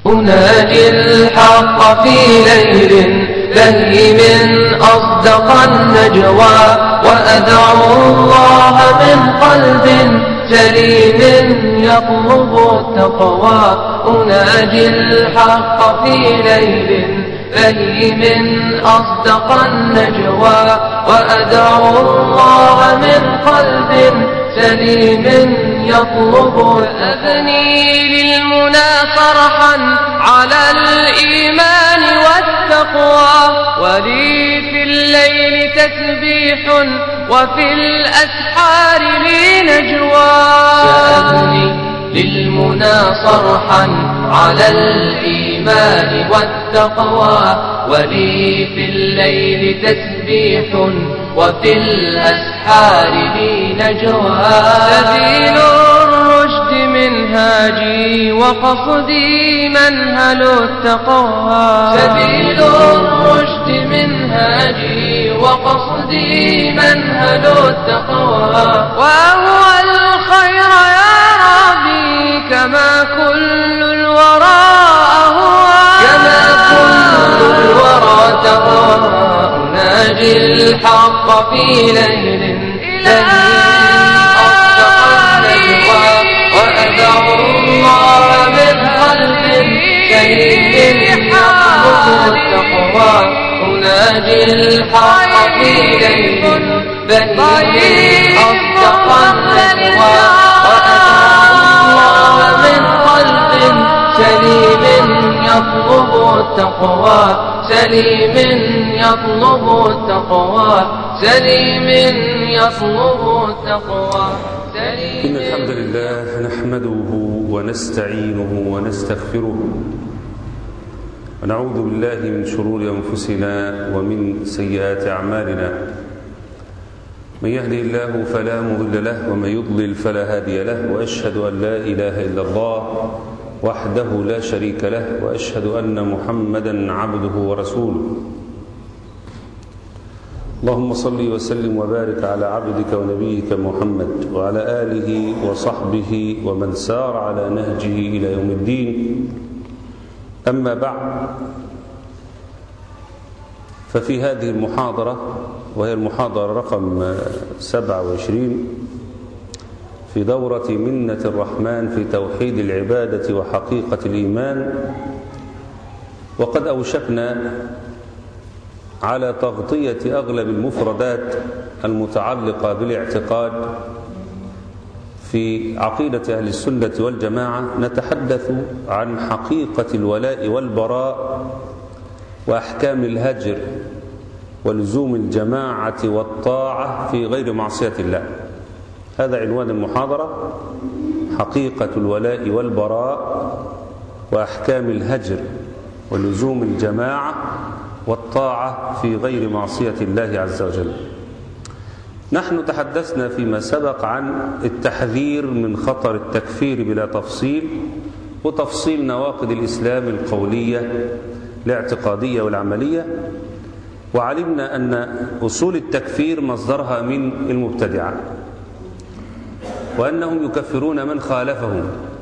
أناجي الحق في ليل من أصدق النجوى وأدعو الله من قلب سليم يطلب التقوى أناجي الحق في ليل من أصدق النجوى وأدعو الله من قلب سليم يطلب أبني للمنى فرحا على الإيمان والتقوى ولي في الليل تسبيح وفي الأسحار لي نجوى سأبني للمنى صرحا على الإيمان والتقوى ولي في الليل تسبيح وفي الأسحار لي نجوى سبيل الرشد منهاجي وقصدي منهل التقوى سبيل الرشد منهاجي وقصدي منهل التقوى وهو الخير يا ربي كما كل الورى أهوى كما كل الورى تقوى أناجي الحق في ليل أصدق النجوى وأدعو الله من قلب سليم يطلب التقوى أناجي الحق في ليل بهيم أصدق النجوى وأدعو الله من قلب سليم يطلب التقوى سليم يطلب التقوى سليم يطلب التقوى إن الحمد لله نحمده ونستعينه ونستغفره ونعوذ بالله من شرور أنفسنا ومن سيئات أعمالنا من يهدي الله فلا مضل له ومن يضلل فلا هادي له وأشهد أن لا إله إلا الله وحده لا شريك له وأشهد أن محمدا عبده ورسوله اللهم صل وسلم وبارك على عبدك ونبيك محمد وعلى آله وصحبه ومن سار على نهجه إلى يوم الدين أما بعد ففي هذه المحاضرة وهي المحاضرة رقم 27 في دورة منة الرحمن في توحيد العبادة وحقيقة الإيمان وقد أوشكنا على تغطية أغلب المفردات المتعلقة بالاعتقاد في عقيدة أهل السنة والجماعة نتحدث عن حقيقة الولاء والبراء وأحكام الهجر ولزوم الجماعة والطاعة في غير معصية الله هذا عنوان المحاضرة حقيقة الولاء والبراء وأحكام الهجر ولزوم الجماعة والطاعة في غير معصية الله عز وجل نحن تحدثنا فيما سبق عن التحذير من خطر التكفير بلا تفصيل وتفصيل نواقض الإسلام القولية الاعتقادية والعملية وعلمنا أن أصول التكفير مصدرها من المبتدعة وأنهم يكفرون من خالفهم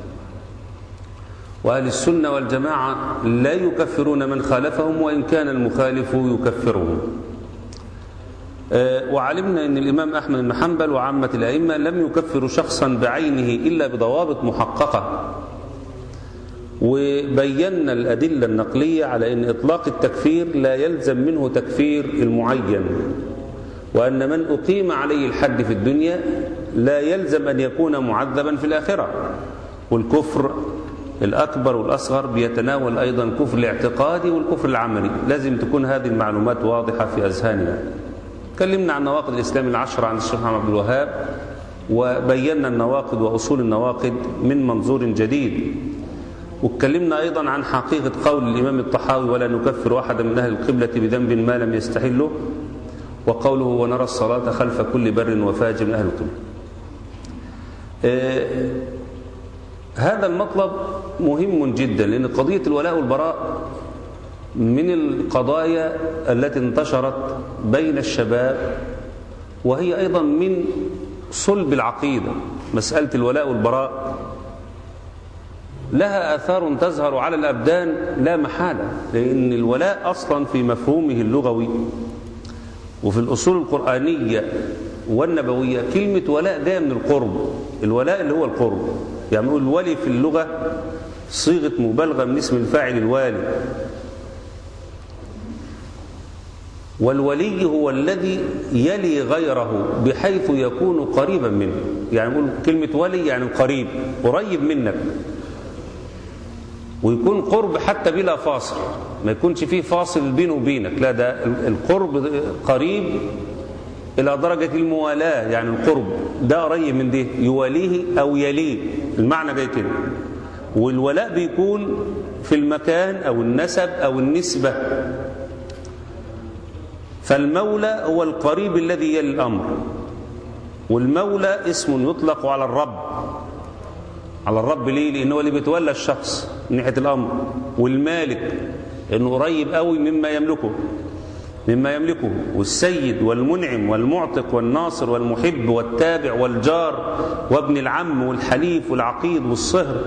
وأهل السنة والجماعة لا يكفرون من خالفهم وإن كان المخالف يكفرهم وعلمنا أن الإمام أحمد بن حنبل وعامة الأئمة لم يكفروا شخصا بعينه إلا بضوابط محققة وبينا الأدلة النقلية على أن إطلاق التكفير لا يلزم منه تكفير المعين وأن من أقيم عليه الحد في الدنيا لا يلزم أن يكون معذبا في الآخرة والكفر الأكبر والأصغر بيتناول أيضا الكفر الاعتقادي والكفر العملي لازم تكون هذه المعلومات واضحة في أذهاننا تكلمنا عن نواقض الإسلام العشرة عن الشيخ محمد عبد الوهاب وبينا النواقض وأصول النواقض من منظور جديد واتكلمنا أيضا عن حقيقة قول الإمام الطحاوي ولا نكفر أحدا من أهل القبلة بذنب ما لم يستحله وقوله ونرى الصلاة خلف كل بر وفاجر من أهل القبلة آه هذا المطلب مهم جدا لأن قضية الولاء والبراء من القضايا التي انتشرت بين الشباب وهي أيضا من صلب العقيدة مسألة الولاء والبراء لها آثار تظهر على الأبدان لا محالة لأن الولاء أصلا في مفهومه اللغوي وفي الأصول القرآنية والنبوية كلمة ولاء ده من القرب الولاء اللي هو القرب يعني نقول الولي في اللغة صيغة مبالغة من اسم الفاعل الوالي والولي هو الذي يلي غيره بحيث يكون قريبا منه يعني نقول كلمة ولي يعني قريب قريب منك ويكون قرب حتى بلا فاصل ما يكونش فيه فاصل بينه وبينك لا ده القرب قريب إلى درجة الموالاة يعني القرب ده قريب من ده يواليه أو يليه المعنى جاي كده والولاء بيكون في المكان أو النسب أو النسبة فالمولى هو القريب الذي يلي الأمر والمولى اسم يطلق على الرب على الرب ليه لأنه اللي بيتولى الشخص من ناحية الأمر والمالك إنه قريب قوي مما يملكه مما يملكه والسيد والمنعم والمعتق والناصر والمحب والتابع والجار وابن العم والحليف والعقيد والصهر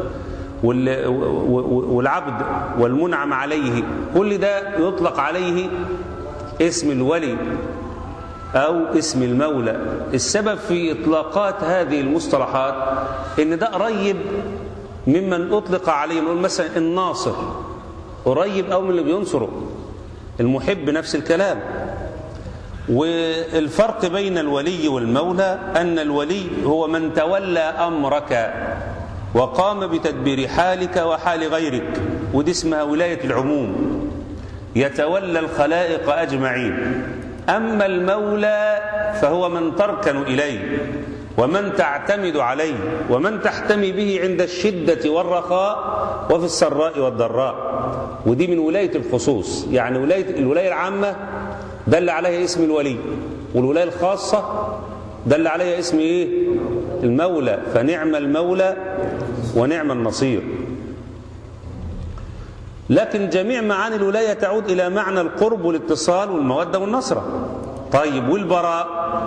والعبد والمنعم عليه كل ده يطلق عليه اسم الولي أو اسم المولى السبب في إطلاقات هذه المصطلحات إن ده قريب ممن أطلق عليه نقول مثلا الناصر قريب أو من اللي بينصره المحب نفس الكلام والفرق بين الولي والمولى أن الولي هو من تولى أمرك وقام بتدبير حالك وحال غيرك ودي اسمها ولاية العموم يتولى الخلائق أجمعين أما المولى فهو من تركن إليه ومن تعتمد عليه ومن تحتمي به عند الشدة والرخاء وفي السراء والضراء ودي من ولاية الخصوص يعني ولاية الولاية العامة دل عليها اسم الولي والولاية الخاصة دل عليها اسم ايه المولى فنعم المولى ونعم النصير لكن جميع معاني الولاية تعود إلى معنى القرب والاتصال والمودة والنصرة طيب والبراء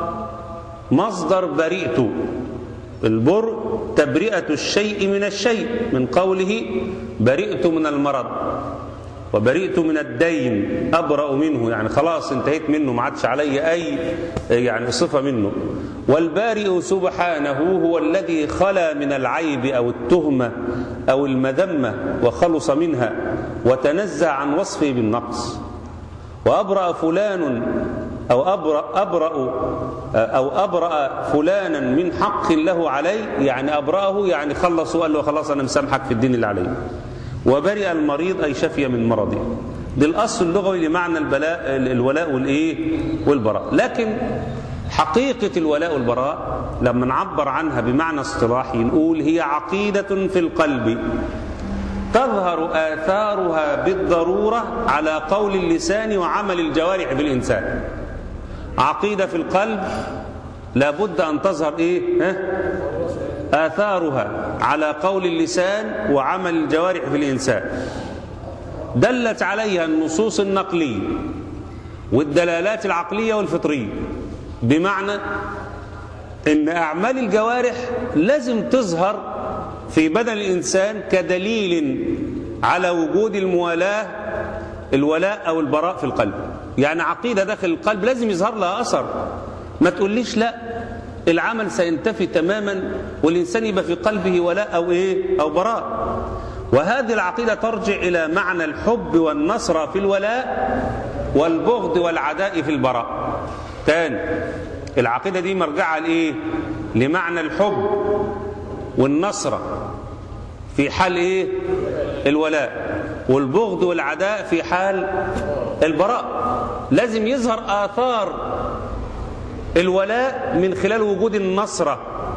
مصدر بريئت البر تبرئة الشيء من الشيء من قوله برئت من المرض وبرئت من الدين أبرأ منه يعني خلاص انتهيت منه ما عادش علي أي يعني صفة منه والبارئ سبحانه هو الذي خلا من العيب أو التهمة أو المذمة وخلص منها وتنزع عن وصفه بالنقص وأبرأ فلان أو أبرأ, أبرأ أو أبرأ فلانا من حق له عليه يعني أبرأه يعني خلص وقال له خلاص أنا مسامحك في الدين اللي عليه وبرئ المريض أي شفي من مرضه ده الأصل اللغوي لمعنى البلاء الولاء والإيه والبراء لكن حقيقة الولاء والبراء لما نعبر عنها بمعنى اصطلاحي نقول هي عقيدة في القلب تظهر آثارها بالضرورة على قول اللسان وعمل الجوارح في الإنسان عقيدة في القلب لابد أن تظهر إيه ها؟ آثارها على قول اللسان وعمل الجوارح في الإنسان دلت عليها النصوص النقلية والدلالات العقلية والفطرية بمعنى ان أعمال الجوارح لازم تظهر في بدن الإنسان كدليل على وجود الموالاة الولاء أو البراء في القلب يعني عقيدة داخل القلب لازم يظهر لها أثر ما تقوليش لا العمل سينتفي تماما والإنسان يبقى في قلبه ولاء أو إيه أو براء وهذه العقيدة ترجع إلى معنى الحب والنصر في الولاء والبغض والعداء في البراء تاني العقيدة دي مرجعها لإيه لمعنى الحب والنصر في حال إيه الولاء والبغض والعداء في حال البراء لازم يظهر آثار الولاء من خلال وجود النصرة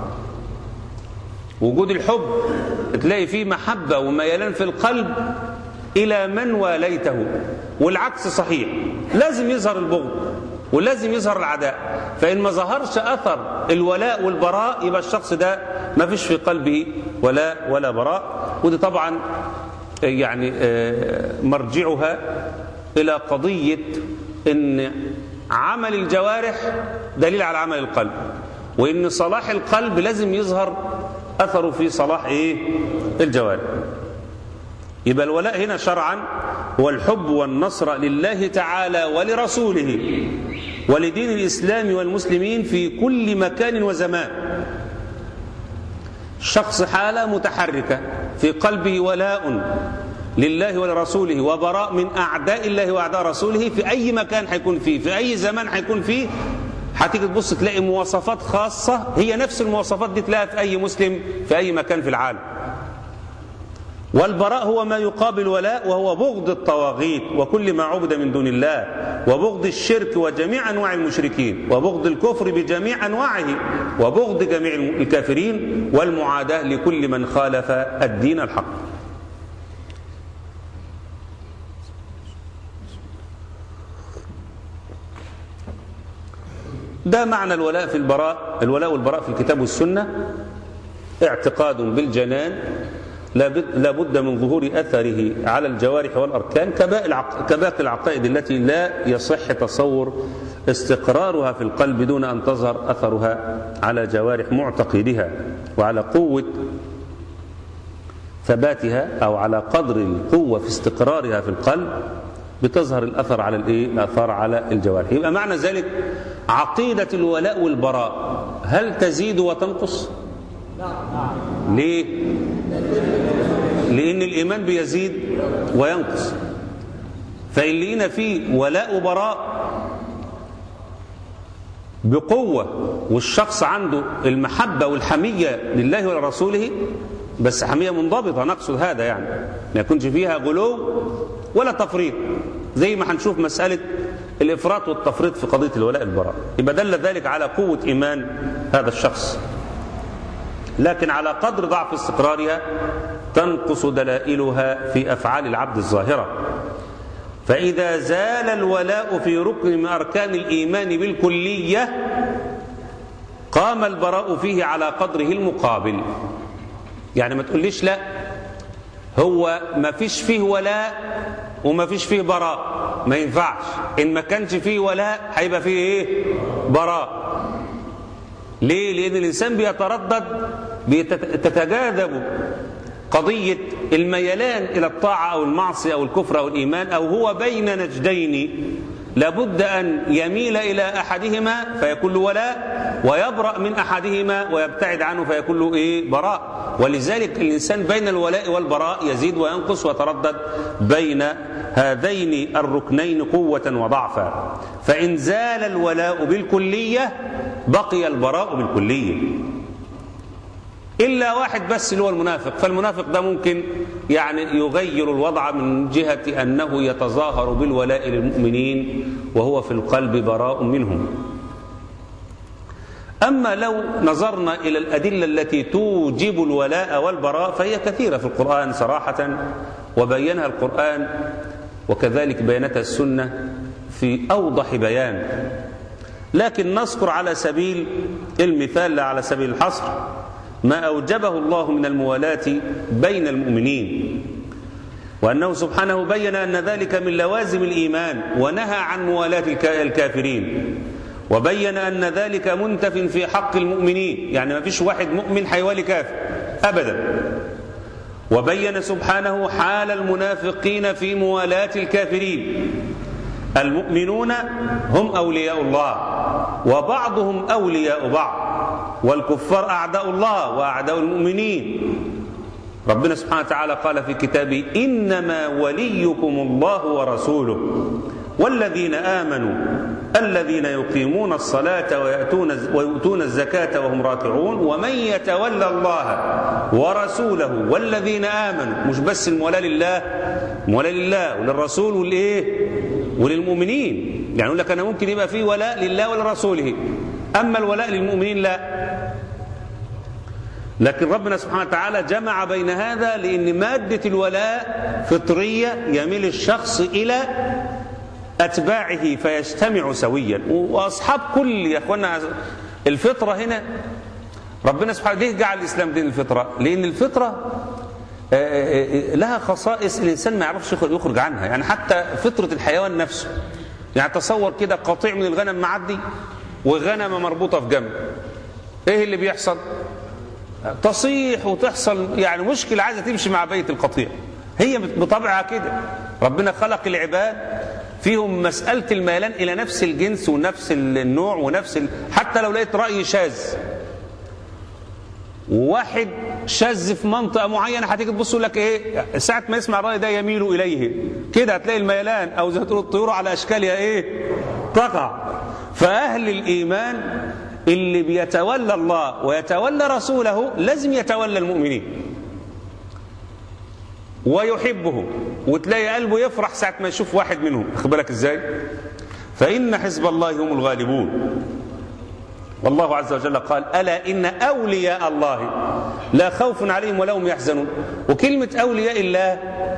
وجود الحب تلاقي فيه محبة وميلان في القلب إلى من واليته والعكس صحيح لازم يظهر البغض ولازم يظهر العداء فإن ما ظهرش أثر الولاء والبراء يبقى الشخص ده ما فيش في قلبه ولاء ولا براء ودي طبعا يعني مرجعها إلى قضية إن عمل الجوارح دليل على عمل القلب وإن صلاح القلب لازم يظهر أثره في صلاح إيه الجوارح يبقى الولاء هنا شرعا هو الحب والنصر لله تعالى ولرسوله ولدين الإسلام والمسلمين في كل مكان وزمان شخص حالة متحركة في قلبه ولاء لله ولرسوله وبراء من أعداء الله وأعداء رسوله في أي مكان حيكون فيه في أي زمان حيكون فيه هتيجي تبص تلاقي مواصفات خاصة هي نفس المواصفات دي تلاقيها في أي مسلم في أي مكان في العالم والبراء هو ما يقابل ولاء وهو بغض الطواغيت وكل ما عبد من دون الله وبغض الشرك وجميع أنواع المشركين وبغض الكفر بجميع أنواعه وبغض جميع الكافرين والمعاداة لكل من خالف الدين الحق ده معنى الولاء في البراء الولاء والبراء في الكتاب والسنة اعتقاد بالجنان لا بد من ظهور أثره على الجوارح والأركان كباقي العقائد التي لا يصح تصور استقرارها في القلب دون أن تظهر أثرها على جوارح معتقدها وعلى قوة ثباتها أو على قدر القوة في استقرارها في القلب بتظهر الأثر على الإيه؟ الأثر على الجوارح يبقى معنى ذلك عقيدة الولاء والبراء هل تزيد وتنقص؟ ليه؟ لأن الإيمان بيزيد وينقص فإن لقينا فيه ولاء وبراء بقوة والشخص عنده المحبة والحمية لله ولرسوله بس حمية منضبطة نقصد هذا يعني ما يكونش فيها غلو ولا تفريط زي ما هنشوف مسألة الإفراط والتفريط في قضية الولاء البراء يبقى دل ذلك على قوة إيمان هذا الشخص لكن على قدر ضعف استقرارها تنقص دلائلها في أفعال العبد الظاهرة فإذا زال الولاء في ركن من أركان الإيمان بالكلية قام البراء فيه على قدره المقابل يعني ما تقوليش لا هو ما فيش فيه ولاء وما فيش فيه براء ما ينفعش إن ما كانش فيه ولاء هيبقى فيه إيه براء ليه لأن الإنسان بيتردد بتتجاذب قضية الميلان إلى الطاعة أو المعصية أو الكفر أو الإيمان أو هو بين نجدين لابد أن يميل إلى أحدهما فيكون له ولاء ويبرأ من أحدهما ويبتعد عنه فيكون له إيه براء ولذلك الإنسان بين الولاء والبراء يزيد وينقص ويتردد بين هذين الركنين قوة وضعفا فإن زال الولاء بالكلية بقي البراء بالكلية إلا واحد بس اللي هو المنافق فالمنافق ده ممكن يعني يغير الوضع من جهة أنه يتظاهر بالولاء للمؤمنين وهو في القلب براء منهم أما لو نظرنا إلى الأدلة التي توجب الولاء والبراء فهي كثيرة في القرآن صراحة وبينها القرآن وكذلك بينتها السنة في أوضح بيان لكن نذكر على سبيل المثال لا على سبيل الحصر ما أوجبه الله من الموالاة بين المؤمنين وأنه سبحانه بين أن ذلك من لوازم الإيمان ونهى عن موالاة الكافرين وبين أن ذلك منتف في حق المؤمنين يعني ما فيش واحد مؤمن حيوالي كافر أبدا وبين سبحانه حال المنافقين في موالاة الكافرين المؤمنون هم أولياء الله وبعضهم أولياء بعض والكفار أعداء الله وأعداء المؤمنين ربنا سبحانه وتعالى قال في كتابه إنما وليكم الله ورسوله والذين آمنوا الذين يقيمون الصلاة ويأتون, ويؤتون الزكاة وهم راكعون ومن يتولى الله ورسوله والذين آمنوا مش بس المولاة لله مولاة لله وللرسول والإيه وللمؤمنين يعني يقول لك أنا ممكن يبقى فيه ولاء لله ولرسوله أما الولاء للمؤمنين لا لكن ربنا سبحانه وتعالى جمع بين هذا لأن مادة الولاء فطرية يميل الشخص إلى أتباعه فيجتمع سويا وأصحاب كل يا أخوانا الفطرة هنا ربنا سبحانه ليه جعل الإسلام دين الفطرة لأن الفطرة لها خصائص الإنسان ما يعرفش يخرج عنها يعني حتى فطرة الحيوان نفسه يعني تصور كده قطيع من الغنم معدي وغنمة مربوطة في جنب ايه اللي بيحصل تصيح وتحصل يعني مشكلة عايزة تمشي مع بيت القطيع هي بطبعها كده ربنا خلق العباد فيهم مسألة الميلان إلى نفس الجنس ونفس النوع ونفس ال... حتى لو لقيت رأي شاذ وواحد شاذ في منطقة معينة هتيجي تبص يقول لك إيه ساعة ما يسمع الرأي ده يميل إليه كده هتلاقي الميلان أو زي ما تقول الطيور على أشكالها إيه تقع فأهل الإيمان اللي بيتولى الله ويتولى رسوله لازم يتولى المؤمنين ويحبهم وتلاقي قلبه يفرح ساعة ما يشوف واحد منهم خد بالك ازاي فإن حزب الله هم الغالبون والله عز وجل قال ألا إن أولياء الله لا خوف عليهم ولا هم يحزنون وكلمة أولياء الله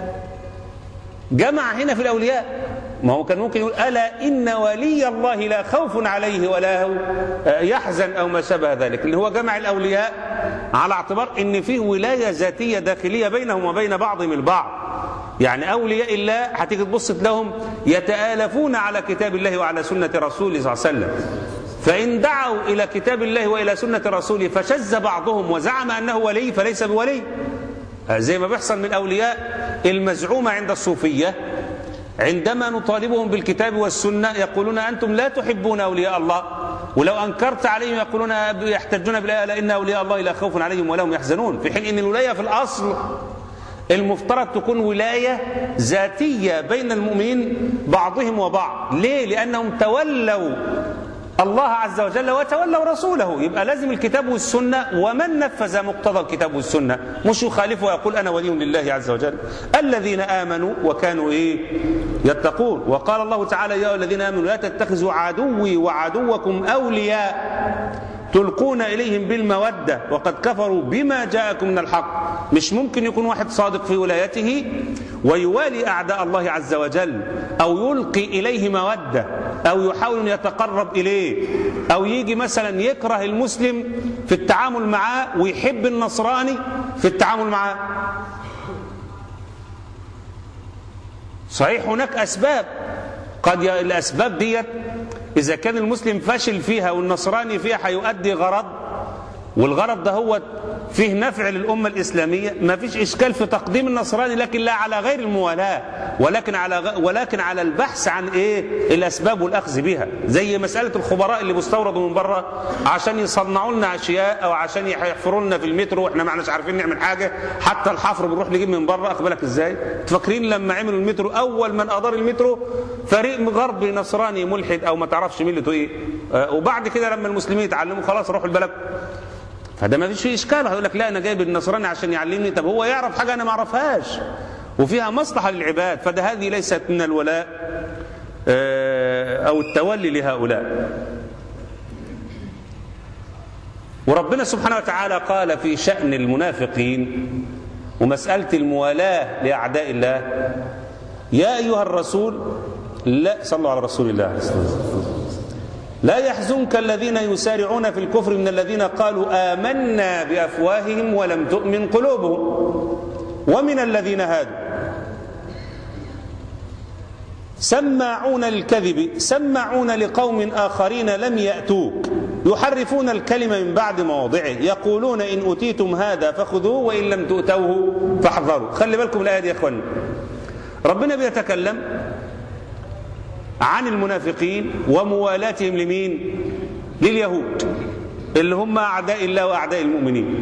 جمع هنا في الأولياء ما هو كان ممكن يقول ألا إن ولي الله لا خوف عليه ولا هو يحزن أو ما شابه ذلك اللي هو جمع الأولياء على اعتبار إن فيه ولاية ذاتية داخلية بينهم وبين بعضهم البعض يعني أولياء الله هتيجي تبص لهم يتآلفون على كتاب الله وعلى سنة رسوله صلى الله عليه وسلم فإن دعوا إلى كتاب الله وإلى سنة رسوله فشز بعضهم وزعم أنه ولي فليس بولي زي ما بيحصل من أولياء المزعومة عند الصوفية عندما نطالبهم بالكتاب والسنة يقولون أنتم لا تحبون أولياء الله ولو أنكرت عليهم يقولون يحتجون بالآية لأن أولياء الله لا خوف عليهم ولا هم يحزنون في حين أن الولاية في الأصل المفترض تكون ولاية ذاتية بين المؤمنين بعضهم وبعض ليه؟ لأنهم تولوا الله عز وجل وتولوا رسوله يبقى لازم الكتاب والسنة ومن نفذ مقتضى الكتاب والسنة مش يخالفه ويقول أنا ولي لله عز وجل الذين آمنوا وكانوا إيه يتقون وقال الله تعالى يا الذين آمنوا لا تتخذوا عدوي وعدوكم أولياء تلقون إليهم بالمودة وقد كفروا بما جاءكم من الحق مش ممكن يكون واحد صادق في ولايته ويوالي أعداء الله عز وجل أو يلقي إليه مودة أو يحاول أن يتقرب إليه أو يجي مثلا يكره المسلم في التعامل معاه ويحب النصراني في التعامل معاه صحيح هناك أسباب قد الأسباب ديت إذا كان المسلم فاشل فيها والنصراني فيها هيؤدي غرض والغرض ده هو فيه نفع للأمة الإسلامية ما فيش إشكال في تقديم النصراني لكن لا على غير الموالاة ولكن على ولكن على البحث عن إيه الأسباب والأخذ بها زي مسألة الخبراء اللي بيستوردوا من بره عشان يصنعوا لنا أشياء أو عشان يحفروا لنا في المترو وإحنا ما احناش عارفين نعمل حاجة حتى الحفر بنروح نجيب من بره أخبرك إزاي تفكرين لما عملوا المترو أول من أدار المترو فريق غربي نصراني ملحد أو ما تعرفش ملته إيه آه وبعد كده لما المسلمين يتعلموا خلاص روحوا البلد فده ما فيش فيه اشكال هيقول لك لا انا جايب النصراني عشان يعلمني طب هو يعرف حاجه انا ما اعرفهاش وفيها مصلحه للعباد فده هذه ليست من الولاء او التولي لهؤلاء وربنا سبحانه وتعالى قال في شأن المنافقين ومسألة الموالاة لأعداء الله يا أيها الرسول لا صلوا على رسول الله لا يحزنك الذين يسارعون في الكفر من الذين قالوا آمنا بأفواههم ولم تؤمن قلوبهم ومن الذين هادوا سماعون للكذب سماعون لقوم آخرين لم يأتوك يحرفون الكلمة من بعد مواضعه يقولون إن أوتيتم هذا فخذوه وإن لم تؤتوه فاحذروا خلي بالكم الآية دي يا أخوان ربنا بيتكلم عن المنافقين وموالاتهم لمين لليهود اللي هم أعداء الله وأعداء المؤمنين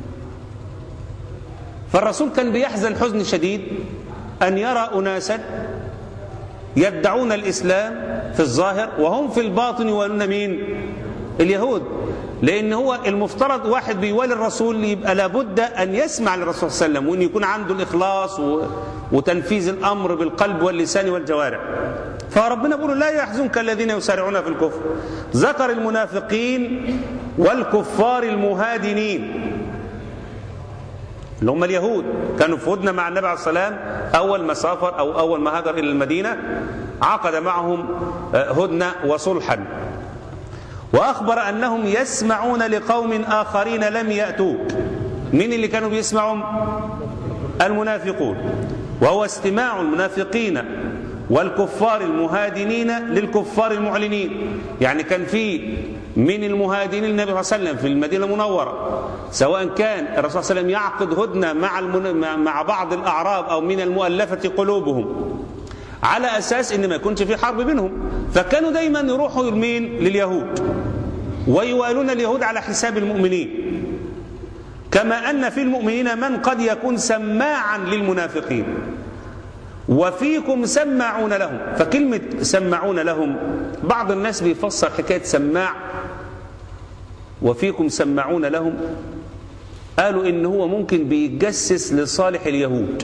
فالرسول كان بيحزن حزن شديد أن يرى أناسا يدعون الإسلام في الظاهر وهم في الباطن يوالون مين اليهود لأن هو المفترض واحد بيوالي الرسول يبقى لابد أن يسمع للرسول صلى الله عليه وسلم وأن يكون عنده الإخلاص وتنفيذ الأمر بالقلب واللسان والجوارح فربنا بيقول لا يحزنك الذين يسارعون في الكفر ذكر المنافقين والكفار المهادنين اللي هم اليهود كانوا في هدنة مع النبي عليه السلام أول ما سافر أو أول ما هاجر إلى المدينة عقد معهم هدنة وصلحا وأخبر أنهم يسمعون لقوم آخرين لم يأتوك من اللي كانوا بيسمعوا المنافقون وهو استماع المنافقين والكفار المهادنين للكفار المعلنين يعني كان في من المهاجرين النبي صلى الله عليه وسلم في المدينة المنورة سواء كان الرسول صلى الله عليه وسلم يعقد هدنة مع المن... مع بعض الأعراب أو من المؤلفة قلوبهم على أساس إن ما يكونش في حرب بينهم فكانوا دايما يروحوا يمين لليهود ويوالون اليهود على حساب المؤمنين كما أن في المؤمنين من قد يكون سماعا للمنافقين وفيكم سماعون لهم فكلمة سماعون لهم بعض الناس بيفسر حكاية سماع وفيكم سماعون لهم قالوا إن هو ممكن بيتجسس لصالح اليهود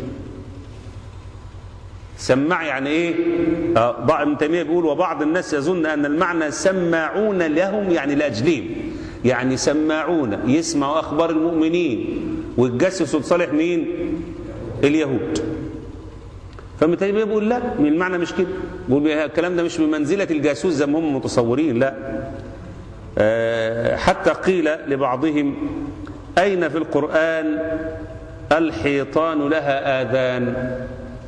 سماع يعني ايه آه بعض ابن تيميه بيقول وبعض الناس يظن ان المعنى سماعون لهم يعني لاجلهم يعني سماعون يسمعوا اخبار المؤمنين ويتجسسوا لصالح مين اليهود فابن تيميه بيقول لا من المعنى مش كده بيقول الكلام ده مش بمنزله الجاسوس زي ما هم متصورين لا آه حتى قيل لبعضهم اين في القران الحيطان لها اذان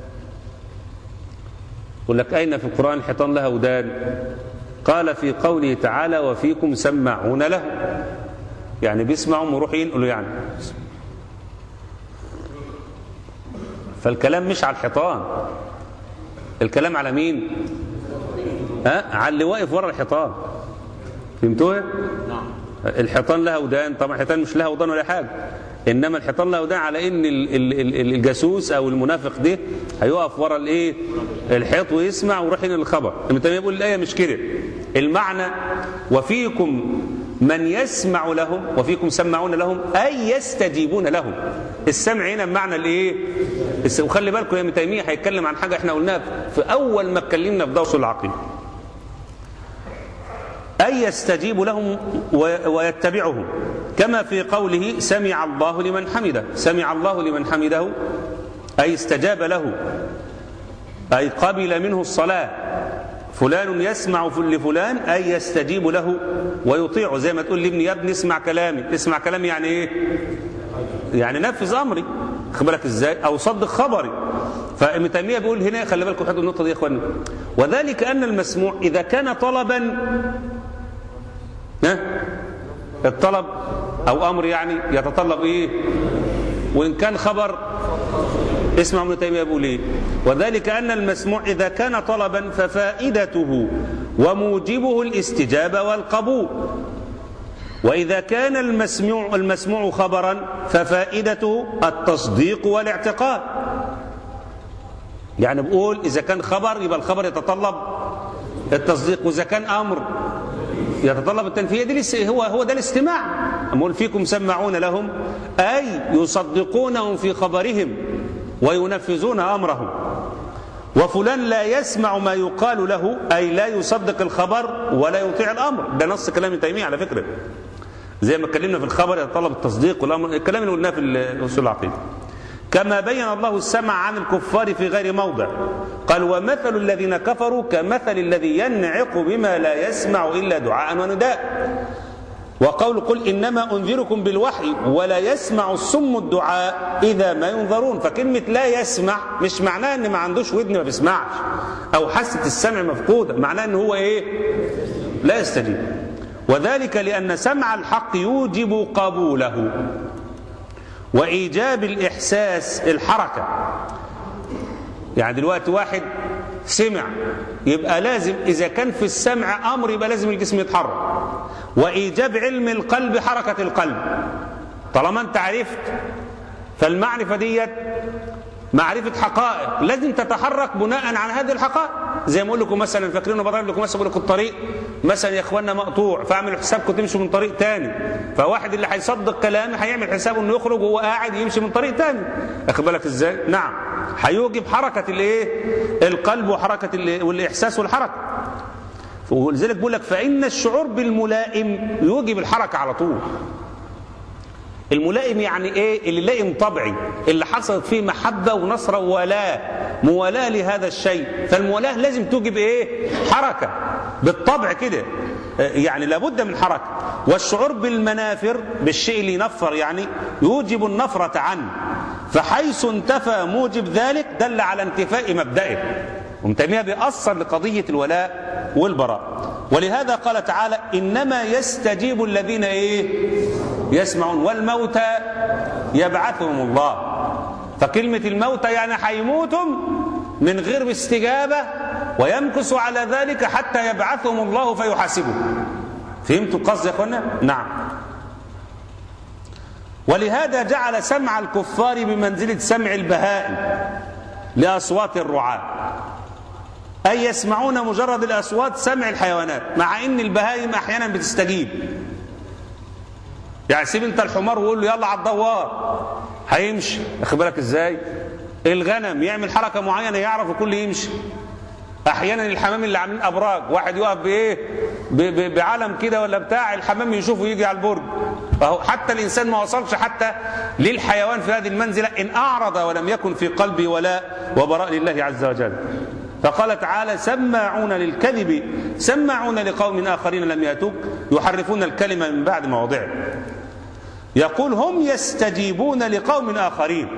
يقول لك أين في القرآن الحيطان لها ودان قال في قوله تعالى وفيكم سماعون له يعني بيسمعوا ويروح ينقلوا يعني فالكلام مش على الحيطان الكلام على مين ها على اللي واقف ورا الحيطان فهمتوها نعم الحيطان لها ودان طبعا الحيطان مش لها ودان ولا حاجه انما الحيطان له ده على ان الجاسوس او المنافق ده هيقف ورا الايه الحيط ويسمع ويروح ينقل الخبر ابن تيميه بيقول الايه مش كده المعنى وفيكم من يسمع لهم وفيكم سمعون لهم اي يستجيبون لهم السمع هنا بمعنى الايه وخلي بالكم يا ابن تيميه هيتكلم عن حاجه احنا قلناها في اول ما اتكلمنا في دوس العقيده أي يستجيب لهم ويتبعهم كما في قوله سمع الله لمن حمده سمع الله لمن حمده أي استجاب له أي قبل منه الصلاة فلان يسمع لفلان أي يستجيب له ويطيعه زي ما تقول لابني يا ابني اسمع كلامي اسمع كلامي يعني ايه يعني نفذ أمري بالك ازاي أو صدق خبري فابن تيميه بيقول هنا خلي بالكم حدوا النقطه دي يا اخوانا وذلك ان المسموع اذا كان طلبا ها الطلب او امر يعني يتطلب ايه وان كان خبر اسمع ابن تيميه بيقول ايه وذلك ان المسموع اذا كان طلبا ففائدته وموجبه الاستجابه والقبول واذا كان المسموع المسموع خبرا ففائدته التصديق والاعتقاد يعني بقول اذا كان خبر يبقى الخبر يتطلب التصديق واذا كان امر يتطلب التنفيذ دي هو هو ده الاستماع أقول فيكم سمعون لهم أي يصدقونهم في خبرهم وينفذون أمرهم وفلان لا يسمع ما يقال له أي لا يصدق الخبر ولا يطيع الأمر ده نص كلام ابن تيمية على فكرة زي ما اتكلمنا في الخبر يتطلب التصديق والأمر الكلام اللي قلناه في الأصول العقيدة كما بين الله السمع عن الكفار في غير موضع قال ومثل الذين كفروا كمثل الذي ينعق بما لا يسمع إلا دعاء ونداء وقول قل إنما أنذركم بالوحي ولا يسمع الصم الدعاء إذا ما ينظرون فكلمة لا يسمع مش معناها أن ما عندوش ودن ما بيسمعش أو حاسة السمع مفقودة معناها أن هو إيه لا يستجيب وذلك لأن سمع الحق يوجب قبوله وإيجاب الإحساس الحركة يعني دلوقتي واحد سمع يبقى لازم إذا كان في السمع أمر يبقى لازم الجسم يتحرك وإيجاب علم القلب حركة القلب طالما أنت عرفت فالمعرفة ديت معرفة حقائق لازم تتحرك بناء على هذه الحقائق زي ما اقول لكم مثلا فاكرين بضرب لكم مثلا بقول لكم الطريق مثلا يا اخوانا مقطوع فاعمل حسابكم تمشوا من طريق تاني فواحد اللي هيصدق كلامي هيعمل حسابه انه يخرج وهو قاعد يمشي من طريق تاني اخد بالك ازاي نعم هيوجب حركة الايه القلب وحركة الايه والاحساس والحركة ولذلك بيقول لك فان الشعور بالملائم يوجب الحركة على طول الملائم يعني ايه اللي لائم طبعي اللي حصلت فيه محبة ونصرة وولاة موالاة لهذا الشيء فالموالاة لازم توجب ايه حركة بالطبع كده يعني لابد من حركة والشعور بالمنافر بالشيء اللي ينفر يعني يوجب النفرة عنه فحيث انتفى موجب ذلك دل على انتفاء مبدئه ومتميها بيأثر لقضية الولاء والبراء ولهذا قال تعالى إنما يستجيب الذين إيه يسمعون والموتى يبعثهم الله فكلمة الموتى يعني هيموتم من غير استجابة ويمكث على ذلك حتى يبعثهم الله فيحاسبهم فهمتوا القصد يا اخوانا نعم ولهذا جعل سمع الكفار بمنزلة سمع البهائم لأصوات الرعاة أي يسمعون مجرد الأصوات سمع الحيوانات مع أن البهائم أحيانا بتستجيب يعني سيب انت الحمار وقول له يلا على الدوار هيمشي اخد بالك ازاي الغنم يعمل حركة معينة يعرف الكل يمشي احيانا الحمام اللي عاملين ابراج واحد يقف بايه بعلم كده ولا بتاع الحمام يشوفه يجي على البرج فهو حتى الانسان ما وصلش حتى للحيوان في هذه المنزله ان اعرض ولم يكن في قلبه ولاء وبراء لله عز وجل فقال تعالى سماعون للكذب سماعون لقوم اخرين لم ياتوك يحرفون الكلمه من بعد مواضعه يقول هم يستجيبون لقوم اخرين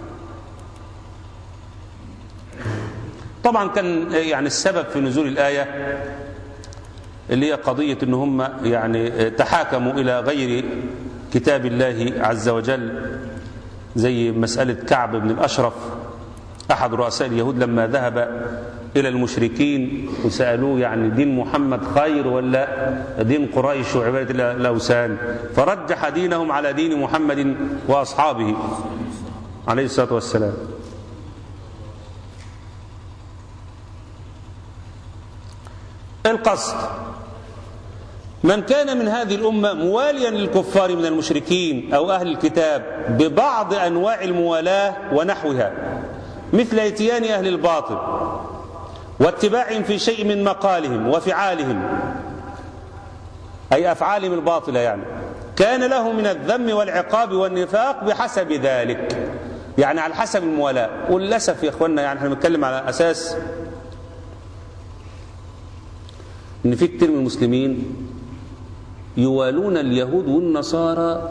طبعا كان يعني السبب في نزول الآية اللي هي قضية ان هم يعني تحاكموا إلى غير كتاب الله عز وجل زي مسألة كعب بن الأشرف أحد رؤساء اليهود لما ذهب إلى المشركين وسألوه يعني دين محمد خير ولا دين قريش وعبادة الأوثان فرجح دينهم على دين محمد وأصحابه عليه الصلاة والسلام القصد من كان من هذه الأمة مواليا للكفار من المشركين أو أهل الكتاب ببعض أنواع الموالاة ونحوها مثل اتيان أهل الباطل واتباعهم في شيء من مقالهم وفعالهم أي أفعالهم الباطلة يعني كان له من الذم والعقاب والنفاق بحسب ذلك يعني على حسب الموالاة وللأسف يا أخوانا يعني احنا بنتكلم على أساس ان في كتير من المسلمين يوالون اليهود والنصارى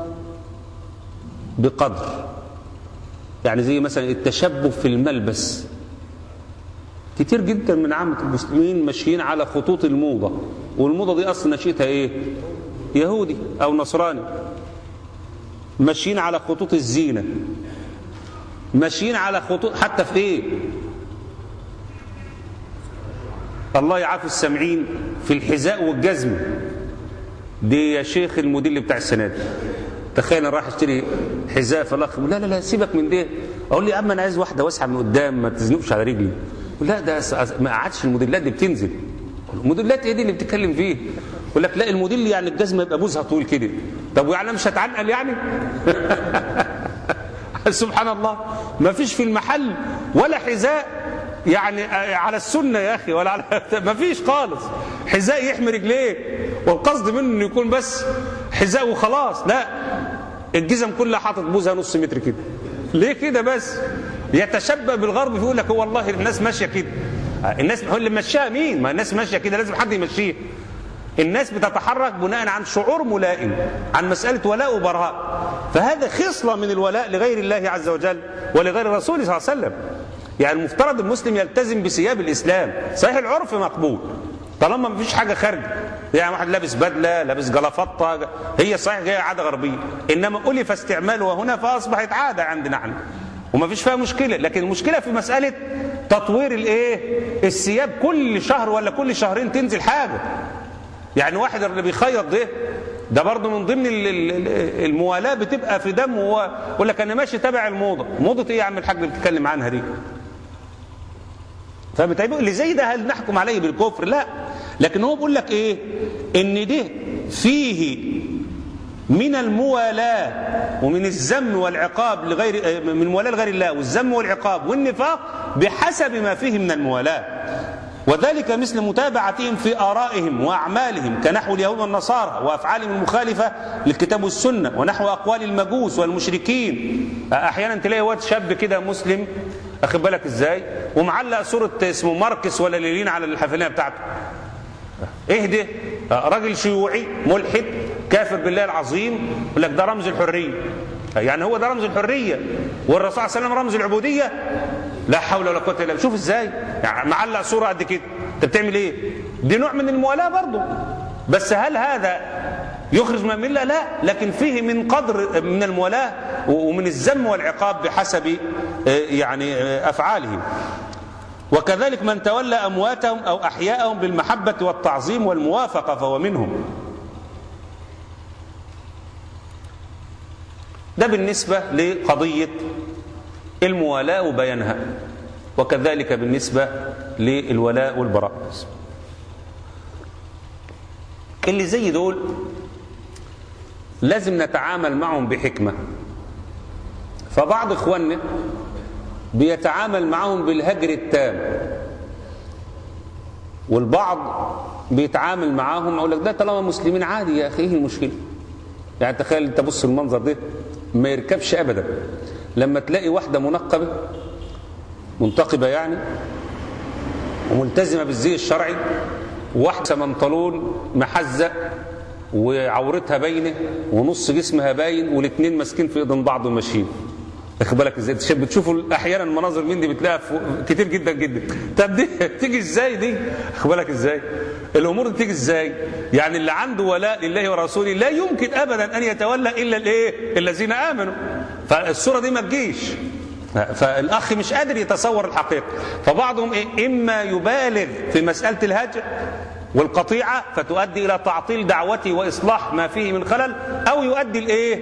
بقدر يعني زي مثلا التشبه في الملبس كتير جدا من عامة المسلمين ماشيين على خطوط الموضة والموضة دي أصلا نشيتها إيه يهودي أو نصراني ماشيين على خطوط الزينة ماشيين على خطوط حتى في إيه الله يعافي السامعين في الحذاء والجزم دي يا شيخ الموديل بتاع السنه دي تخيل انا راح اشتري حذاء فالاخ لا لا لا سيبك من ده اقول لي يا عم انا عايز واحده واسعه من قدام ما تزنقش على رجلي لا ده ما قعدش الموديلات دي بتنزل الموديلات ايه دي اللي بتتكلم فيه يقول لك لا الموديل يعني الجزمه يبقى بوزها طويل كده طب ويعني مش هتعنقل يعني سبحان الله ما فيش في المحل ولا حذاء يعني على السنة يا أخي ولا على ما فيش خالص حذاء يحمي رجليه والقصد منه انه يكون بس حذاء وخلاص لا الجزم كلها حاطط بوزها نص متر كده ليه كده بس يتشبه بالغرب يقول لك هو والله الناس ماشيه كده الناس هو اللي مشاها مين ما الناس ماشيه كده لازم حد يمشيه الناس بتتحرك بناء عن شعور ملائم عن مسألة ولاء وبراء فهذا خصلة من الولاء لغير الله عز وجل ولغير رسوله صلى الله عليه وسلم يعني المفترض المسلم يلتزم بثياب الإسلام صحيح العرف مقبول طالما ما فيش حاجة خارجة يعني واحد لابس بدلة لابس جلافطة هي صحيح جاية عادة غربية إنما ألف استعمالها هنا فأصبحت عادة عندنا احنا وما فيش فيها مشكلة لكن المشكلة في مسألة تطوير الايه الثياب كل شهر ولا كل شهرين تنزل حاجة يعني واحد اللي بيخيط ده ده برضه من ضمن الموالاة بتبقى في دمه هو يقول لك انا ماشي تابع الموضة موضة ايه يا عم الحاج اللي بتتكلم عنها دي فبتعمل اللي زي ده هل نحكم عليه بالكفر لا لكن هو بيقول لك ايه ان ده فيه من الموالاة ومن الذم والعقاب لغير من الموالاة لغير الله والذم والعقاب والنفاق بحسب ما فيه من الموالاة وذلك مثل متابعتهم في آرائهم وأعمالهم كنحو اليهود والنصارى وأفعالهم المخالفة للكتاب والسنة ونحو أقوال المجوس والمشركين أحيانا تلاقي واد شاب كده مسلم أخد بالك إزاي ومعلق صورة اسمه ماركس ولا ليلين على الحفلية بتاعته ايه ده راجل شيوعي ملحد كافر بالله العظيم يقول لك ده رمز الحريه يعني هو ده رمز الحريه والرسول صلى الله عليه وسلم رمز العبوديه لا حول ولا قوه الا بالله شوف ازاي يعني معلق صوره قد كده انت بتعمل ايه دي نوع من الموالاة برضه بس هل هذا يخرج من الملة لا لكن فيه من قدر من الموالاة ومن الذم والعقاب بحسب يعني أفعالهم وكذلك من تولى أمواتهم أو أحياءهم بالمحبة والتعظيم والموافقة فهو منهم ده بالنسبة لقضية الموالاة وبيانها وكذلك بالنسبة للولاء والبراء اللي زي دول لازم نتعامل معهم بحكمة فبعض اخواننا بيتعامل معهم بالهجر التام والبعض بيتعامل معاهم اقول لك ده طالما مسلمين عادي يا اخي ايه المشكله يعني تخيل انت بص المنظر ده ما يركبش ابدا لما تلاقي واحده منقبه منتقبه يعني وملتزمه بالزي الشرعي واحده منطلون محزق وعورتها باينه ونص جسمها باين والاثنين ماسكين في ايدين بعض وماشيين واخد بالك ازاي بتشوفوا احيانا المناظر من دي بتلاقيها كتير جدا جدا طب دي تيجي ازاي دي واخد بالك ازاي الامور دي تيجي ازاي يعني اللي عنده ولاء لله ورسوله لا يمكن ابدا ان يتولى الا الايه الذين امنوا فالصوره دي ما تجيش فالاخ مش قادر يتصور الحقيقه فبعضهم إيه؟ اما يبالغ في مساله الهجر والقطيعة فتؤدي إلى تعطيل دعوته وإصلاح ما فيه من خلل أو يؤدي الإيه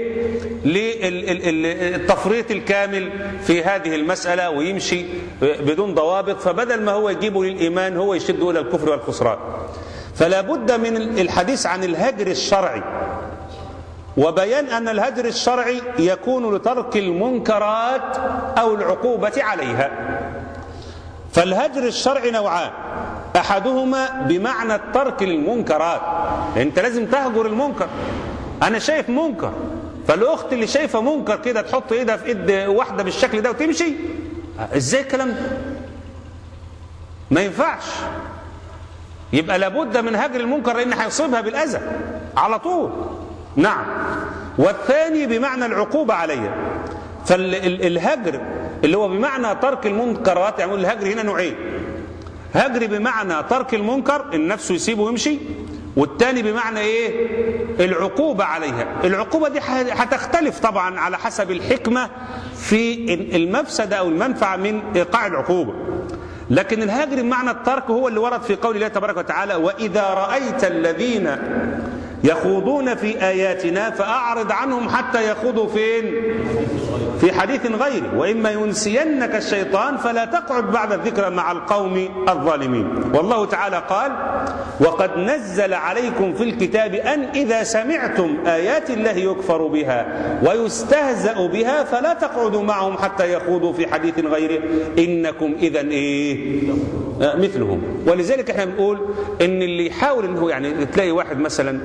للتفريط الكامل في هذه المسألة ويمشي بدون ضوابط فبدل ما هو يجيبه للإيمان هو يشده إلى الكفر والخسران فلا بد من الحديث عن الهجر الشرعي وبيان أن الهجر الشرعي يكون لترك المنكرات أو العقوبة عليها فالهجر الشرعي نوعان احدهما بمعنى الترك للمنكرات انت لازم تهجر المنكر انا شايف منكر فالاخت اللي شايفه منكر كده تحط ايدها في ايد واحده بالشكل ده وتمشي ازاي الكلام ده ما ينفعش يبقى لابد من هجر المنكر لان هيصيبها بالاذى على طول نعم والثاني بمعنى العقوبه عليها فالهجر اللي هو بمعنى ترك المنكرات يعني الهجر هنا نوعين هجر بمعنى ترك المنكر النفس يسيبه ويمشي والتاني بمعنى ايه العقوبة عليها العقوبة دي هتختلف طبعا على حسب الحكمة في المفسدة او المنفعة من ايقاع العقوبة لكن الهجر بمعنى الترك هو اللي ورد في قول الله تبارك وتعالى واذا رأيت الذين يخوضون في آياتنا فأعرض عنهم حتى يخوضوا فين في حديث غيره وإما ينسينك الشيطان فلا تقعد بعد الذكر مع القوم الظالمين والله تعالى قال وقد نزل عليكم في الكتاب أن إذا سمعتم آيات الله يكفر بها ويستهزأ بها فلا تقعدوا معهم حتى يخوضوا في حديث غيره إنكم إذا إيه مثلهم ولذلك احنا بنقول ان اللي يحاول انه يعني تلاقي واحد مثلا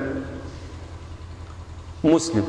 مسلم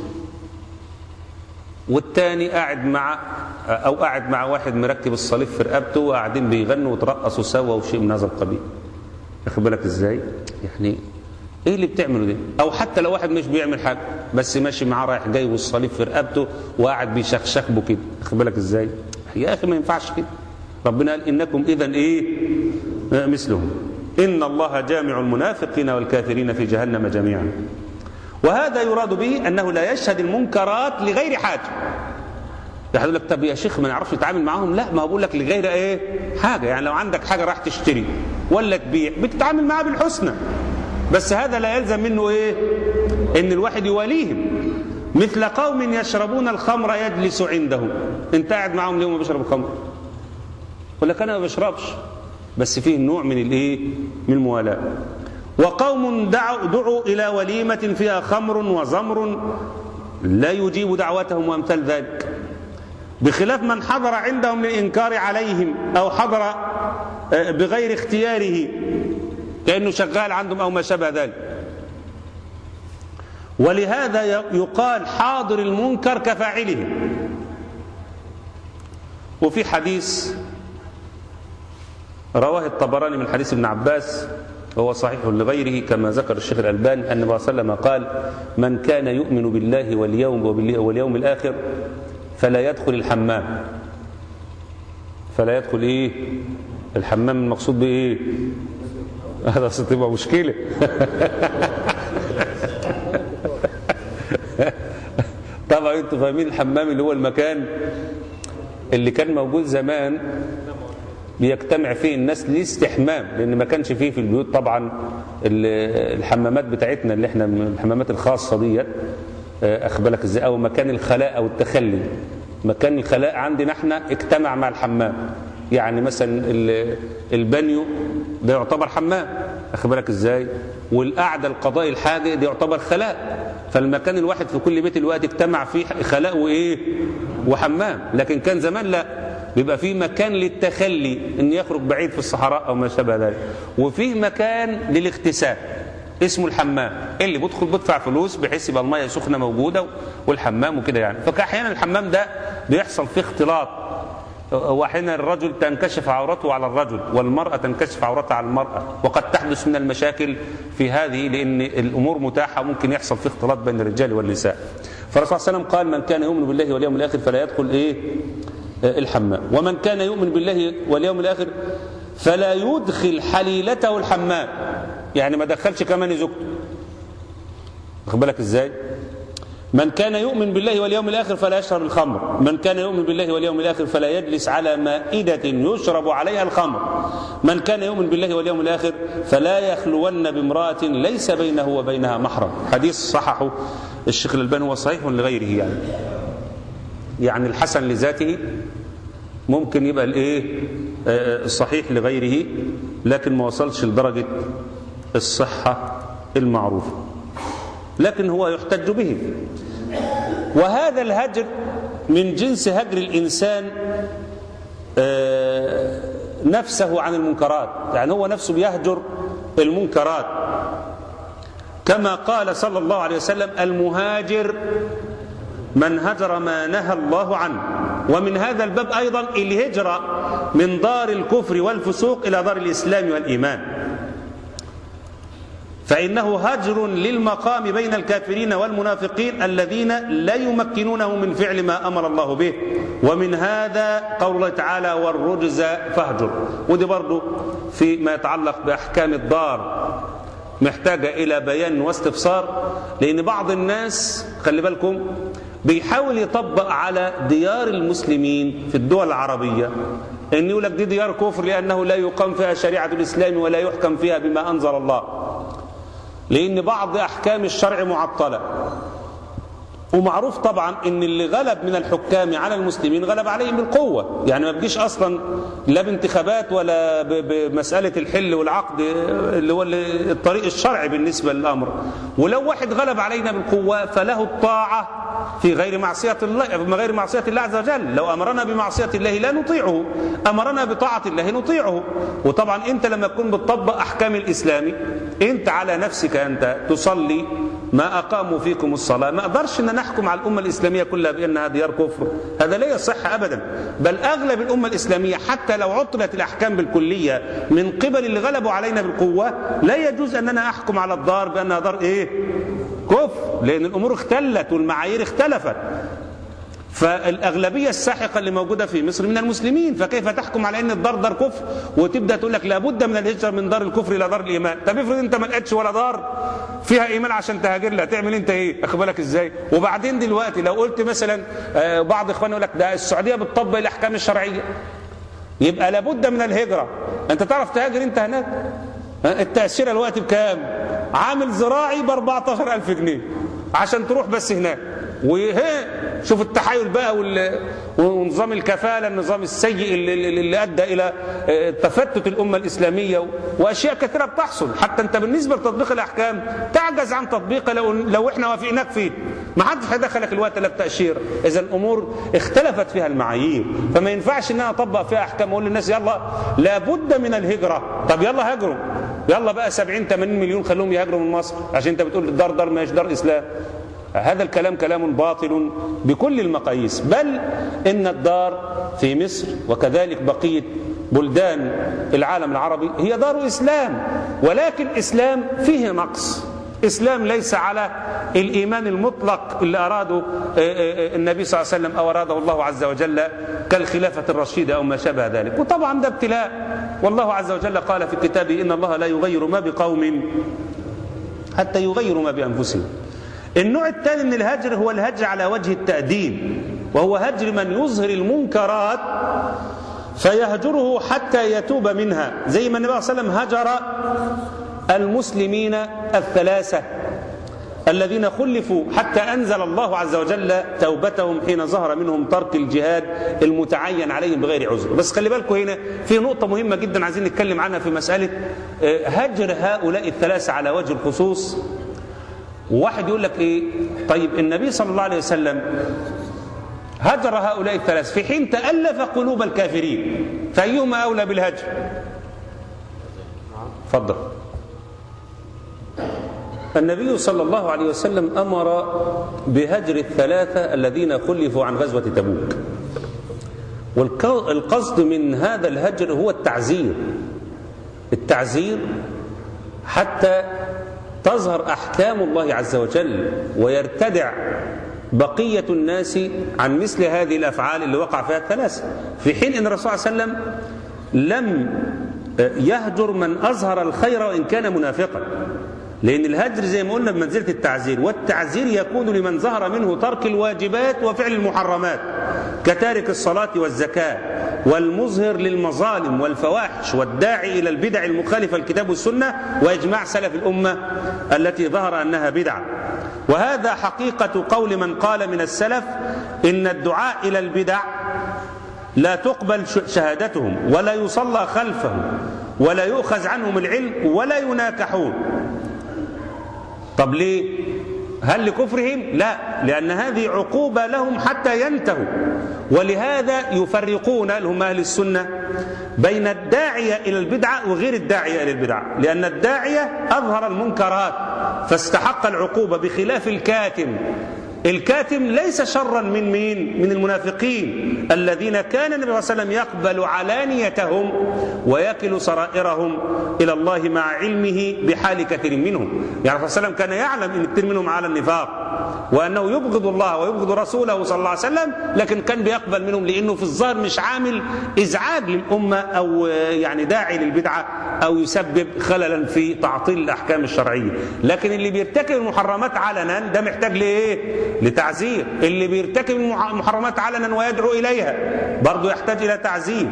والتاني قاعد مع او قاعد مع واحد مركب الصليب في رقبته وقاعدين بيغنوا وترقصوا سوا وشيء من هذا القبيل واخد بالك ازاي يعني ايه اللي بتعمله ده او حتى لو واحد مش بيعمل حاجه بس ماشي معاه رايح جاي والصليب في رقبته وقاعد بيشخشخ به كده واخد بالك ازاي يا اخي ما ينفعش كده ربنا قال انكم اذا ايه مثلهم ان الله جامع المنافقين والكافرين في جهنم جميعا وهذا يراد به انه لا يشهد المنكرات لغير حاجه يقول لك طب يا شيخ ما نعرفش نتعامل معاهم لا ما بقول لك لغير ايه حاجه يعني لو عندك حاجه راح تشتري ولا تبيع بتتعامل معاها بالحسنى بس هذا لا يلزم منه ايه ان الواحد يواليهم مثل قوم يشربون الخمر يجلس عندهم انت قاعد معاهم ليه ما بيشربوا الخمر يقول لك انا ما بشربش بس فيه نوع من الايه من الموالاه وقوم دعوا, دعوا الى وليمه فيها خمر وزمر لا يجيب دعوتهم وامثال ذلك بخلاف من حضر عندهم للإنكار عليهم أو حضر بغير اختياره كأنه شغال عندهم أو ما شابه ذلك ولهذا يقال حاضر المنكر كفاعله وفي حديث رواه الطبراني من حديث ابن عباس وهو صحيح لغيره كما ذكر الشيخ الألباني أن النبي صلى الله عليه وسلم قال من كان يؤمن بالله واليوم واليوم الآخر فلا يدخل الحمام فلا يدخل ايه الحمام المقصود بايه هذا ستبقى مشكلة طبعا انتوا فاهمين الحمام اللي هو المكان اللي كان موجود زمان بيجتمع فيه الناس لاستحمام لان ما كانش فيه في البيوت طبعا الحمامات بتاعتنا اللي احنا الحمامات الخاصه ديت اخبالك ازاي او مكان الخلاء او التخلي مكان الخلاء عندنا احنا اجتمع مع الحمام يعني مثلا البانيو ده يعتبر حمام اخبالك ازاي والقعده القضاء الحاجه دي يعتبر خلاء فالمكان الواحد في كل بيت الوقت اجتمع فيه خلاء وايه وحمام لكن كان زمان لا بيبقى فيه مكان للتخلي ان يخرج بعيد في الصحراء او ما شابه ذلك وفيه مكان للاغتسال اسمه الحمام اللي بدخل بدفع فلوس بحيث يبقى الميه سخنه موجوده والحمام وكده يعني فاحيانا الحمام ده بيحصل فيه اختلاط واحيانا الرجل تنكشف عورته على الرجل والمرأة تنكشف عورتها على المرأة وقد تحدث من المشاكل في هذه لأن الأمور متاحة وممكن يحصل في اختلاط بين الرجال والنساء فالرسول صلى الله عليه وسلم قال من كان يؤمن بالله واليوم الآخر فلا يدخل إيه الحمام ومن كان يؤمن بالله واليوم الآخر فلا يدخل حليلته الحمام يعني ما دخلش كمان زوجته واخد بالك ازاي من كان يؤمن بالله واليوم الآخر فلا يشرب الخمر من كان يؤمن بالله واليوم الآخر فلا يجلس على مائدة يشرب عليها الخمر من كان يؤمن بالله واليوم الآخر فلا يخلون بامرأة ليس بينه وبينها محرم حديث صححه الشيخ الألباني هو صحيح لغيره يعني يعني الحسن لذاته ممكن يبقى الايه الصحيح لغيره لكن ما وصلش لدرجة الصحة المعروفة لكن هو يحتج به وهذا الهجر من جنس هجر الإنسان نفسه عن المنكرات يعني هو نفسه بيهجر المنكرات كما قال صلى الله عليه وسلم المهاجر من هجر ما نهى الله عنه ومن هذا الباب أيضا الهجرة من دار الكفر والفسوق إلى دار الإسلام والإيمان فإنه هجر للمقام بين الكافرين والمنافقين الذين لا يمكنونه من فعل ما أمر الله به ومن هذا قول الله تعالى والرجز فاهجر ودي برضو فيما يتعلق بأحكام الدار محتاجة إلى بيان واستفسار لأن بعض الناس خلي بالكم بيحاول يطبق على ديار المسلمين في الدول العربية ان يقول لك دي ديار كفر لانه لا يقام فيها شريعه الاسلام ولا يحكم فيها بما انزل الله لان بعض احكام الشرع معطله ومعروف طبعا ان اللي غلب من الحكام على المسلمين غلب عليهم بالقوه يعني ما بيجيش اصلا لا بانتخابات ولا بمساله الحل والعقد اللي هو الطريق الشرعي بالنسبه للامر ولو واحد غلب علينا بالقوه فله الطاعه في غير معصية الله في غير معصية الله عز وجل لو أمرنا بمعصية الله لا نطيعه أمرنا بطاعة الله نطيعه وطبعا أنت لما تكون بتطبق أحكام الإسلام أنت على نفسك أنت تصلي ما أقاموا فيكم الصلاة ما أقدرش أن نحكم على الأمة الإسلامية كلها بأنها ديار كفر هذا لا يصح أبدا بل أغلب الأمة الإسلامية حتى لو عطلت الأحكام بالكلية من قبل اللي غلبوا علينا بالقوة لا يجوز أننا أحكم على الدار بأنها دار إيه كفر لأن الأمور اختلت والمعايير اختلفت فالأغلبية الساحقة اللي موجودة في مصر من المسلمين فكيف تحكم على أن الدار دار كفر وتبدأ تقول لك لابد من الهجرة من دار الكفر إلى دار الإيمان طب افرض أنت ما لقيتش ولا دار فيها إيمان عشان تهاجر لها تعمل أنت إيه أخد بالك إزاي وبعدين دلوقتي لو قلت مثلا بعض إخواني يقول لك ده السعودية بتطبق الأحكام الشرعية يبقى لابد من الهجرة أنت تعرف تهاجر أنت هناك التأشيرة الوقت بكام عامل زراعي ب 14000 جنيه عشان تروح بس هناك وهي شوف التحايل بقى ونظام الكفالة النظام السيء اللي, اللي أدى إلى تفتت الأمة الإسلامية وأشياء كثيرة بتحصل حتى أنت بالنسبة لتطبيق الأحكام تعجز عن تطبيقها لو, لو إحنا وافقناك فيه ما حدش هيدخلك الوقت لا بتأشير إذا الأمور اختلفت فيها المعايير فما ينفعش إن أنا أطبق فيها أحكام أقول للناس يلا لابد من الهجرة طب يلا هاجروا يلا بقى 70 80 مليون خلوهم يهاجروا من مصر عشان أنت بتقول الدار دار مش دار إسلام هذا الكلام كلام باطل بكل المقاييس بل إن الدار في مصر وكذلك بقية بلدان العالم العربي هي دار إسلام ولكن إسلام فيه نقص إسلام ليس على الإيمان المطلق اللي أراده النبي صلى الله عليه وسلم أو أراده الله عز وجل كالخلافة الرشيدة أو ما شابه ذلك وطبعا ده ابتلاء والله عز وجل قال في كتابه إن الله لا يغير ما بقوم حتى يغيروا ما بأنفسهم النوع الثاني من الهجر هو الهجر على وجه التأديب وهو هجر من يظهر المنكرات فيهجره حتى يتوب منها زي ما النبي صلى الله عليه وسلم هجر المسلمين الثلاثة الذين خلفوا حتى أنزل الله عز وجل توبتهم حين ظهر منهم ترك الجهاد المتعين عليهم بغير عذر بس خلي بالكم هنا في نقطة مهمة جدا عايزين نتكلم عنها في مسألة هجر هؤلاء الثلاثة على وجه الخصوص وواحد يقول لك ايه طيب النبي صلى الله عليه وسلم هجر هؤلاء الثلاث في حين تألف قلوب الكافرين فأيهما أولى بالهجر تفضل النبي صلى الله عليه وسلم أمر بهجر الثلاثة الذين خلفوا عن غزوة تبوك والقصد من هذا الهجر هو التعزير التعزير حتى تظهر أحكام الله عز وجل ويرتدع بقية الناس عن مثل هذه الأفعال اللي وقع فيها الثلاثة في حين أن الرسول صلى الله عليه وسلم لم يهجر من أظهر الخير وإن كان منافقا لأن الهجر زي ما قلنا بمنزلة التعزير والتعزير يكون لمن ظهر منه ترك الواجبات وفعل المحرمات كتارك الصلاة والزكاة والمظهر للمظالم والفواحش والداعي إلى البدع المخالفة الكتاب والسنة وإجماع سلف الأمة التي ظهر أنها بدعة وهذا حقيقة قول من قال من السلف إن الدعاء إلى البدع لا تقبل شهادتهم ولا يصلى خلفهم ولا يؤخذ عنهم العلم ولا يناكحون طب ليه هل لكفرهم لا لأن هذه عقوبة لهم حتى ينتهوا ولهذا يفرقون لهم أهل السنة بين الداعية إلى البدعة وغير الداعية إلى البدعة لأن الداعية أظهر المنكرات فاستحق العقوبة بخلاف الكاتم الكاتم ليس شرا من مين من المنافقين الذين كان النبي صلى الله عليه وسلم يقبل علانيتهم ويكل سرائرهم إلى الله مع علمه بحال كثير منهم يعني صلى الله عليه وسلم كان يعلم أن كثير منهم على النفاق وأنه يبغض الله ويبغض رسوله صلى الله عليه وسلم لكن كان بيقبل منهم لأنه في الظاهر مش عامل إزعاج للأمة أو يعني داعي للبدعة أو يسبب خللا في تعطيل الأحكام الشرعية لكن اللي بيرتكب المحرمات علنا ده محتاج لإيه لتعزير اللي بيرتكب المحرمات علنا ويدعو إليها برضه يحتاج إلى تعزير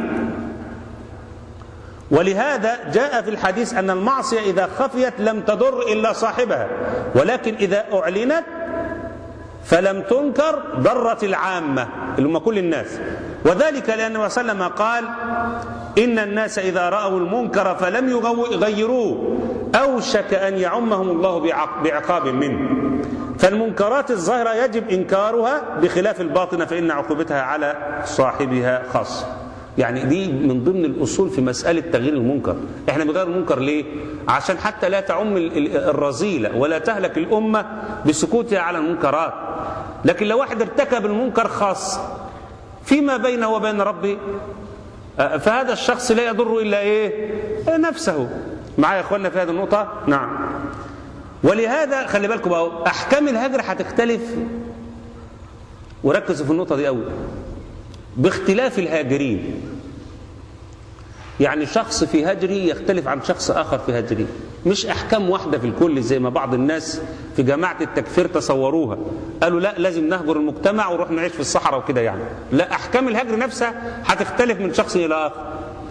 ولهذا جاء في الحديث أن المعصية إذا خفيت لم تضر إلا صاحبها ولكن إذا أعلنت فلم تنكر ضرت العامة اللي هم كل الناس وذلك لأن النبي صلى الله عليه وسلم قال إن الناس إذا رأوا المنكر فلم يغيروه أوشك أن يعمهم الله بعقاب منه فالمنكرات الظاهرة يجب إنكارها بخلاف الباطنة فإن عقوبتها على صاحبها خاصة يعني دي من ضمن الأصول في مسألة تغيير المنكر احنا بنغير المنكر ليه عشان حتى لا تعم الرذيلة ولا تهلك الأمة بسكوتها على المنكرات لكن لو واحد ارتكب المنكر خاص فيما بينه وبين ربه فهذا الشخص لا يضر إلا إيه نفسه معايا يا اخوانا في هذه النقطة نعم ولهذا خلي بالكم بقى احكام الهجر هتختلف وركزوا في النقطه دي قوي باختلاف الهاجرين يعني شخص في هجري يختلف عن شخص اخر في هجري مش احكام واحده في الكل زي ما بعض الناس في جماعه التكفير تصوروها قالوا لا لازم نهجر المجتمع ونروح نعيش في الصحراء وكده يعني لا احكام الهجر نفسها هتختلف من شخص الى اخر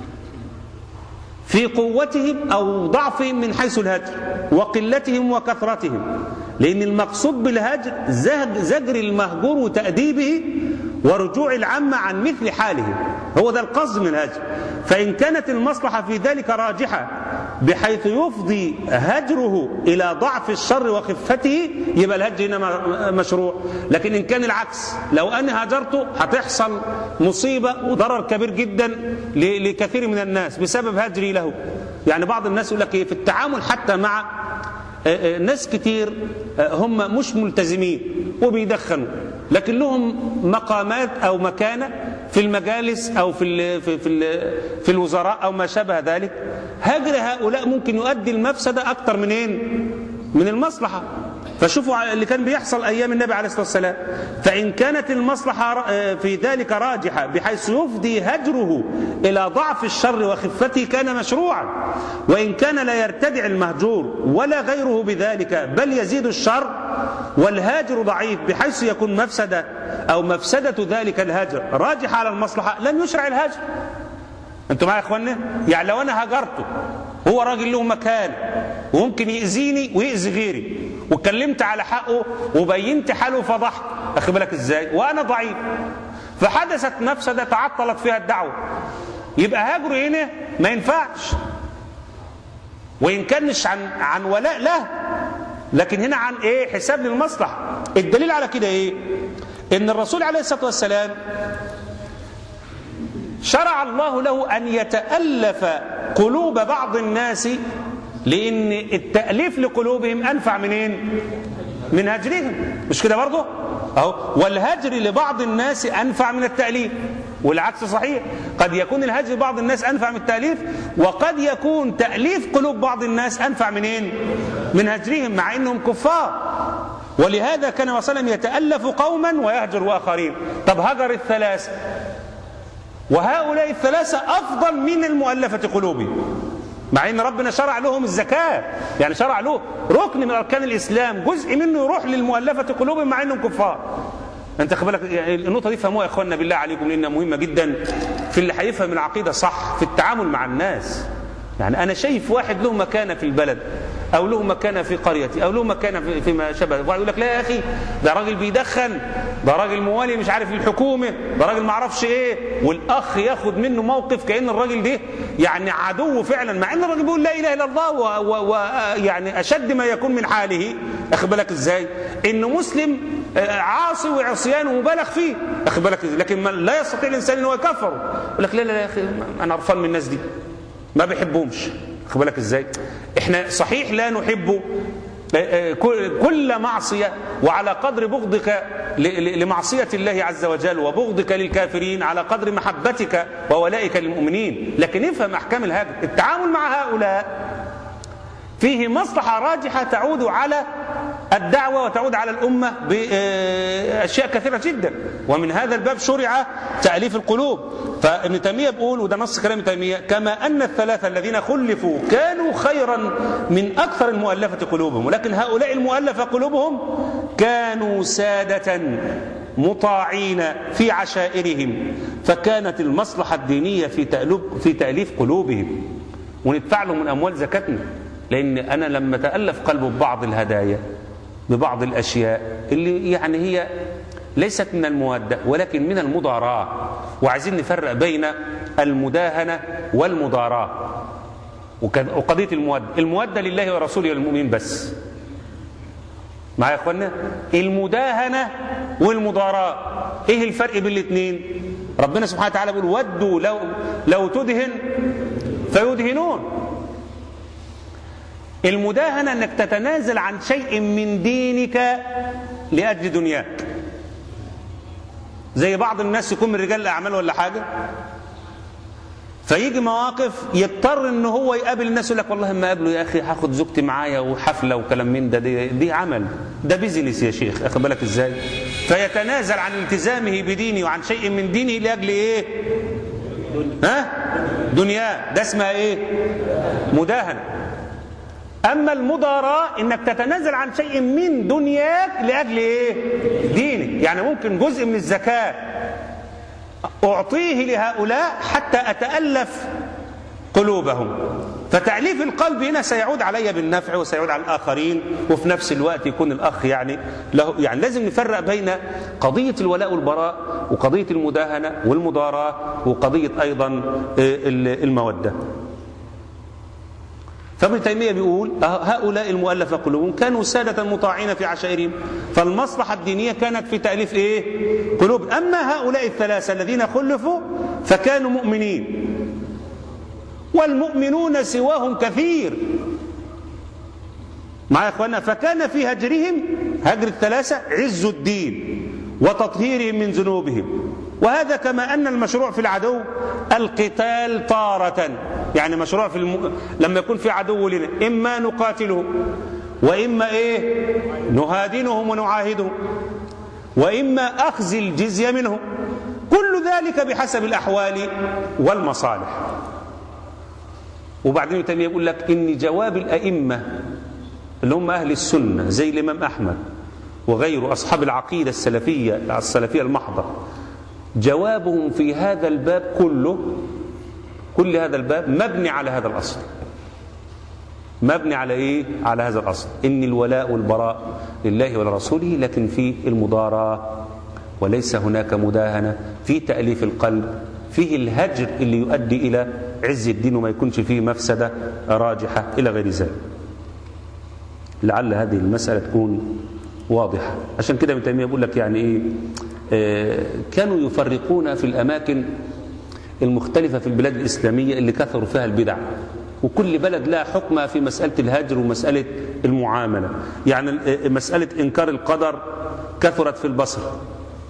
في قوتهم أو ضعفهم من حيث الهجر وقلتهم وكثرتهم لأن المقصود بالهجر زجر المهجور وتأديبه ورجوع العامة عن مثل حاله هو ده القصد من الهجر فإن كانت المصلحة في ذلك راجحة بحيث يفضي هجره إلى ضعف الشر وخفته يبقى الهجر هنا مشروع لكن إن كان العكس لو أنا هاجرته هتحصل مصيبة وضرر كبير جدا لكثير من الناس بسبب هجري له يعني بعض الناس يقول لك إيه في التعامل حتى مع ناس كتير هم مش ملتزمين وبيدخنوا لكن لهم مقامات أو مكانة في المجالس أو في ال في في, ال في الوزراء أو ما شابه ذلك هجر هؤلاء ممكن يؤدي المفسدة أكثر منين من المصلحة فشوفوا اللي كان بيحصل أيام النبي عليه الصلاة والسلام فإن كانت المصلحة في ذلك راجحة بحيث يفضي هجره إلى ضعف الشر وخفته كان مشروعا وإن كان لا يرتدع المهجور ولا غيره بذلك بل يزيد الشر والهاجر ضعيف بحيث يكون مفسدة أو مفسدة ذلك الهاجر راجحة على المصلحة لن يشرع الهاجر انتوا معايا يا اخوانا يعني لو انا هاجرته هو راجل له مكان وممكن يأذيني ويأذي غيري واتكلمت على حقه وبينت حاله وفضحت اخي بالك ازاي وانا ضعيف فحدثت مفسده تعطلت فيها الدعوه يبقى هاجره هنا ما ينفعش وان كان مش عن عن ولاء له لكن هنا عن ايه حساب للمصلحه الدليل على كده ايه ان الرسول عليه الصلاه والسلام شرع الله له ان يتالف قلوب بعض الناس لان التاليف لقلوبهم انفع منين من هجرهم مش كده برضه اهو والهجر لبعض الناس انفع من التاليف والعكس صحيح قد يكون الهجر لبعض الناس انفع من التاليف وقد يكون تاليف قلوب بعض الناس انفع منين من هجرهم مع انهم كفار ولهذا كان صلى الله عليه وسلم يتالف قوما ويهجر اخرين طب هجر الثلاثه وهؤلاء الثلاثة أفضل من المؤلفة قلوبهم مع ان ربنا شرع لهم الزكاة يعني شرع له ركن من أركان الإسلام جزء منه يروح للمؤلفة قلوبهم مع أنهم كفار انت بالك يعني النقطة دي فهموها يا اخوانا بالله عليكم لأنها مهمة جدا في اللي هيفهم العقيدة صح في التعامل مع الناس يعني أنا شايف واحد له مكانة في البلد أو له مكانة في قريتي أو له مكانة في فيما شبه واحد يقول لك لا يا أخي ده راجل بيدخن ده راجل موالي مش عارف الحكومة ده راجل ما اعرفش إيه والأخ ياخد منه موقف كأن الراجل ده يعني عدو فعلا مع أن الراجل بيقول لا إله إلا الله ويعني أشد ما يكون من حاله أخد بالك إزاي إنه مسلم عاصي وعصيان مبالغ فيه أخد بالك لكن لا يستطيع الإنسان أنه يكفره يقول لك لا لا يا أخي أنا عرفان من الناس دي ما بيحبهمش خد بالك ازاي احنا صحيح لا نحب كل معصية وعلى قدر بغضك لمعصية الله عز وجل وبغضك للكافرين على قدر محبتك وولائك للمؤمنين لكن افهم أحكام الهجر التعامل مع هؤلاء فيه مصلحة راجحة تعود على الدعوة وتعود على الأمة بأشياء كثيرة جدا ومن هذا الباب شرع تأليف القلوب فابن تيمية بيقول وده نص كلام تيمية كما أن الثلاثة الذين خلفوا كانوا خيرا من أكثر المؤلفة قلوبهم ولكن هؤلاء المؤلفة قلوبهم كانوا سادة مطاعين في عشائرهم فكانت المصلحة الدينية في في تأليف قلوبهم وندفع لهم من أموال زكاتنا لأن أنا لما تألف قلبه ببعض الهدايا ببعض الأشياء اللي يعني هي ليست من المودة ولكن من المضاراة وعايزين نفرق بين المداهنة والمضاراة وقضية المودة المودة لله ورسوله والمؤمنين بس معايا يا اخوانا المداهنة والمضاراة ايه الفرق بين الاثنين ربنا سبحانه وتعالى بيقول ودوا لو لو تدهن فيدهنون المداهنة انك تتنازل عن شيء من دينك لأجل دنياك زي بعض الناس يكون من رجال الأعمال ولا حاجة فيجي مواقف يضطر ان هو يقابل الناس يقول لك والله ما اقابله يا اخي هاخد زوجتي معايا وحفله وكلام من ده دي, دي عمل ده بيزنس يا شيخ اخد بالك ازاي فيتنازل عن التزامه بدينه وعن شيء من دينه لاجل ايه ها دنياه ده اسمها ايه مداهنه أما المضاراة إنك تتنازل عن شيء من دنياك لأجل إيه؟ دينك يعني ممكن جزء من الزكاة أعطيه لهؤلاء حتى أتألف قلوبهم فتأليف القلب هنا سيعود علي بالنفع وسيعود على الآخرين وفي نفس الوقت يكون الأخ يعني له يعني لازم نفرق بين قضية الولاء والبراء وقضية المداهنة والمضاراة وقضية أيضا المودة فابن تيمية بيقول هؤلاء المؤلفة قلوبهم كانوا سادة مطاعين في عشائرهم فالمصلحة الدينية كانت في تأليف إيه؟ قلوب أما هؤلاء الثلاثة الذين خلفوا فكانوا مؤمنين والمؤمنون سواهم كثير مع يا اخوانا فكان في هجرهم هجر الثلاثة عز الدين وتطهيرهم من ذنوبهم وهذا كما أن المشروع في العدو القتال تارة يعني مشروع في الم... لما يكون في عدو لنا إما نقاتله وإما إيه نهادنهم ونعاهدهم وإما أخذ الجزية منهم كل ذلك بحسب الأحوال والمصالح وبعدين تيمية يقول لك إن جواب الأئمة اللي هم أهل السنة زي الإمام أحمد وغيره أصحاب العقيدة السلفية السلفية المحضة جوابهم في هذا الباب كله كل هذا الباب مبني على هذا الأصل مبني على إيه؟ على هذا الأصل إن الولاء والبراء لله ولرسوله لكن في المضاراة وليس هناك مداهنة في تأليف القلب فيه الهجر اللي يؤدي إلى عز الدين وما يكونش فيه مفسدة راجحة إلى غير ذلك لعل هذه المسألة تكون واضحة عشان كده ابن تيمية بيقول لك يعني إيه آه كانوا يفرقون في الأماكن المختلفة في البلاد الإسلامية اللي كثروا فيها البدع وكل بلد لها حكمها في مسألة الهجر ومسألة المعاملة يعني مسألة إنكار القدر كثرت في البصرة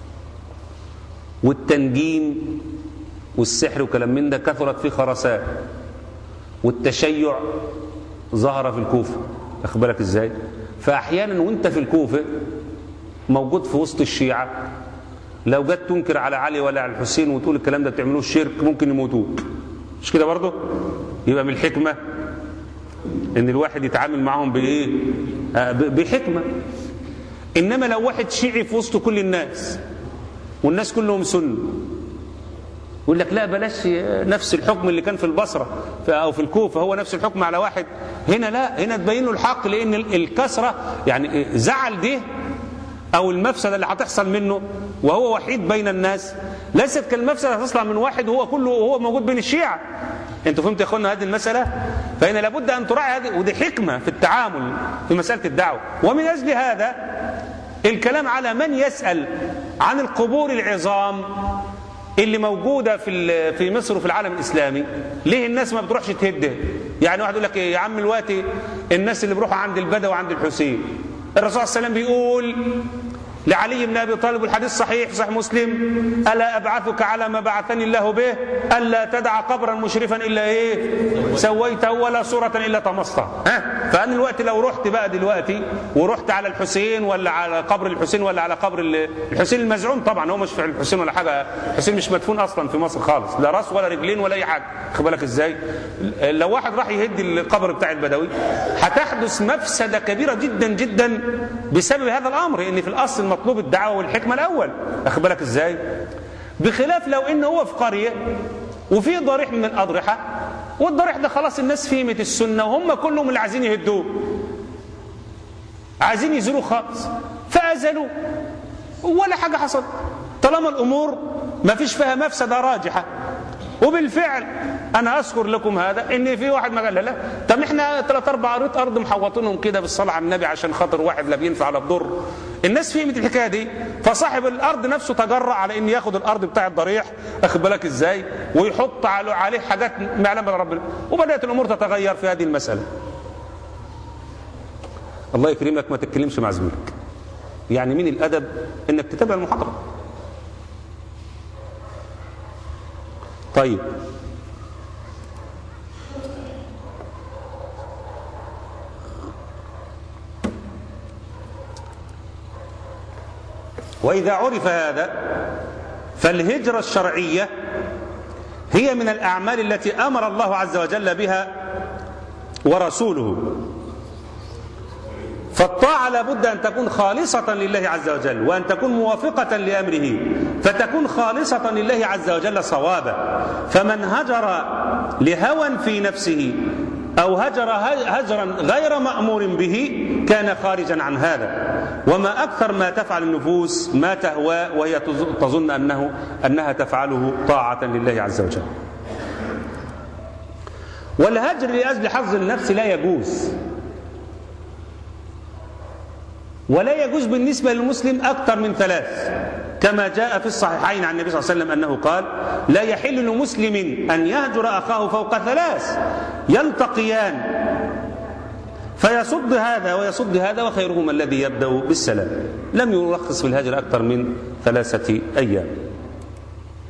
والتنجيم والسحر وكلام من ده كثرت في خرسان والتشيع ظهر في الكوفة أخبرك إزاي فأحيانا وانت في الكوفة موجود في وسط الشيعة لو جت تنكر على علي ولا على الحسين وتقول الكلام ده بتعملوه الشرك ممكن يموتوك مش كده برضه يبقى من الحكمة ان الواحد يتعامل معهم بايه آه بحكمة انما لو واحد شيعي في وسط كل الناس والناس كلهم سنة يقول لك لا بلاش نفس الحكم اللي كان في البصرة او في الكوفة هو نفس الحكم على واحد هنا لا هنا تبين له الحق لان الكسرة يعني زعل ده او المفسدة اللي هتحصل منه وهو وحيد بين الناس ليست كالمفسدة هتصلع من واحد وهو كله وهو موجود بين الشيعة انتوا فهمتوا يا اخوانا هذه المسألة فهنا لابد ان تراعي هذه ودي حكمة في التعامل في مسألة الدعوة ومن اجل هذا الكلام على من يسأل عن القبور العظام اللي موجودة في في مصر وفي العالم الإسلامي ليه الناس ما بتروحش تهده يعني واحد يقول لك يا عم الوقت الناس اللي بيروحوا عند البدوي وعند الحسين الرسول صلى الله عليه وسلم بيقول لعلي بن ابي طالب الحديث صحيح صحيح مسلم الا ابعثك على ما بعثني الله به الا تدع قبرا مشرفا الا ايه سويته ولا صوره الا طمستها ها فانا الوقت لو رحت بقى دلوقتي ورحت على الحسين ولا على قبر الحسين ولا على قبر الحسين المزعوم طبعا هو مش في الحسين ولا حاجه الحسين مش مدفون اصلا في مصر خالص لا راس ولا رجلين ولا اي حاجه خد بالك ازاي لو واحد راح يهد القبر بتاع البدوي هتحدث مفسده كبيره جدا جدا بسبب هذا الامر ان في الاصل مطلوب الدعوة والحكمة الأول أخد بالك إزاي بخلاف لو إن هو في قرية وفي ضريح من الأضرحة والضريح ده خلاص الناس فهمت السنة وهم كلهم اللي عايزين يهدوه عايزين يزيلوه خالص فأزلوه ولا حاجة حصلت طالما الأمور ما فيش فيها مفسدة راجحة وبالفعل انا اذكر لكم هذا ان في واحد ما قال لا طب احنا ثلاث اربع قريت ارض محوطينهم كده بالصلاه على النبي عشان خاطر واحد لا بينفع لا بضر الناس فهمت الحكايه دي فصاحب الارض نفسه تجرأ على ان ياخد الارض بتاع الضريح اخد بالك ازاي ويحط عليه حاجات ما يعلمها ربنا وبدات الامور تتغير في هذه المساله الله يكرمك ما تتكلمش مع زميلك يعني من الادب انك تتابع المحاضره طيب وإذا عرف هذا فالهجرة الشرعية هي من الأعمال التي أمر الله عز وجل بها ورسوله فالطاعة لابد أن تكون خالصة لله عز وجل وأن تكون موافقة لأمره فتكون خالصة لله عز وجل صوابا فمن هجر لهوى في نفسه أو هجر هجرا غير مأمور به كان خارجا عن هذا وما أكثر ما تفعل النفوس ما تهوى وهي تظن أنه أنها تفعله طاعة لله عز وجل والهجر لأجل حظ النفس لا يجوز ولا يجوز بالنسبة للمسلم أكثر من ثلاث كما جاء في الصحيحين عن النبي صلى الله عليه وسلم أنه قال لا يحل لمسلم أن يهجر أخاه فوق ثلاث يلتقيان فيصد هذا ويصد هذا وخيرهما الذي يبدأ بالسلام لم يرخص في الهجر أكثر من ثلاثة أيام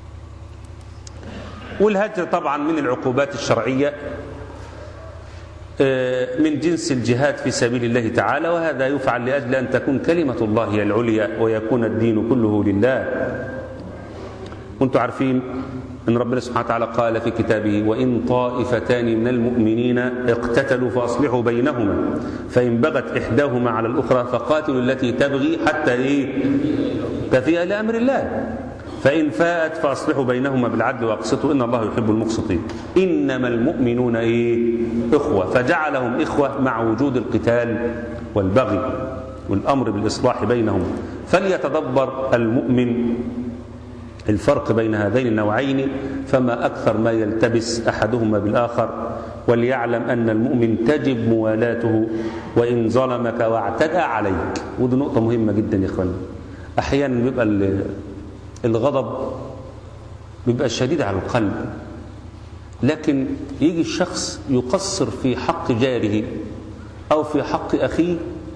والهجر طبعا من العقوبات الشرعية من جنس الجهاد في سبيل الله تعالى وهذا يفعل لأجل أن تكون كلمة الله هي العليا ويكون الدين كله لله وانتم عارفين أن ربنا سبحانه وتعالى قال في كتابه وإن طائفتان من المؤمنين اقتتلوا فأصلحوا بينهما فإن بغت إحداهما على الأخرى فقاتلوا التي تبغي حتى إيه تفيء لأمر الله فإن فاءت فأصلحوا بينهما بالعدل وأقسطوا إن الله يحب المقسطين إنما المؤمنون إيه إخوة فجعلهم إخوة مع وجود القتال والبغي والأمر بالإصلاح بينهم فليتدبر المؤمن الفرق بين هذين النوعين فما أكثر ما يلتبس أحدهما بالآخر وليعلم أن المؤمن تجب موالاته وإن ظلمك واعتدى عليك ودي نقطة مهمة جدا يا إخواني أحيانا بيبقى الغضب بيبقى شديد على القلب لكن يجي الشخص يقصر في حق جاره أو في حق أخيه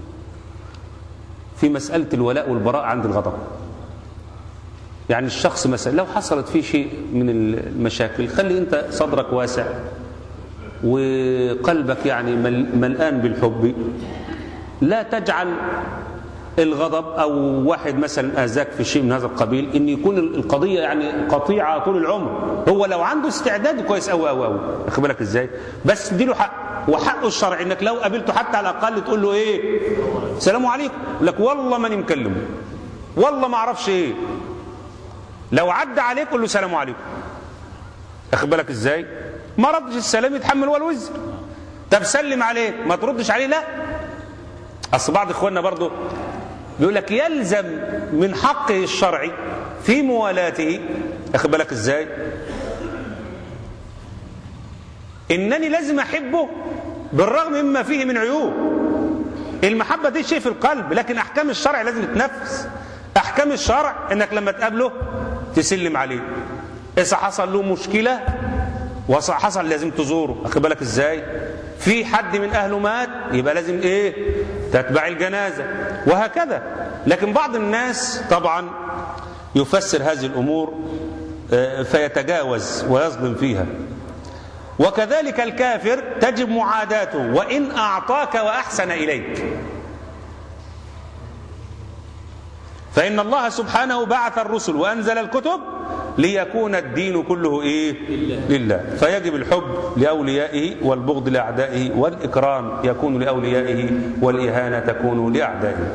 في مسألة الولاء والبراء عند الغضب يعني الشخص مثلا لو حصلت فيه شيء من المشاكل خلي انت صدرك واسع وقلبك يعني ملآن بالحب لا تجعل الغضب او واحد مثلا اذاك في شيء من هذا القبيل ان يكون القضيه يعني قطيعه طول العمر هو لو عنده استعداد كويس قوي قوي قوي واخد بالك ازاي بس اديله حق وحقه الشرعي انك لو قابلته حتى على الاقل تقول له ايه السلام عليكم لك والله ماني مكلمه والله ما اعرفش ايه لو عدى عليك قول له سلام عليكم واخد بالك ازاي ما ردش السلام يتحمل هو الوزر طب سلم عليه ما تردش عليه لا اصل بعض اخواننا برضه يقول لك يلزم من حقه الشرعي في موالاته واخد بالك ازاي انني لازم احبه بالرغم مما فيه من عيوب المحبه دي شيء في القلب لكن احكام الشرع لازم تنفذ احكام الشرع انك لما تقابله تسلم عليه اذا حصل له مشكله وحصل لازم تزوره واخد بالك ازاي في حد من اهله مات يبقى لازم ايه تتبع الجنازه وهكذا لكن بعض الناس طبعا يفسر هذه الامور فيتجاوز ويظلم فيها وكذلك الكافر تجب معاداته وان اعطاك واحسن اليك فإن الله سبحانه بعث الرسل وأنزل الكتب ليكون الدين كله إيه؟ لله فيجب الحب لأوليائه والبغض لأعدائه والإكرام يكون لأوليائه والإهانة تكون لأعدائه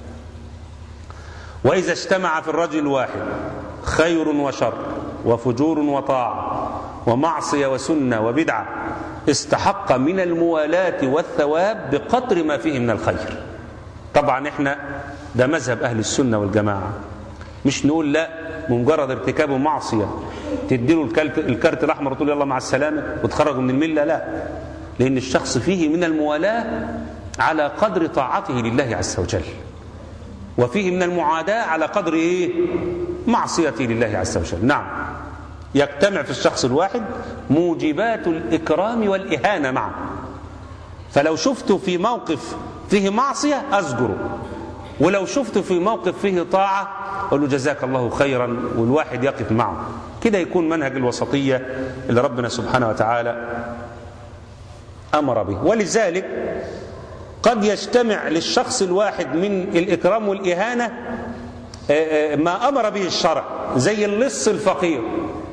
وإذا اجتمع في الرجل الواحد خير وشر وفجور وطاعة ومعصية وسنة وبدعة استحق من الموالاة والثواب بقدر ما فيه من الخير طبعا احنا ده مذهب أهل السنة والجماعة مش نقول لا بمجرد ارتكابه معصية تديله الكارت, الكارت الأحمر وتقول يلا مع السلامة وتخرجه من الملة لا لأن الشخص فيه من الموالاة على قدر طاعته لله عز وجل وفيه من المعاداة على قدر إيه؟ معصيته لله عز وجل نعم يجتمع في الشخص الواحد موجبات الإكرام والإهانة معه فلو شفته في موقف فيه معصية أزجره ولو شفته في موقف فيه طاعة أقول له جزاك الله خيرا والواحد يقف معه كده يكون منهج الوسطية اللي ربنا سبحانه وتعالى أمر به ولذلك قد يجتمع للشخص الواحد من الإكرام والإهانة ما أمر به الشرع زي اللص الفقير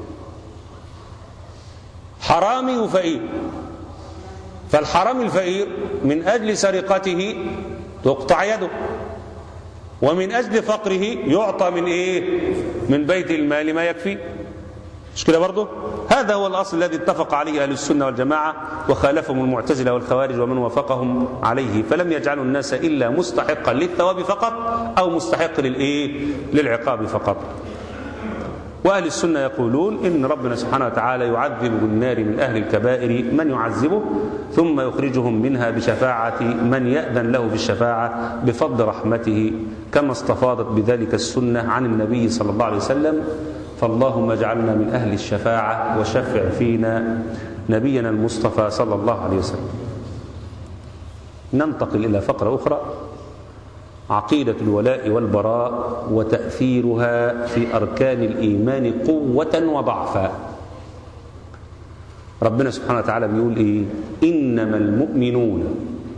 حرامي وفقير فالحرامي الفقير من أجل سرقته تقطع يده ومن أجل فقره يعطى من إيه من بيت المال ما يكفي مش كده برضه هذا هو الأصل الذي اتفق عليه أهل السنة والجماعة وخالفهم المعتزلة والخوارج ومن وافقهم عليه فلم يجعلوا الناس إلا مستحقا للثواب فقط أو مستحق للإيه للعقاب فقط وأهل السنة يقولون إن ربنا سبحانه وتعالى يعذب بالنار من أهل الكبائر من يعذبه ثم يخرجهم منها بشفاعة من يأذن له في الشفاعة بفضل رحمته كما استفاضت بذلك السنة عن النبي صلى الله عليه وسلم فاللهم اجعلنا من أهل الشفاعة وشفع فينا نبينا المصطفى صلى الله عليه وسلم ننتقل إلى فقرة أخرى عقيدة الولاء والبراء وتأثيرها في أركان الإيمان قوة وضعفا ربنا سبحانه وتعالى بيقول إيه إنما المؤمنون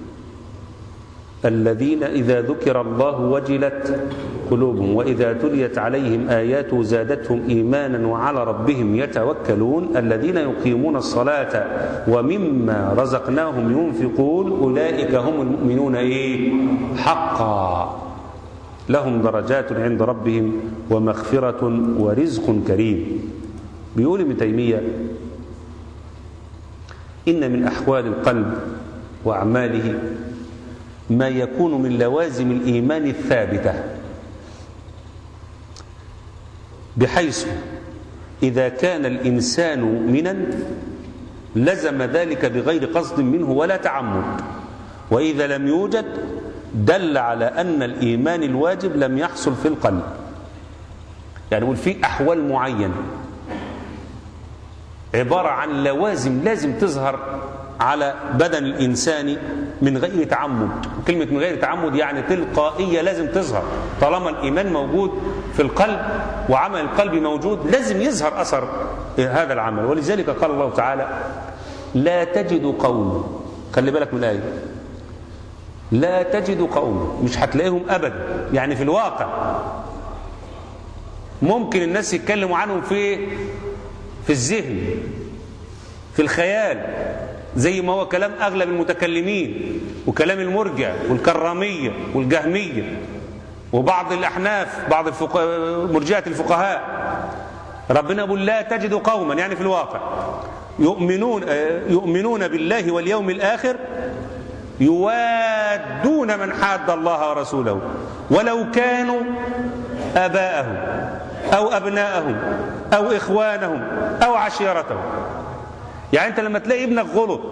الذين إذا ذكر الله وجلت قلوبهم وإذا تليت عليهم آياته زادتهم إيمانا وعلى ربهم يتوكلون الذين يقيمون الصلاة ومما رزقناهم ينفقون أولئك هم المؤمنون إيه حقا لهم درجات عند ربهم ومغفرة ورزق كريم بيقول ابن تيمية إن من أحوال القلب وأعماله ما يكون من لوازم الإيمان الثابتة بحيث إذا كان الإنسان مؤمنا لزم ذلك بغير قصد منه ولا تعمد وإذا لم يوجد دل على أن الإيمان الواجب لم يحصل في القلب يعني يقول في أحوال معينة عبارة عن لوازم لازم تظهر على بدن الإنسان من غير تعمد كلمة من غير تعمد يعني تلقائية لازم تظهر طالما الإيمان موجود في القلب وعمل القلب موجود لازم يظهر أثر هذا العمل ولذلك قال الله تعالى لا تجد قوم خلي بالك من الآية لا تجد قوم مش هتلاقيهم أبدا يعني في الواقع ممكن الناس يتكلموا عنهم في في الذهن في الخيال زي ما هو كلام أغلب المتكلمين وكلام المرجع والكرامية والجهمية وبعض الأحناف بعض الفقهاء مرجئة الفقهاء ربنا يقول لا تجد قوما يعني في الواقع يؤمنون يؤمنون بالله واليوم الآخر يوادون من حاد الله ورسوله ولو كانوا آباءهم أو أبناءهم أو إخوانهم أو عشيرتهم يعني أنت لما تلاقي ابنك غلط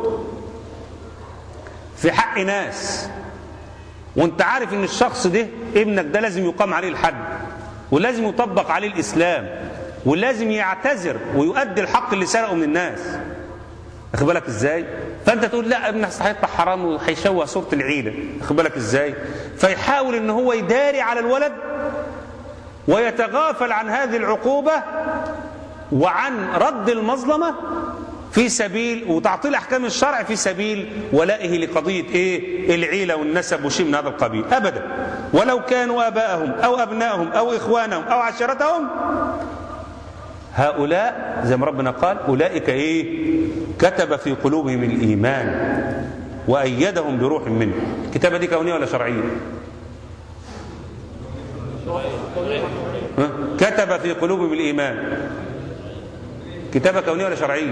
في حق ناس وانت عارف ان الشخص ده ابنك ده لازم يقام عليه الحد ولازم يطبق عليه الإسلام ولازم يعتذر ويؤدي الحق اللي سرقه من الناس واخد بالك ازاي فانت تقول لا ابنك هيطلع حرام وهيشوه صوره العيله واخد بالك ازاي فيحاول ان هو يداري على الولد ويتغافل عن هذه العقوبه وعن رد المظلمه في سبيل وتعطيل احكام الشرع في سبيل ولائه لقضيه ايه العيله والنسب وشيء من هذا القبيل ابدا ولو كانوا اباءهم او ابنائهم او اخوانهم او عشيرتهم هؤلاء زي ما ربنا قال اولئك ايه كتب في قلوبهم الايمان وايدهم بروح منه الكتابه دي كونيه ولا شرعيه ها؟ كتب في قلوبهم الايمان كتابة كونية ولا شرعية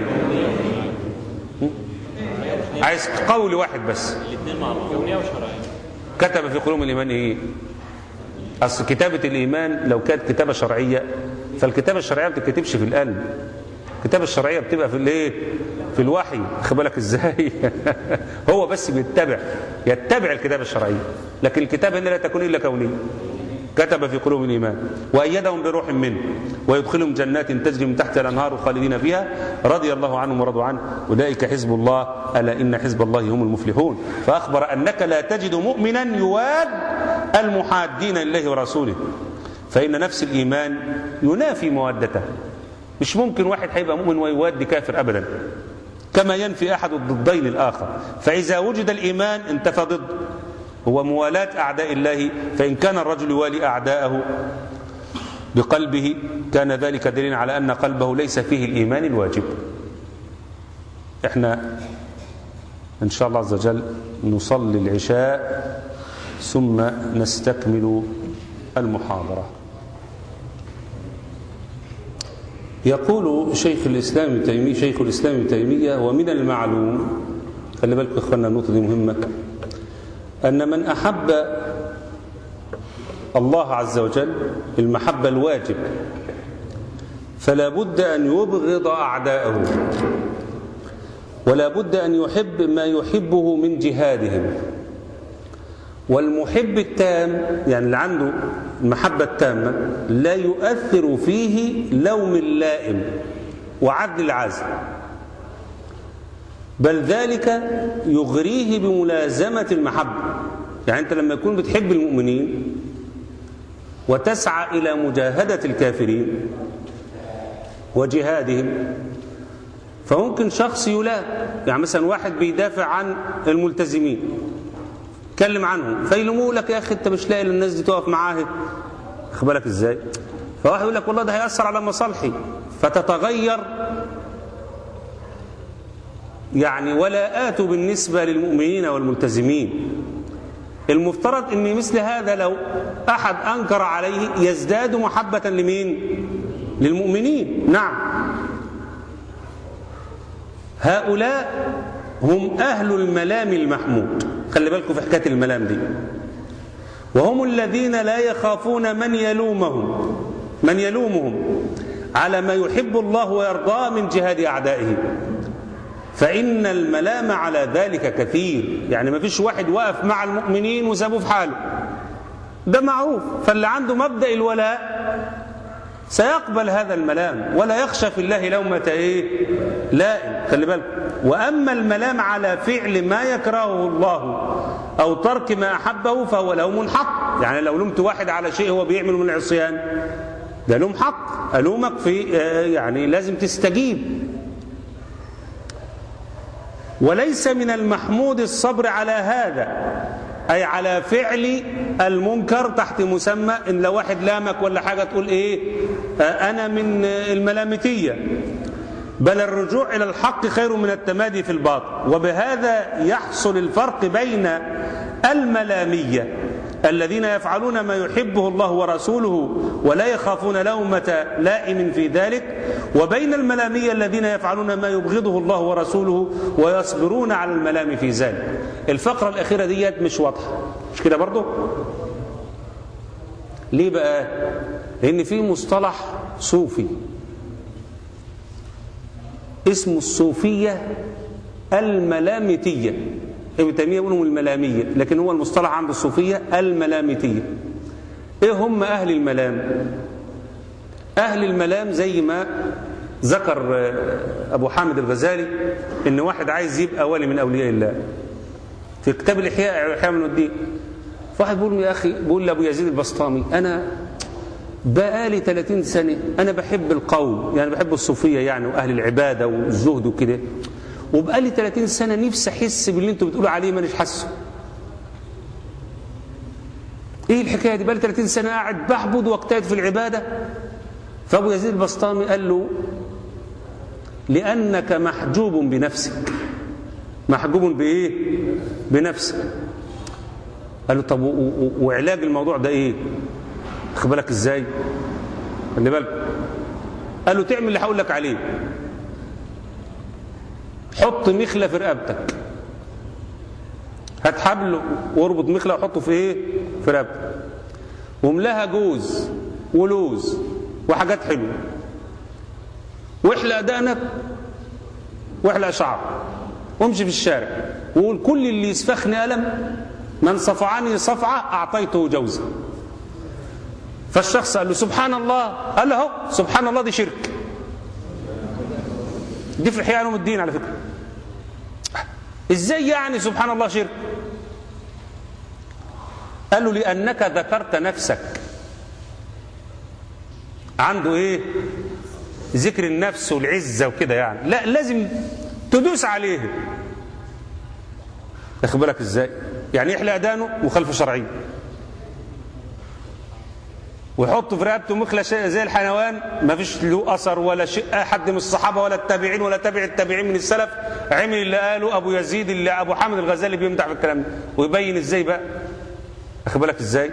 عايز قول واحد بس الاثنين مع بعض كونيه وشرعيه كتب في قلوب الإيمان إيه أصل كتابة الإيمان لو كانت كتابة شرعية فالكتابة الشرعية ما بتتكتبش في القلب الكتابة الشرعية بتبقى في الايه في الوحي خد بالك ازاي هو بس بيتبع يتبع الكتابة الشرعية لكن الكتابة هنا لا تكون إلا كونية كتب في قلوب الإيمان وأيدهم بروح منه ويدخلهم جنات تجري من تحتها الأنهار خالدين فيها رضي الله عنهم ورضوا عنه أولئك حزب الله ألا إن حزب الله هم المفلحون فأخبر أنك لا تجد مؤمنا يواد المحادين لله ورسوله فإن نفس الإيمان ينافي مودته مش ممكن واحد هيبقى مؤمن ويواد كافر أبدا كما ينفي أحد الضدين الآخر فإذا وجد الإيمان انتفى ضد هو موالاة أعداء الله فإن كان الرجل يوالي أعداءه بقلبه كان ذلك دليلا على أن قلبه ليس فيه الإيمان الواجب احنا إن شاء الله عز وجل نصلي العشاء ثم نستكمل المحاضرة يقول شيخ الإسلام ابن تيمية شيخ الإسلام ابن تيمية ومن المعلوم خلي بالكم إخواننا النقطة دي مهمة أن من أحب الله عز وجل المحبة الواجب فلا بد أن يبغض أعداءه ولا بد أن يحب ما يحبه من جهادهم والمحب التام يعني اللي عنده المحبة التامة لا يؤثر فيه لوم اللائم وعدل العازم بل ذلك يغريه بملازمة المحبة يعني أنت لما يكون بتحب المؤمنين وتسعى إلى مجاهدة الكافرين وجهادهم فممكن شخص يلام يعني مثلا واحد بيدافع عن الملتزمين اتكلم عنهم فيلوموه لك يا اخي انت مش لاقي الناس دي تقف معاه واخد بالك ازاي فواحد يقول لك والله ده هيأثر على مصالحي فتتغير يعني ولاءاته بالنسبة للمؤمنين والملتزمين المفترض ان مثل هذا لو احد انكر عليه يزداد محبة لمين للمؤمنين نعم هؤلاء هم اهل الملام المحمود خلي بالكم في حكاية الملام دي وهم الذين لا يخافون من يلومهم من يلومهم على ما يحب الله ويرضاه من جهاد أعدائه فإن الملام على ذلك كثير يعني ما فيش واحد وقف مع المؤمنين وسابوه في حاله ده معروف فاللي عنده مبدأ الولاء سيقبل هذا الملام ولا يخشى في الله لومة ايه لائم خلي بالك واما الملام على فعل ما يكرهه الله او ترك ما احبه فهو لوم حق يعني لو لمت واحد على شيء هو بيعمله من العصيان ده لوم حق الومك في آه يعني لازم تستجيب وليس من المحمود الصبر على هذا أي على فعل المنكر تحت مسمى إن لو واحد لامك ولا حاجة تقول إيه آه أنا من الملامتية بل الرجوع إلى الحق خير من التمادي في الباطل وبهذا يحصل الفرق بين الملامية الذين يفعلون ما يحبه الله ورسوله ولا يخافون لومة لائم في ذلك وبين الملامية الذين يفعلون ما يبغضه الله ورسوله ويصبرون على الملام في ذلك الفقرة الأخيرة ديت مش واضحة مش كده برضه ليه بقى لأن في مصطلح صوفي اسمه الصوفية الملامتية ابن تيمية يقولهم الملامية لكن هو المصطلح عند الصوفية الملامتية ايه هم اهل الملام اهل الملام زي ما ذكر ابو حامد الغزالي ان واحد عايز يبقى ولي من اولياء الله في كتاب الاحياء احياء من الدين فواحد بيقول يا اخي بيقول لابو يزيد البسطامي انا بقالي 30 سنة أنا بحب القوم يعني بحب الصوفية يعني وأهل العبادة والزهد وكده وبقالي 30 سنة نفسي أحس باللي أنتوا بتقولوا عليه مانيش حاسه إيه الحكاية دي بقالي 30 سنة قاعد بعبد واجتهد في العبادة فأبو يزيد البسطامي قال له لأنك محجوب بنفسك محجوب بإيه بنفسك قال له طب وعلاج الموضوع ده إيه خد بالك ازاي خلي بالك قال له تعمل اللي هقول لك عليه حط مخله في رقبتك هات حبل واربط مخله وحطه في ايه في رقبتك واملاها جوز ولوز وحاجات حلوه واحلق دقنك واحلق شعرك وامشي في الشارع وقول كل اللي يسفخني ألم من صفعني صفعة أعطيته جوزا فالشخص قال له سبحان الله قال له هو سبحان الله دي شرك دي في احياء علوم الدين على فكره ازاي يعني سبحان الله شرك قال له لانك ذكرت نفسك عنده ايه ذكر النفس والعزه وكده يعني لا لازم تدوس عليه واخد بالك ازاي يعني يحلق ادانه مخالفه شرعيه ويحط في رقبته مخلة زي الحيوان ما فيش له أثر ولا شيء حد من الصحابة ولا التابعين ولا تابع التابعين من السلف عمل اللي قاله أبو يزيد اللي أبو حامد الغزالي بيمدح في الكلام ده ويبين إزاي بقى أخد بالك إزاي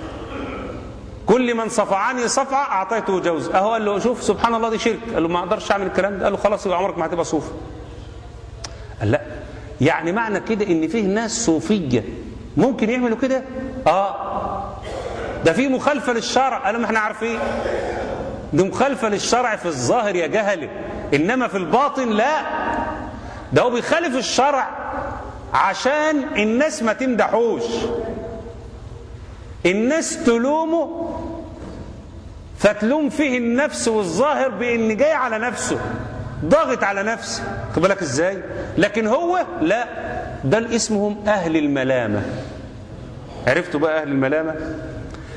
كل من صفعني صفعة أعطيته جوز أهو قال له شوف سبحان الله دي شرك قال له ما أقدرش أعمل الكلام ده قال له خلاص يبقى عمرك ما هتبقى صوفي قال لا يعني معنى كده إن فيه ناس صوفية ممكن يعملوا كده آه ده في مخالفة للشرع قالوا ما احنا عارفين دي مخالفة للشرع في الظاهر يا جهله إنما في الباطن لا ده هو بيخالف الشرع عشان الناس ما تمدحوش الناس تلومه فتلوم فيه النفس والظاهر بإن جاي على نفسه ضاغط على نفسه خد بالك ازاي لكن هو لا ده اسمهم أهل الملامة عرفتوا بقى أهل الملامة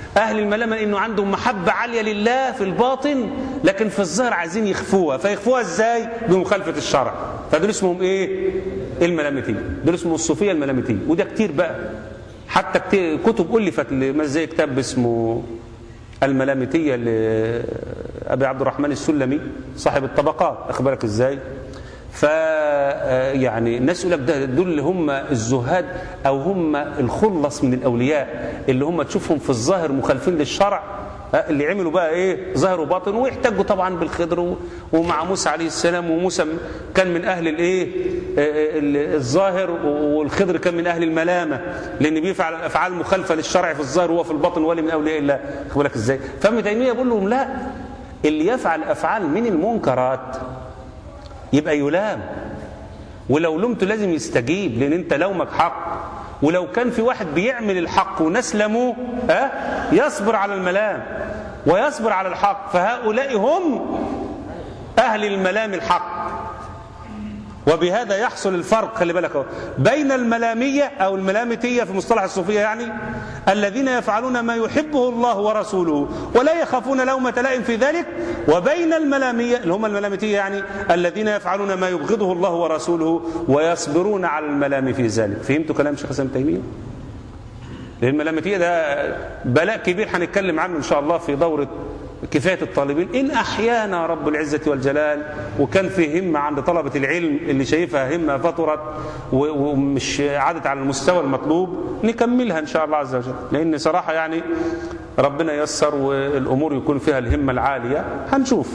أهل الملامة إنه عندهم محبة عالية لله في الباطن لكن في الظاهر عايزين يخفوها فيخفوها إزاي بمخالفة الشرع فدول اسمهم إيه الملامتية دول اسمهم الصوفية الملامتية وده كتير بقى حتى كتير كتب ألفت ل- زي كتاب اسمه الملامتية لأبي عبد الرحمن السلمي صاحب الطبقات أخبرك إزاي ف يعني الناس يقول لك ده دول اللي هم الزهاد او هم الخلص من الاولياء اللي هم تشوفهم في الظاهر مخالفين للشرع ها، اللي عملوا بقى ايه ظاهر وباطن ويحتجوا طبعا بالخضر و- ومع موسى عليه السلام وموسى كان من اهل الايه آه، آه، الظاهر والخضر كان من اهل الملامه لان بيفعل افعال مخالفه للشرع في الظاهر وهو في الباطن ولي من اولياء الله خد بالك ازاي فابن تيميه بيقول لهم لا اللي يفعل افعال من المنكرات يبقى يلام ولو لمته لازم يستجيب لان انت لومك حق ولو كان في واحد بيعمل الحق وناس لموه ها يصبر على الملام ويصبر على الحق فهؤلاء هم اهل الملام الحق وبهذا يحصل الفرق خلي بالك اهو بين الملامية أو الملامتية في مصطلح الصوفية يعني الذين يفعلون ما يحبه الله ورسوله ولا يخافون لومة لائم في ذلك وبين الملامية اللي هم الملامتية يعني الذين يفعلون ما يبغضه الله ورسوله ويصبرون على الملام في ذلك فهمتوا كلام شيخ حسن تيمية؟ لأن الملامتية ده بلاء كبير هنتكلم عنه إن شاء الله في دورة كفاية الطالبين إن أحيانا رب العزة والجلال وكان في همة عند طلبة العلم اللي شايفها همة فطرت و- ومش عادت على المستوى المطلوب نكملها إن شاء الله عز وجل لأن صراحة يعني ربنا ييسر والأمور يكون فيها الهمة العالية هنشوف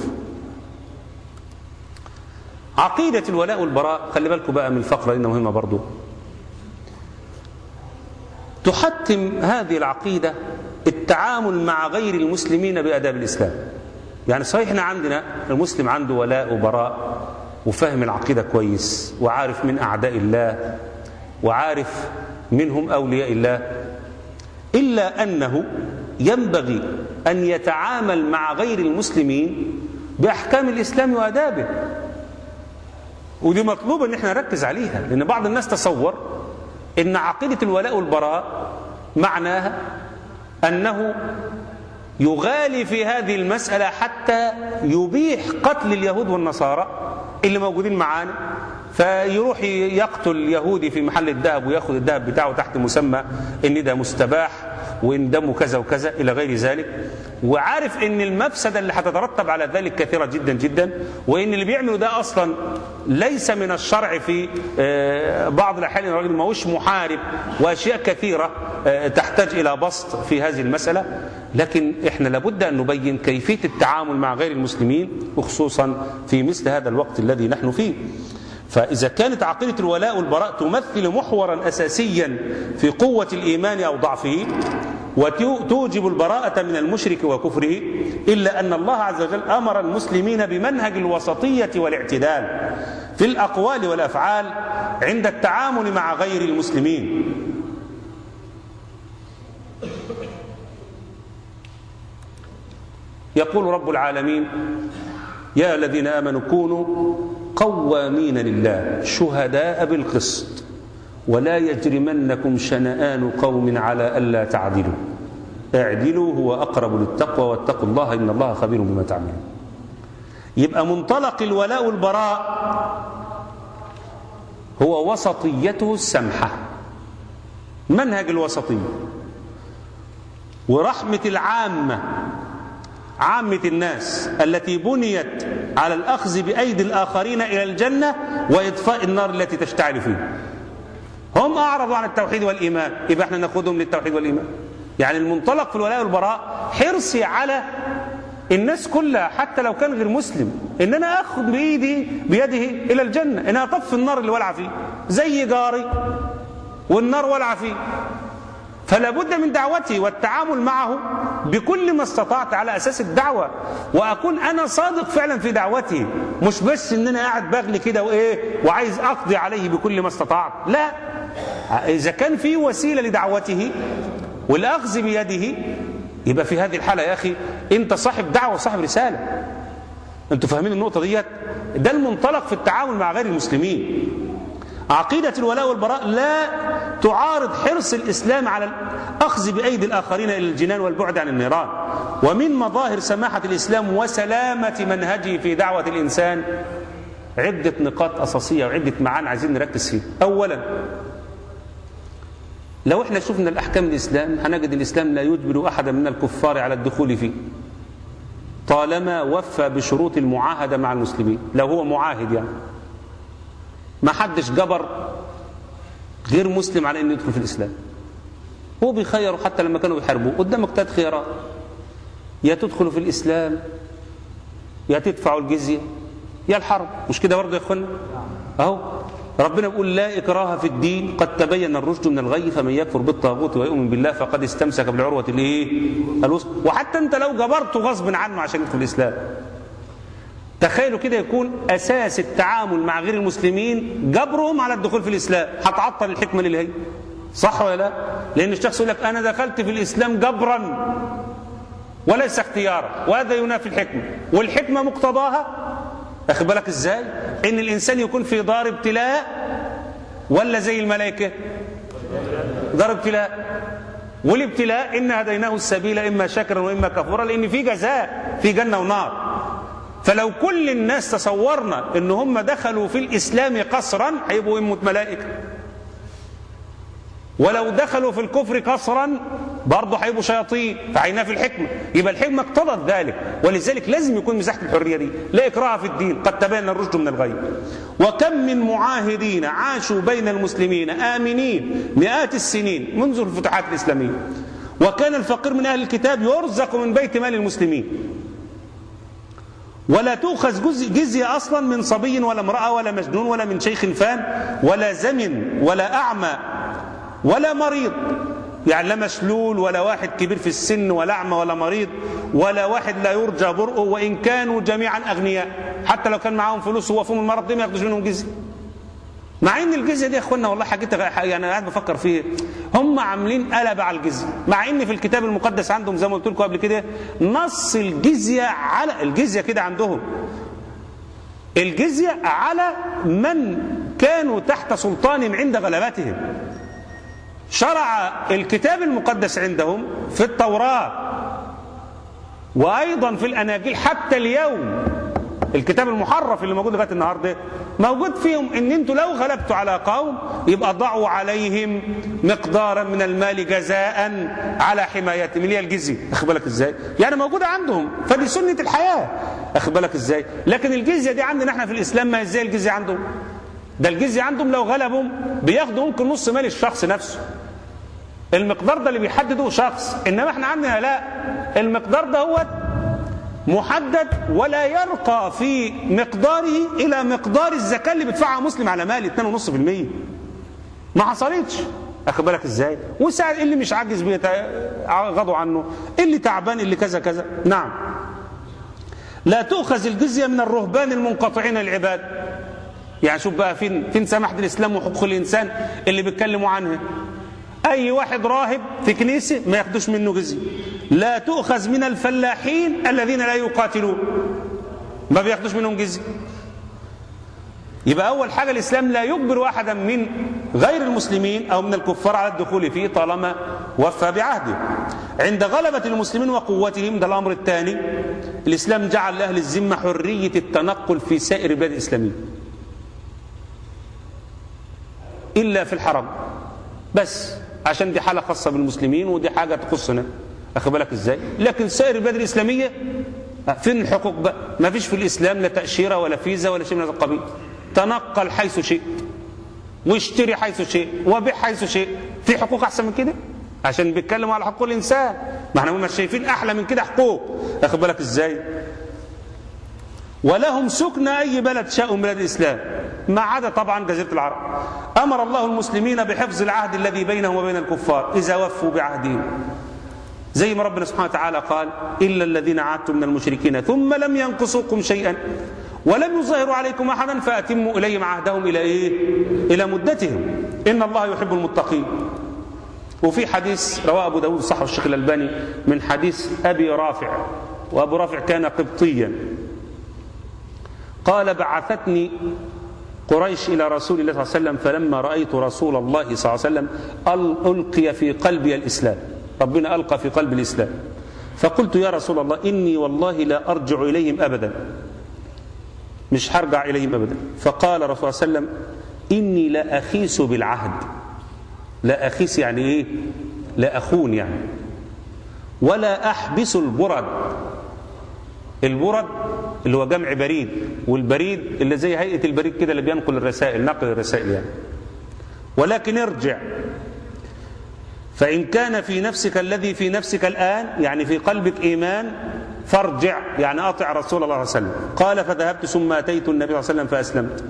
عقيدة الولاء والبراء خلي بالكم بقى من الفقرة إنها مهمة برضو تحتم هذه العقيدة التعامل مع غير المسلمين بآداب الإسلام يعني صحيح احنا عندنا المسلم عنده ولاء وبراء وفهم العقيدة كويس وعارف من أعداء الله وعارف منهم أولياء الله إلا أنه ينبغي أن يتعامل مع غير المسلمين بأحكام الإسلام وآدابه ودي مطلوب ان احنا نركز عليها لان بعض الناس تصور ان عقيده الولاء والبراء معناها انه يغالي في هذه المساله حتى يبيح قتل اليهود والنصارى اللي موجودين معانا فيروح يقتل يهودي في محل الذهب وياخذ الذهب بتاعه تحت مسمى ان ده مستباح وان دمه كذا وكذا الى غير ذلك وعارف ان المفسده اللي هتترتب على ذلك كثيره جدا جدا وان اللي بيعمله ده اصلا ليس من الشرع في آه، بعض الاحيان الراجل ما هوش محارب واشياء كثيره آه، تحتاج الى بسط في هذه المساله لكن احنا لابد ان نبين كيفيه التعامل مع غير المسلمين وخصوصا في مثل هذا الوقت الذي نحن فيه فإذا كانت عقيدة الولاء والبراء تمثل محورا أساسيا في قوة الإيمان أو ضعفه وتوجب البراءة من المشرك وكفره إلا أن الله عز وجل أمر المسلمين بمنهج الوسطية والاعتدال في الأقوال والأفعال عند التعامل مع غير المسلمين يقول رب العالمين يا الذين امنوا كونوا قوامين لله شهداء بالقسط ولا يجرمنكم شنآن قوم على الا تعدلوا اعدلوا هو اقرب للتقوى واتقوا الله ان الله خبير بما تعملون يبقى منطلق الولاء والبراء هو وسطيته السمحه منهج الوسطيه ورحمه العامه عامة الناس التي بنيت على الأخذ بأيدي الآخرين إلى الجنة وإطفاء النار التي تشتعل فيه هم أعرضوا عن التوحيد والإيمان يبقى احنا ناخذهم للتوحيد والإيمان يعني المنطلق في الولاء والبراء حرصي على الناس كلها حتى لو كان غير مسلم ان انا اخذ بايدي بيده الى الجنه ان انا اطفي النار اللي ولع فيه زي جاري والنار ولع فيه فلا بد من دعوته والتعامل معه بكل ما استطعت على اساس الدعوه واكون انا صادق فعلا في دعوتي مش بس ان انا قاعد بغلي كده وايه وعايز اقضي عليه بكل ما استطعت لا اذا كان في وسيله لدعوته والاخذ بيده يبقى في هذه الحاله يا اخي انت صاحب دعوه وصاحب رساله انتوا فاهمين النقطه ديت ده المنطلق في التعامل مع غير المسلمين عقيدة الولاء والبراء لا تعارض حرص الإسلام على الأخذ بأيدي الآخرين إلى الجنان والبعد عن النيران ومن مظاهر سماحة الإسلام وسلامة منهجه في دعوة الإنسان عدة نقاط أساسية وعدة معاني عايزين نركز فيها أولا لو احنا شفنا الأحكام الإسلام هنجد الإسلام لا يجبر أحدا من الكفار على الدخول فيه طالما وفى بشروط المعاهدة مع المسلمين لو هو معاهد يعني ما حدش جبر غير مسلم على انه يدخل في الاسلام هو بيخيروا حتى لما كانوا بيحاربوه قدامك ثلاث خيارات يا تدخلوا في الاسلام يا تدفعوا الجزيه يا الحرب مش كده برضه يا اخوانا اهو ربنا بيقول لا اكراه في الدين قد تبين الرشد من الغي فمن يكفر بالطاغوت ويؤمن بالله فقد استمسك بالعروه الايه الوثقى وحتى انت لو جبرته غصب عنه عشان يدخل الاسلام تخيلوا كده يكون اساس التعامل مع غير المسلمين جبرهم على الدخول في الاسلام هتعطل الحكمه اللي هي صح ولا لا لان الشخص يقول لك انا دخلت في الاسلام جبرا وليس اختيارا وهذا ينافي الحكمه والحكمه مقتضاها اخد بالك ازاي ان الانسان يكون في دار ابتلاء ولا زي الملائكه دار ابتلاء والابتلاء ان هديناه السبيل اما شاكرا واما كفورا لان في جزاء في جنه ونار فلو كل الناس تصورنا ان هم دخلوا في الاسلام قصرا هيبقوا امه ملائكه ولو دخلوا في الكفر قصرا برضه هيبقوا شياطين فهينافي الحكمه يبقى الحكمه اقتضت ذلك ولذلك لازم يكون مساحه الحريه دي لا اكراه في الدين قد تبين الرشد من الغي وكم من معاهدين عاشوا بين المسلمين امنين مئات السنين منذ الفتوحات الاسلاميه وكان الفقير من اهل الكتاب يرزق من بيت مال المسلمين ولا تؤخذ جزية أصلا من صبي ولا امرأة ولا مجنون ولا من شيخ فان ولا زمن ولا أعمى ولا مريض يعني لا مشلول ولا واحد كبير في السن ولا أعمى ولا مريض ولا واحد لا يرجى برؤه وإن كانوا جميعا أغنياء حتى لو كان معاهم فلوس ووفوهم المرض دي ما ياخدوش منهم جزية مع ان الجزيه دي يا اخوانا والله حاجتها يعني انا قاعد بفكر فيه هم عاملين قلب على الجزيه مع ان في الكتاب المقدس عندهم زي ما قلت لكم قبل كده نص الجزيه على الجزيه كده عندهم الجزيه على من كانوا تحت سلطان عند غلبتهم شرع الكتاب المقدس عندهم في التوراه وايضا في الاناجيل حتى اليوم الكتاب المحرف اللي موجود لغايه النهارده موجود فيهم ان انتوا لو غلبتوا على قوم يبقى ضعوا عليهم مقدارا من المال جزاء على حمايتهم اللي هي الجزيه اخد بالك ازاي؟ يعني موجوده عندهم فدي سنه الحياه اخد بالك ازاي؟ لكن الجزيه دي عندنا احنا في الاسلام ما ازاي الجزيه عندهم؟ ده الجزيه عندهم لو غلبهم بياخدوا ممكن نص مال الشخص نفسه المقدار ده اللي بيحدده شخص انما احنا عندنا لا المقدار ده هو محدد ولا يرقى في مقداره الى مقدار الزكاه اللي بيدفعها مسلم على مال 2.5% ما حصلتش اخد بالك ازاي وساعد اللي مش عاجز بيتغاضوا عنه اللي تعبان اللي كذا كذا نعم لا تؤخذ الجزيه من الرهبان المنقطعين العباد يعني شوف بقى فين فين سماحه الاسلام وحقوق الانسان اللي بيتكلموا عنها اي واحد راهب في كنيسه ما ياخدوش منه جزيه لا تؤخذ من الفلاحين الذين لا يقاتلون ما بياخدوش منهم جزيه يبقى اول حاجه الاسلام لا يجبر احدا من غير المسلمين او من الكفار على الدخول فيه طالما وفى بعهده عند غلبه المسلمين وقوتهم ده الامر الثاني الاسلام جعل لاهل الذمه حريه التنقل في سائر البلاد الاسلاميه الا في الحرم بس عشان دي حاله خاصه بالمسلمين ودي حاجه تخصنا اخد بالك ازاي لكن سائر البلاد الاسلاميه فين الحقوق بقى ما فيش في الاسلام لا تاشيره ولا فيزا ولا شيء من هذا القبيل تنقل حيث شئت واشتري حيث شئت وبيع حيث شئت في حقوق احسن من كده عشان بيتكلموا على حقوق الانسان ما احنا مش شايفين احلى من كده حقوق اخد بالك ازاي ولهم سكن اي بلد شاءوا من بلاد الاسلام ما عدا طبعا جزيره العرب امر الله المسلمين بحفظ العهد الذي بينهم وبين الكفار اذا وفوا بعهدهم زي ما ربنا سبحانه وتعالى قال إلا الذين عادتم من المشركين ثم لم ينقصوكم شيئا ولم يظاهروا عليكم أحدا فأتموا إليهم عهدهم إلى إيه؟ إلى مدتهم إن الله يحب المتقين وفي حديث رواه أبو داود صحه الشيخ الألباني من حديث أبي رافع وأبو رافع كان قبطيا قال بعثتني قريش إلى رسول الله صلى الله عليه وسلم فلما رأيت رسول الله صلى الله عليه وسلم أل- ألقي في قلبي الإسلام ربنا ألقى في قلب الإسلام فقلت يا رسول الله إني والله لا أرجع إليهم أبدا مش هرجع إليهم أبدا فقال رسول الله صلى الله عليه وسلم إني لا أخيس بالعهد لا أخيس يعني إيه لا أخون يعني ولا أحبس البرد البرد اللي هو جمع بريد والبريد اللي زي هيئة البريد كده اللي بينقل الرسائل نقل الرسائل يعني ولكن ارجع فإن كان في نفسك الذي في نفسك الآن يعني في قلبك إيمان فارجع يعني أطع رسول الله صلى الله عليه وسلم قال فذهبت ثم أتيت النبي صلى الله عليه وسلم فأسلمت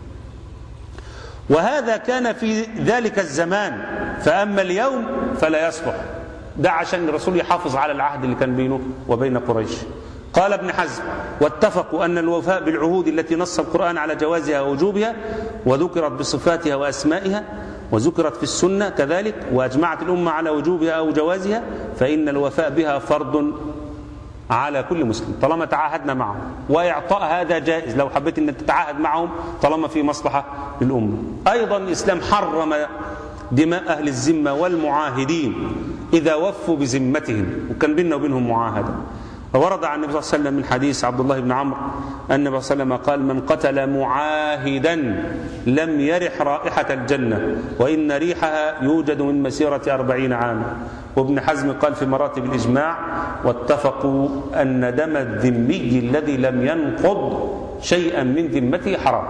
وهذا كان في ذلك الزمان فأما اليوم فلا يصلح ده عشان الرسول يحافظ على العهد اللي كان بينه وبين قريش قال ابن حزم واتفقوا أن الوفاء بالعهود التي نص القرآن على جوازها ووجوبها وذكرت بصفاتها وأسمائها وذكرت في السنة كذلك وأجمعت الأمة على وجوبها أو جوازها فإن الوفاء بها فرض على كل مسلم طالما تعاهدنا معهم وإعطاء هذا جائز لو حبيت أن تتعاهد معهم طالما في مصلحة للأمة أيضا الإسلام حرم دماء أهل الذمة والمعاهدين إذا وفوا بذمتهم وكان بيننا وبينهم معاهدة ورد عن النبي صلى الله عليه وسلم من حديث عبد الله بن عمرو أن النبي صلى الله عليه وسلم قال من قتل معاهدا لم يرح رائحة الجنة وإن ريحها يوجد من مسيرة أربعين عاما وابن حزم قال في مراتب الإجماع واتفقوا أن دم الذمي الذي لم ينقض شيئا من ذمته حرام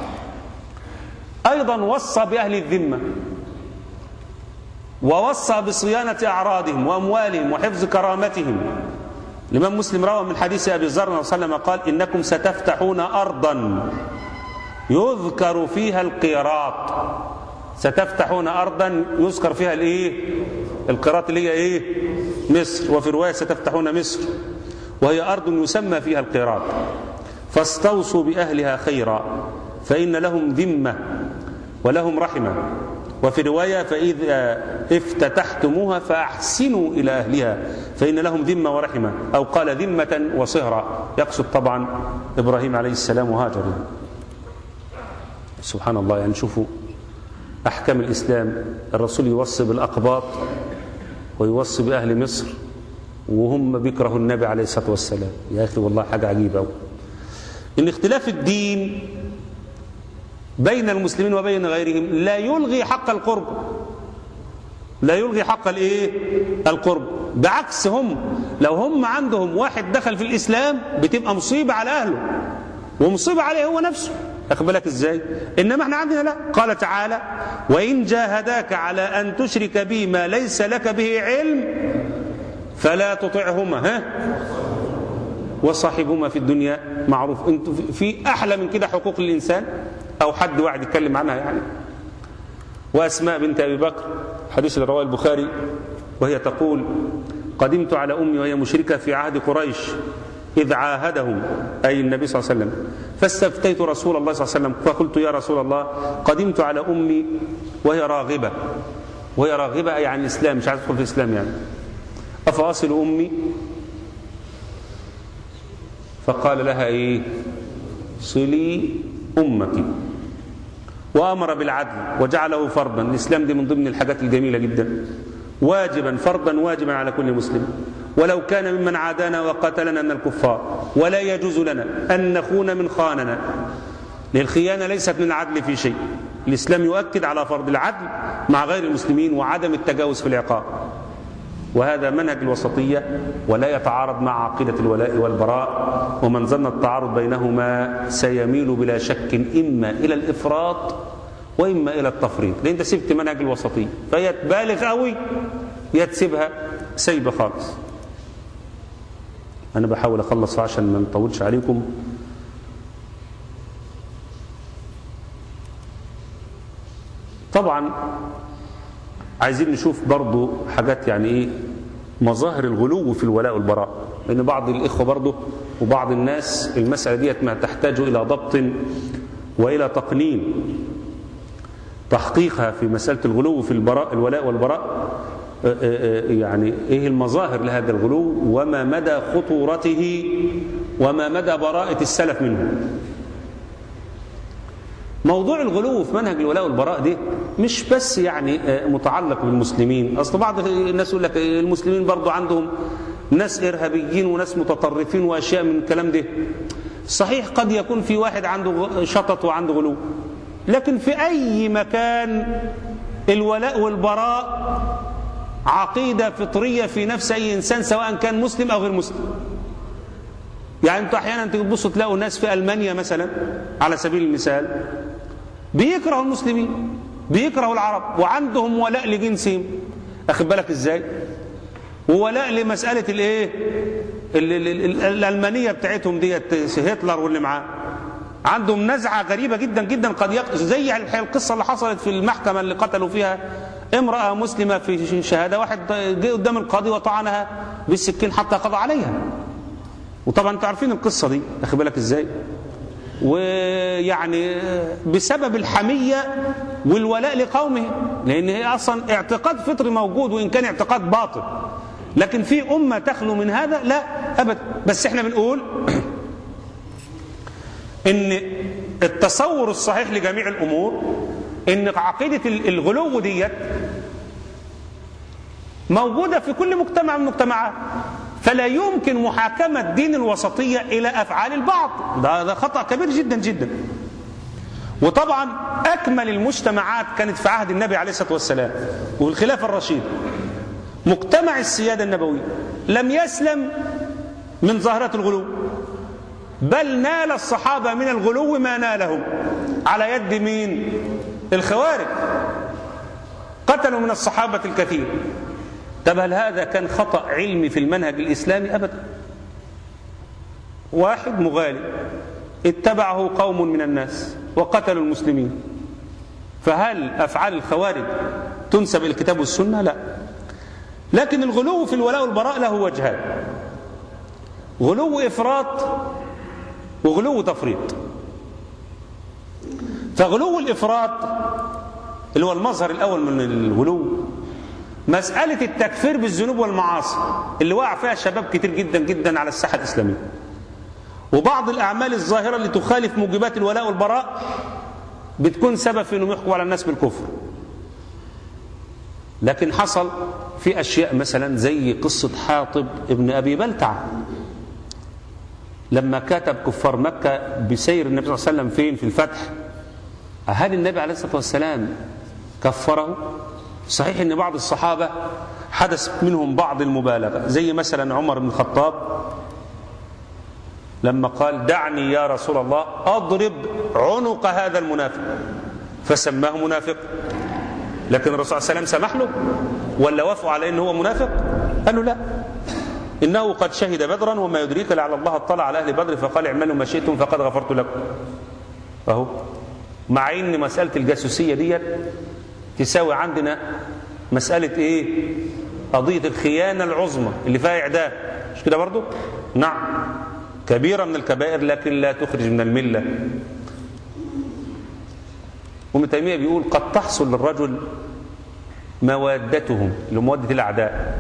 أيضا وصى بأهل الذمة ووصى بصيانة أعراضهم وأموالهم وحفظ كرامتهم الإمام مسلم روى من حديث أبي ذر صلى الله عليه وسلم قال إنكم ستفتحون أرضا يذكر فيها القيراط ستفتحون أرضا يذكر فيها الإيه القيراط اللي هي إيه مصر وفي رواية ستفتحون مصر وهي أرض يسمى فيها القيراط فاستوصوا بأهلها خيرا فإن لهم ذمة ولهم رحمة وفي رواية فإذا افتتحتموها فأحسنوا إلى أهلها فإن لهم ذمة ورحمة أو قال ذمة وصهرة يقصد طبعا إبراهيم عليه السلام وهاجر سبحان الله يعني شوفوا أحكام الإسلام الرسول يوصي بالأقباط ويوصي بأهل مصر وهم بيكرهوا النبي عليه الصلاة والسلام يا أخي والله حاجة عجيبة أوي إن اختلاف الدين بين المسلمين وبين غيرهم لا يلغي حق القرب لا يلغي حق الايه القرب بعكس هم لو هم عندهم واحد دخل في الاسلام بتبقى مصيبه على اهله ومصيبه عليه هو نفسه واخد بالك ازاي انما احنا عندنا لا قال تعالى وان جاهداك على ان تشرك بي ما ليس لك به علم فلا تطعهما ها وصاحبهما في الدنيا معروف انتوا في احلى من كده حقوق الانسان او حد واحد يتكلم عنها يعني واسماء بنت ابي بكر حديث اللي رواه البخاري وهي تقول قدمت على امي وهي مشركه في عهد قريش اذ عاهدهم اي النبي صلى الله عليه وسلم فاستفتيت رسول الله صلى الله عليه وسلم فقلت يا رسول الله قدمت على امي وهي راغبه وهي راغبه اي عن الاسلام مش عايز تدخل في الاسلام يعني افاصل امي فقال لها ايه صلي امك وامر بالعدل وجعله فرضا الاسلام دي من ضمن الحاجات الجميله جدا واجبا فرضا واجبا على كل مسلم ولو كان ممن عادانا وقتلنا من الكفار ولا يجوز لنا ان نخون من خاننا للخيانه ليست من العدل في شيء الاسلام يؤكد على فرض العدل مع غير المسلمين وعدم التجاوز في العقاب وهذا منهج الوسطية ولا يتعارض مع عقيدة الولاء والبراء ومن ظن التعارض بينهما سيميل بلا شك إما إلى الإفراط وإما إلى التفريط لأن أنت سبت منهج الوسطية فهي تبالغ قوي يا تسيبها سيبة خالص أنا بحاول أخلص عشان ما نطولش عليكم طبعا عايزين نشوف برضو حاجات يعني ايه مظاهر الغلو في الولاء والبراء لان بعض الاخوه برضو وبعض الناس المساله ديت ما تحتاج الى ضبط والى تقنين تحقيقها في مساله الغلو في البراء الولاء والبراء يعني ايه المظاهر لهذا الغلو وما مدى خطورته وما مدى براءه السلف منه موضوع الغلو في منهج الولاء والبراء ده مش بس يعني آه، متعلق بالمسلمين اصل بعض الناس يقول لك المسلمين برضو عندهم ناس ارهابيين وناس متطرفين واشياء من الكلام ده صحيح قد يكون في واحد عنده غ- شطط وعنده غلو لكن في اي مكان الولاء والبراء عقيده فطريه في نفس اي انسان سواء كان مسلم او غير مسلم يعني انتوا احيانا تبصوا تلاقوا ناس في المانيا مثلا على سبيل المثال بيكرهوا المسلمين بيكرهوا العرب وعندهم ولاء لجنسهم اخد بالك ازاي وولاء لمساله الايه ال- ال- ال- الالمانيه بتاعتهم ديت هتلر واللي معاه عندهم نزعه غريبه جدا جدا قد يق... زي الحقيقة القصه اللي حصلت في المحكمه اللي قتلوا فيها امراه مسلمه في شهاده واحد جه قدام القاضي وطعنها بالسكين حتى قضى عليها وطبعا انتوا عارفين القصه دي اخد بالك ازاي ويعني بسبب الحميه والولاء لقومه لان هي اصلا اعتقاد فطري موجود وان كان اعتقاد باطل لكن في امه تخلو من هذا لا ابدا بس احنا بنقول ان التصور الصحيح لجميع الامور ان عقيده الغلو ديت موجوده في كل مجتمع من المجتمعات فلا يمكن محاكمه دين الوسطيه الى افعال البعض ده ده خطا كبير جدا جدا وطبعا اكمل المجتمعات كانت في عهد النبي عليه الصلاه والسلام والخلافه الرشيده مجتمع السياده النبويه لم يسلم من ظاهره الغلو بل نال الصحابه من الغلو ما نالهم على يد مين الخوارج قتلوا من الصحابه الكثير طب هل هذا كان خطا علمي في المنهج الاسلامي ابدا واحد مغالي اتبعه قوم من الناس وقتلوا المسلمين فهل افعال الخوارج تنسب الى الكتاب والسنه لا لكن الغلو في الولاء والبراء له وجهان غلو افراط وغلو تفريط فغلو الافراط اللي هو المظهر الاول من الغلو مسألة التكفير بالذنوب والمعاصي اللي وقع فيها شباب كتير جدا جدا على الساحة الإسلامية وبعض الأعمال الظاهرة اللي تخالف موجبات الولاء والبراء بتكون سبب في أنهم يحكموا على الناس بالكفر لكن حصل في أشياء مثلا زي قصة حاطب ابن أبي بلتع لما كتب كفار مكة بسير النبي صلى الله عليه وسلم فين في الفتح هل النبي عليه الصلاة والسلام كفره صحيح ان بعض الصحابه حدث منهم بعض المبالغه زي مثلا عمر بن الخطاب لما قال دعني يا رسول الله اضرب عنق هذا المنافق فسماه منافق لكن الرسول صلى الله عليه وسلم سمح له ولا وافقوا على انه هو منافق قال له لا انه قد شهد بدرا وما يدريك لعل الله اطلع على اهل بدر فقال اعملوا ما شئتم فقد غفرت لكم اهو مع ان مساله الجاسوسيه ديت تساوي عندنا مسألة إيه؟ قضية الخيانة العظمى اللي فيها إعدام مش كده برضو؟ نعم كبيرة من الكبائر لكن لا تخرج من الملة وابن تيمية بيقول قد تحصل للرجل موادتهم لمودة الأعداء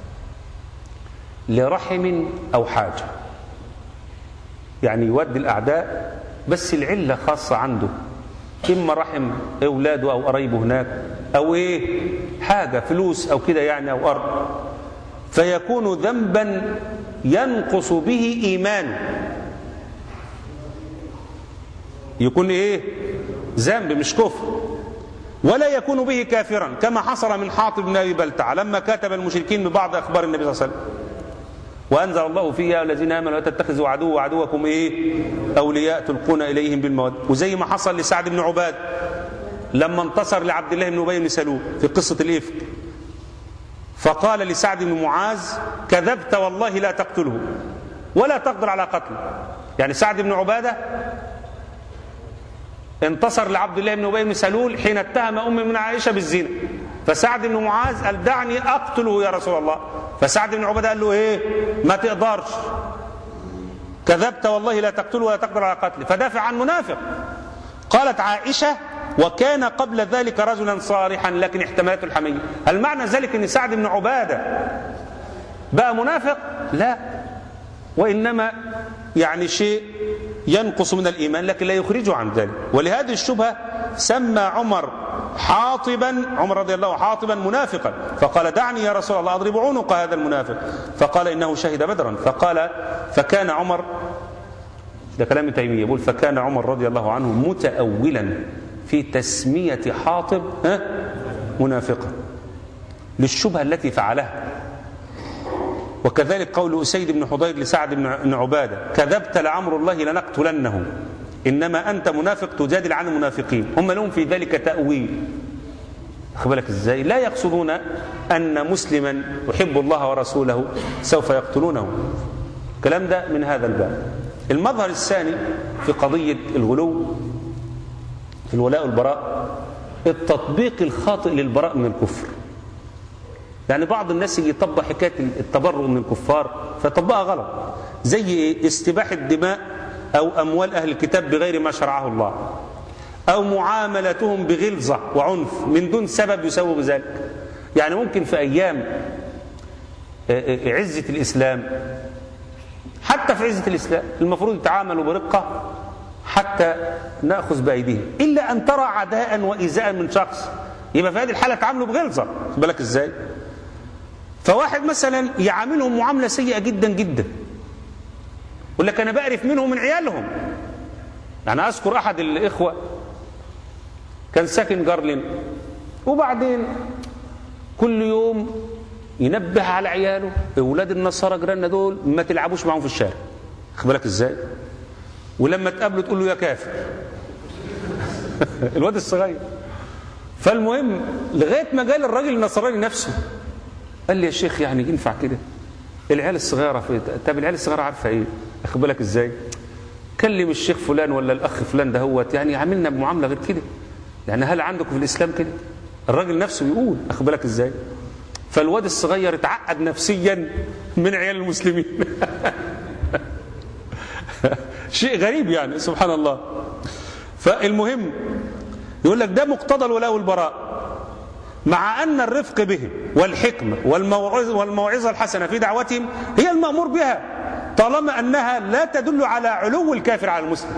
لرحم أو حاجة يعني يودي الأعداء بس العلة خاصة عنده إما رحم أولاده أو قرايبه هناك أو إيه حاجة فلوس أو كده يعني أو أرض فيكون ذنبا ينقص به إيمانه يكون إيه ذنب مش كفر ولا يكون به كافرا كما حصل من حاطب بن أبي بلتع لما كتب المشركين ببعض أخبار النبي صلى الله عليه وسلم وأنزل الله فيها الذين آمنوا لا تتخذوا عدو وعدوكم إيه أولياء تلقون إليهم بالمواد وزي ما حصل لسعد بن عباد لما انتصر لعبد الله بن أبي بن سلول في قصة الإفك فقال لسعد بن معاذ كذبت والله لا تقتله ولا تقدر على قتله يعني سعد بن عبادة انتصر لعبد الله بن أبي بن سلول حين اتهم أم من عائشة بالزنا فسعد بن معاذ قال دعني أقتله يا رسول الله فسعد بن عبادة قال له ايه ما تقدرش كذبت والله لا تقتله ولا تقدر على قتله فدافع عن منافق قالت عائشة وكان قبل ذلك رجلا صالحا لكن احتملته الحمية هل معنى ذلك ان سعد بن عبادة بقى منافق لا وإنما يعني شيء ينقص من الإيمان لكن لا يخرجه عن ذلك ولهذه الشبهة سمى عمر حاطبا عمر رضي الله حاطبا منافقا فقال دعني يا رسول الله أضرب عنق هذا المنافق فقال إنه شهد بدرا فقال فكان عمر ده كلام تيمية يقول فكان عمر رضي الله عنه متأولا في تسمية حاطب ها منافقا للشبهة التي فعلها وكذلك قول أسيد بن حضير لسعد بن عبادة كذبت لعمر الله لنقتلنه إنما أنت منافق تجادل عن المنافقين هم لهم في ذلك تأويل بالك ازاي لا يقصدون أن مسلما يحب الله ورسوله سوف يقتلونه الكلام ده من هذا الباب المظهر الثاني في قضية الغلو في الولاء والبراء التطبيق الخاطئ للبراء من الكفر يعني بعض الناس يجي يطبق حكايه التبرؤ من الكفار فيطبقها غلط زي ايه استباحه دماء او اموال اهل الكتاب بغير ما شرعه الله او معاملتهم بغلظه وعنف من دون سبب يسوغ ذلك يعني ممكن في ايام عزه الاسلام حتى في عزه الاسلام المفروض يتعاملوا برقه حتى ناخذ بايديهم الا ان ترى عداء وايذاء من شخص يبقى في هذه الحاله تعاملوا بغلظه بالك ازاي فواحد مثلا يعاملهم معامله سيئه جدا جدا يقول لك انا بعرف منهم من عيالهم يعني اذكر احد الاخوه كان ساكن جارلين وبعدين كل يوم ينبه على عياله اولاد النصارى جيراننا دول ما تلعبوش معاهم في الشارع خد بالك ازاي ولما تقابله تقول له يا كافر الواد الصغير فالمهم لغايه ما جال الراجل النصراني نفسه قال لي يا شيخ يعني ينفع كده العيال الصغيره في طب العيال الصغيره عارفه ايه اخد بالك ازاي كلم الشيخ فلان ولا الاخ فلان دهوت يعني عاملنا بمعامله غير كده يعني هل عندكم في الاسلام كده الراجل نفسه يقول اخد بالك ازاي فالواد الصغير اتعقد نفسيا من عيال المسلمين شيء غريب يعني سبحان الله فالمهم يقول لك ده مقتضى الولاء والبراء مع أن الرفق بهم والحكمة والموعظة, والموعظة الحسنة في دعوتهم هي المأمور بها طالما أنها لا تدل على علو الكافر على المسلم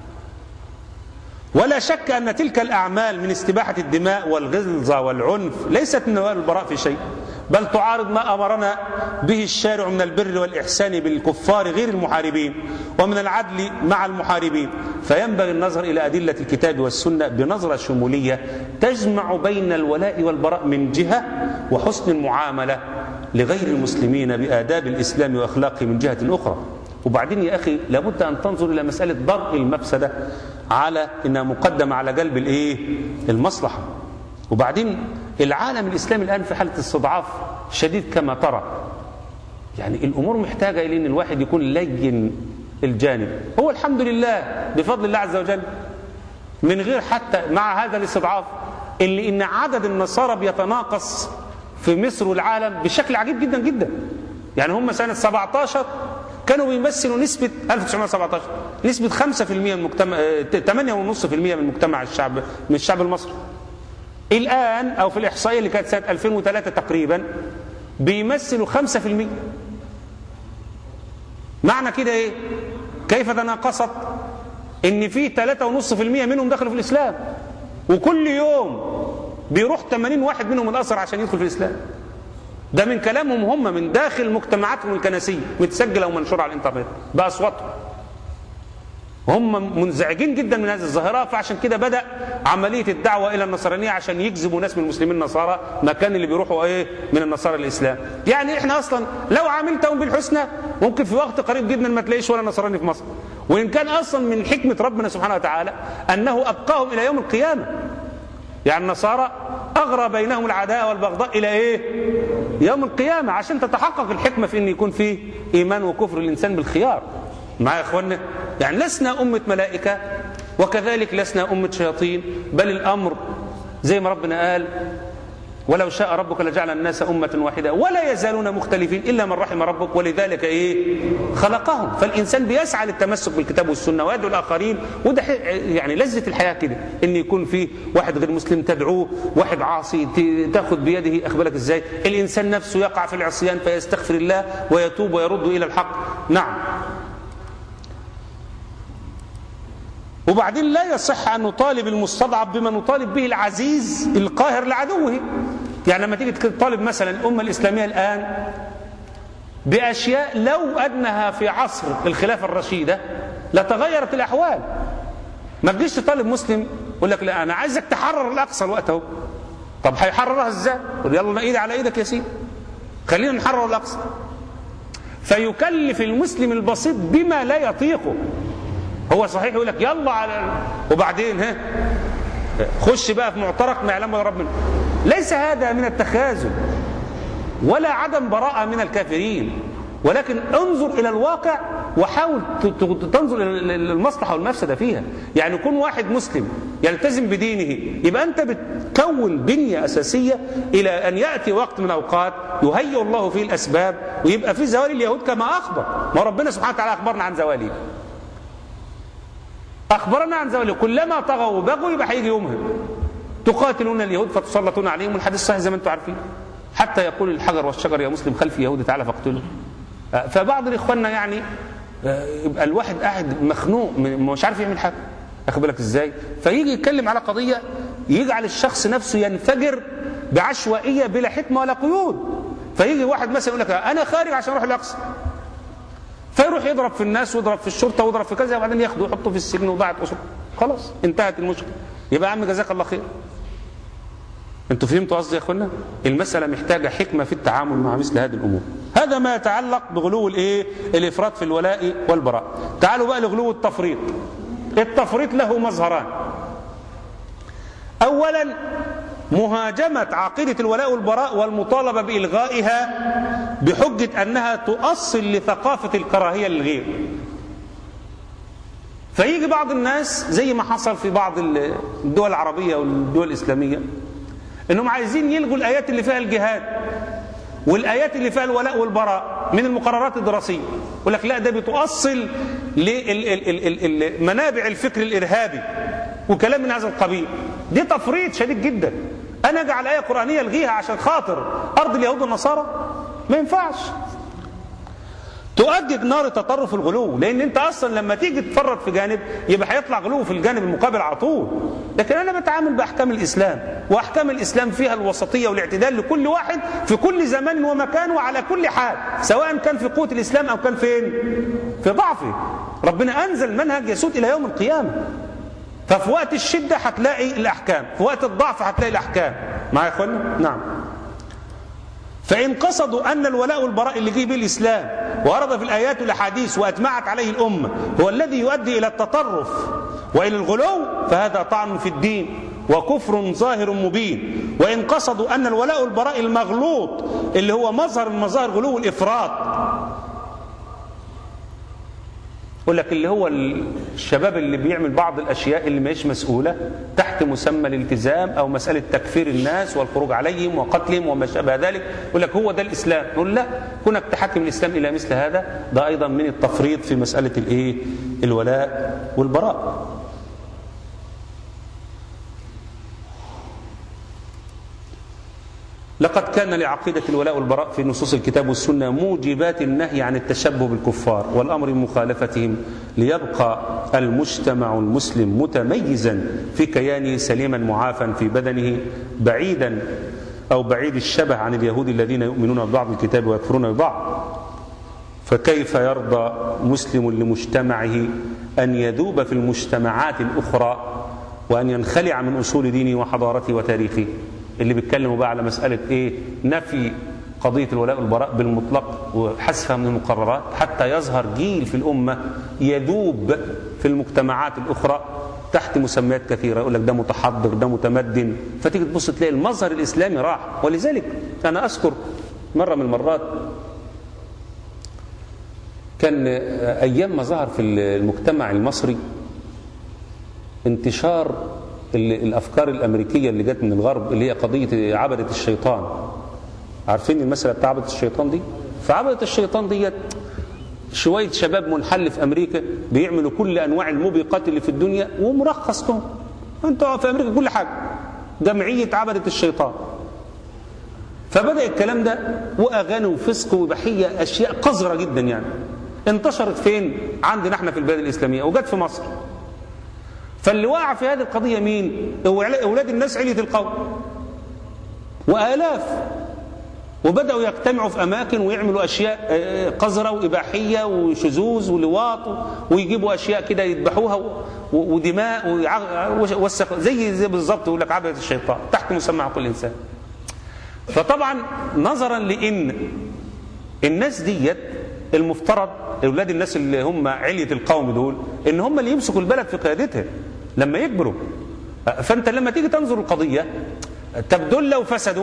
ولا شك أن تلك الأعمال من استباحة الدماء والغلظة والعنف ليست من البراء في شيء بل تعارض ما أمرنا به الشارع من البر والإحسان بالكفار غير المحاربين ومن العدل مع المحاربين فينبغي النظر إلى أدلة الكتاب والسنة بنظرة شمولية تجمع بين الولاء والبراء من جهة وحسن المعاملة لغير المسلمين بآداب الإسلام وأخلاقه من جهة أخرى وبعدين يا أخي لابد أن تنظر إلى مسألة درء المفسدة على إنها مقدمة على جلب الإيه؟ المصلحة وبعدين العالم الإسلامي الآن في حالة استضعاف شديد كما ترى يعني الأمور محتاجة إلى أن الواحد يكون لين الجانب هو الحمد لله بفضل الله عز وجل من غير حتى مع هذا الاستضعاف اللي إن عدد النصارى بيتناقص في مصر والعالم بشكل عجيب جدا جدا يعني هم سنة 17 كانوا بيمثلوا نسبة 1917 نسبة 5% من المجتمع 8.5% من مجتمع الشعب من الشعب المصري الآن أو في الإحصائية اللي كانت سنة 2003 تقريبا بيمثلوا 5% معنى كده إيه؟ كيف تناقصت إن في 3.5% منهم دخلوا في الإسلام وكل يوم بيروح 80 واحد منهم الأسر عشان يدخل في الإسلام ده من كلامهم هم من داخل مجتمعاتهم الكنسية متسجلة ومنشورة على الإنترنت بأصواتهم هم منزعجين جدا من هذه الظاهرة فعشان كده بدأ عملية الدعوة إلى النصرانية عشان يجذبوا ناس من المسلمين النصارى مكان اللي بيروحوا إيه من النصارى الإسلام يعني إحنا أصلا لو عاملتهم بالحسنى ممكن في وقت قريب جدا ما تلاقيش ولا نصراني في مصر وإن كان أصلا من حكمة ربنا سبحانه وتعالى أنه أبقاهم إلى يوم القيامة يعني النصارى أغرى بينهم العداء والبغضاء إلى إيه يوم القيامة عشان تتحقق الحكمة في أن يكون فيه إيمان وكفر الإنسان بالخيار معايا يا إخوانا يعني لسنا أمة ملائكة وكذلك لسنا أمة شياطين بل الأمر زي ما ربنا قال ولو شاء ربك لجعل الناس أمة واحدة ولا يزالون مختلفين إلا من رحم ربك ولذلك إيه خلقهم فالإنسان بيسعى للتمسك بالكتاب والسنة ويدعو الآخرين وده يعني لذة الحياة كده إن يكون في واحد غير مسلم تدعوه واحد عاصي تاخذ بيده أخبرك إزاي الإنسان نفسه يقع في العصيان فيستغفر الله ويتوب ويرد إلى الحق نعم وبعدين لا يصح أن نطالب المستضعف بما نطالب به العزيز القاهر لعدوه يعني لما تيجي تطالب مثلا الأمة الإسلامية الآن بأشياء لو أنها في عصر الخلافة الرشيدة لتغيرت الأحوال ما تجيش تطالب مسلم يقول لك لا أنا عايزك تحرر الأقصى الوقت أهو طب هيحررها إزاي؟ قول يلا أنا إيدي على إيدك يا سيدي خلينا نحرر الأقصى فيكلف المسلم البسيط بما لا يطيقه هو صحيح يقول لك يلا على وبعدين ها خش بقى في معترك ما يعلم رب منه ليس هذا من التخاذل ولا عدم براءة من الكافرين ولكن انظر إلى الواقع وحاول تنظر إلى المصلحة والمفسدة فيها يعني يكون واحد مسلم يلتزم بدينه يبقى أنت بتكون بنية أساسية إلى أن يأتي وقت من الأوقات يهيئ الله فيه الأسباب ويبقى في زوال اليهود كما أخبر ما ربنا سبحانه وتعالى أخبرنا عن زوالهم أخبرنا عن زوالهم كلما طغوا وبغوا يبقى هيجي يومهم تقاتلون اليهود فتسلطون عليهم والحديث صحيح زي ما انتم عارفين حتى يقول الحجر والشجر يا مسلم خلف يهود تعالى فاقتله فبعض الاخواننا يعني يبقى الواحد قاعد مخنوق مش عارف يعمل حاجه واخد بالك ازاي فيجي يتكلم على قضيه يجعل الشخص نفسه ينفجر بعشوائيه بلا حكمه ولا قيود فيجي واحد مثلا يقول لك انا خارج عشان اروح الاقصى فيروح يضرب في الناس ويضرب في الشرطه ويضرب في كذا وبعدين ياخده ويحطه في السجن وضاعت اسره خلاص انتهت المشكله يبقى يا عم جزاك الله خير انتوا فهمتوا قصدي يا اخوانا المساله محتاجه حكمه في التعامل مع مثل هذه الامور هذا ما يتعلق بغلو الايه الافراط في الولاء والبراء تعالوا بقى لغلو التفريط التفريط له مظهران اولا مهاجمه عقيده الولاء والبراء والمطالبه بالغائها بحجه انها تؤصل لثقافه الكراهيه للغير فيجي بعض الناس زي ما حصل في بعض الدول العربيه والدول الاسلاميه انهم عايزين يلغوا الايات اللي فيها الجهاد والايات اللي فيها الولاء والبراء من المقررات الدراسيه يقول لك لا ده بتؤصل لمنابع الفكر الارهابي وكلام من هذا القبيل دي تفريط شديد جدا انا اجعل ايه قرانيه الغيها عشان خاطر ارض اليهود والنصارى ما ينفعش تؤجج نار تطرف الغلو لان انت اصلا لما تيجي تفرط في جانب يبقى هيطلع غلو في الجانب المقابل على طول لكن انا بتعامل باحكام الاسلام واحكام الاسلام فيها الوسطيه والاعتدال لكل واحد في كل زمان ومكان وعلى كل حال سواء كان في قوه الاسلام او كان فين في ضعفه ربنا انزل منهج يسود الى يوم القيامه ففي وقت الشده هتلاقي الاحكام في وقت الضعف هتلاقي الاحكام معايا يا اخوانا نعم فإن قصدوا أن الولاء والبراء اللي جه به الإسلام ورد في الآيات والأحاديث وأجمعت عليه الأمة هو الذي يؤدي إلى التطرف وإلى الغلو فهذا طعن في الدين وكفر ظاهر مبين وإن قصدوا أن الولاء والبراء المغلوط اللي هو مظهر من مظاهر غلو الإفراط يقول لك اللي هو الشباب اللي بيعمل بعض الاشياء اللي مش مسؤوله تحت مسمى الالتزام او مساله تكفير الناس والخروج عليهم وقتلهم وما شابه ذلك يقول لك هو ده الاسلام نقول لا كونك تحكم الاسلام الى مثل هذا ده ايضا من التفريط في مساله الايه الولاء والبراء لقد كان لعقيدة الولاء والبراء في نصوص الكتاب والسنة موجبات النهي عن التشبه بالكفار والأمر بمخالفتهم ليبقى المجتمع المسلم متميزا في كيانه سليما معافا في بدنه بعيدا أو بعيد الشبه عن اليهود الذين يؤمنون ببعض الكتاب ويكفرون ببعض فكيف يرضى مسلم لمجتمعه أن يذوب في المجتمعات الأخرى وأن ينخلع من أصول دينه وحضارته وتاريخه اللي بيتكلموا بقى على مسألة إيه نفي قضية الولاء والبراء بالمطلق وحذفها من المقررات حتى يظهر جيل في الأمة يذوب في المجتمعات الأخرى تحت مسميات كثيرة يقول لك ده متحضر ده متمدن فتيجي تبص تلاقي المظهر الإسلامي راح ولذلك أنا أذكر مرة من المرات كان أيام ما ظهر في المجتمع المصري انتشار الافكار الامريكيه اللي جت من الغرب اللي هي قضيه عبده الشيطان عارفين المساله بتاع عبده الشيطان دي فعبده الشيطان ديت شويه شباب منحل في امريكا بيعملوا كل انواع الموبقات اللي في الدنيا ومرخص لهم انتوا في امريكا كل حاجه جمعيه عبده الشيطان فبدا الكلام ده واغاني وفسق واباحيه اشياء قذره جدا يعني انتشرت فين عندنا احنا في البلاد الاسلاميه وجت في مصر فاللي وقع في هذه القضية مين أولاد الناس علية القوم وآلاف وبدأوا يجتمعوا في أماكن ويعملوا أشياء آه، قذرة وإباحية وشذوذ ولواط ويجيبوا أشياء كده يذبحوها و- ودماء ويع- وسخ زي زي بالظبط يقول لك عبدة الشيطان تحت مسمى كل إنسان فطبعا نظرا لأن الناس ديت المفترض اولاد الناس اللي هم عليه القوم دول ان هم اللي يمسكوا البلد في قيادتها لما يكبروا فانت لما تيجي تنظر القضيه طب دول لو فسدوا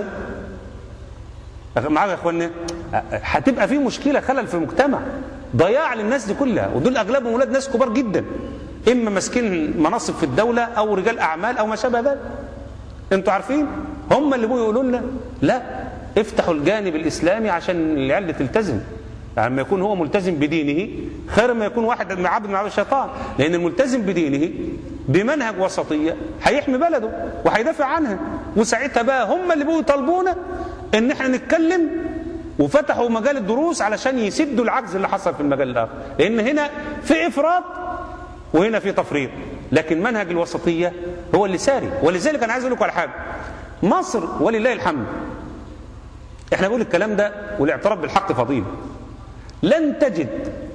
معايا يا اخوانا هتبقى في مشكله خلل في المجتمع ضياع للناس دي كلها ودول اغلبهم اولاد ناس كبار جدا اما ماسكين مناصب في الدوله او رجال اعمال او ما شابه ذلك انتوا عارفين هم اللي بيقولوا يقولوا لنا لا افتحوا الجانب الاسلامي عشان العيال دي تلتزم يعني لما يكون هو ملتزم بدينه خير ما يكون واحد من عبد من عبد الشيطان لان الملتزم بدينه بمنهج وسطيه هيحمي بلده وهيدافع عنها وساعتها بقى هم اللي بيقولوا يطالبونا ان احنا نتكلم وفتحوا مجال الدروس علشان يسدوا العجز اللي حصل في المجال الاخر لان هنا في افراط وهنا في تفريط لكن منهج الوسطية هو اللي ساري ولذلك أنا عايز أقول لكم على حاجة مصر ولله الحمد احنا بنقول الكلام ده والاعتراف بالحق فضيلة لن تجد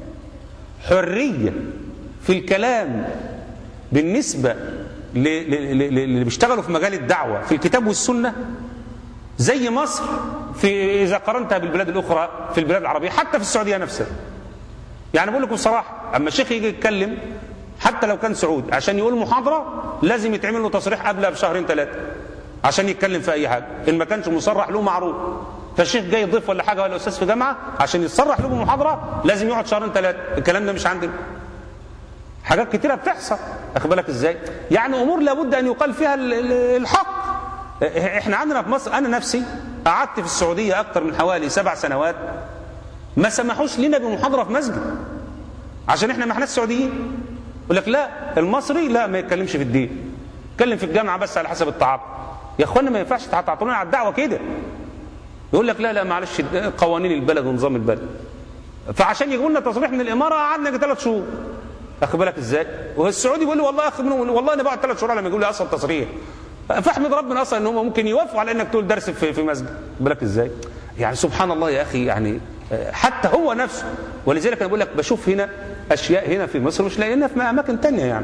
حرية في الكلام بالنسبة ل- ل- ل- اللي بيشتغلوا في مجال الدعوة في الكتاب والسنة زي مصر في إذا قارنتها بالبلاد الأخرى في البلاد العربية حتى في السعودية نفسها يعني بقول لكم بصراحة أما الشيخ يجي يتكلم حتى لو كان سعودي عشان يقول محاضرة لازم يتعمل له تصريح قبلها بشهرين ثلاثة عشان يتكلم في أي حاجة إن ما كانش مصرح له معروف فالشيخ جاي يضيف ولا حاجة ولا أستاذ في جامعة عشان يتصرح له بمحاضرة لازم يقعد شهرين ثلاثة الكلام ده مش عندنا حاجات كتيرة بتحصل أخد بالك إزاي يعني أمور لابد أن يقال فيها ال- ال- الحق احنا عندنا في مصر انا نفسي قعدت في السعوديه اكثر من حوالي سبع سنوات ما سمحوش لنا بمحاضره في مسجد عشان احنا ما احنا السعوديين يقول لك لا المصري لا ما يتكلمش في الدين يتكلم في الجامعه بس على حسب التعاطي يا اخوانا ما ينفعش تعطلونا على الدعوه كده يقول لك لا لا معلش قوانين البلد ونظام البلد فعشان يجيبوا لنا تصريح من الاماره قعدنا ثلاث شهور اخد بالك ازاي والسعودي بيقول لي والله يا اخي منهم- والله انا بقعد ثلاث شهور لما يقول لي اصلا تصريح فاحمد ربنا اصلا ان هم ممكن يوافقوا على انك تقول درس في في مسجد خد بالك ازاي يعني سبحان الله يا اخي يعني آه، حتى هو نفسه ولذلك انا بقول لك بشوف هنا اشياء هنا في مصر مش لاقيينها في اماكن تانية يعني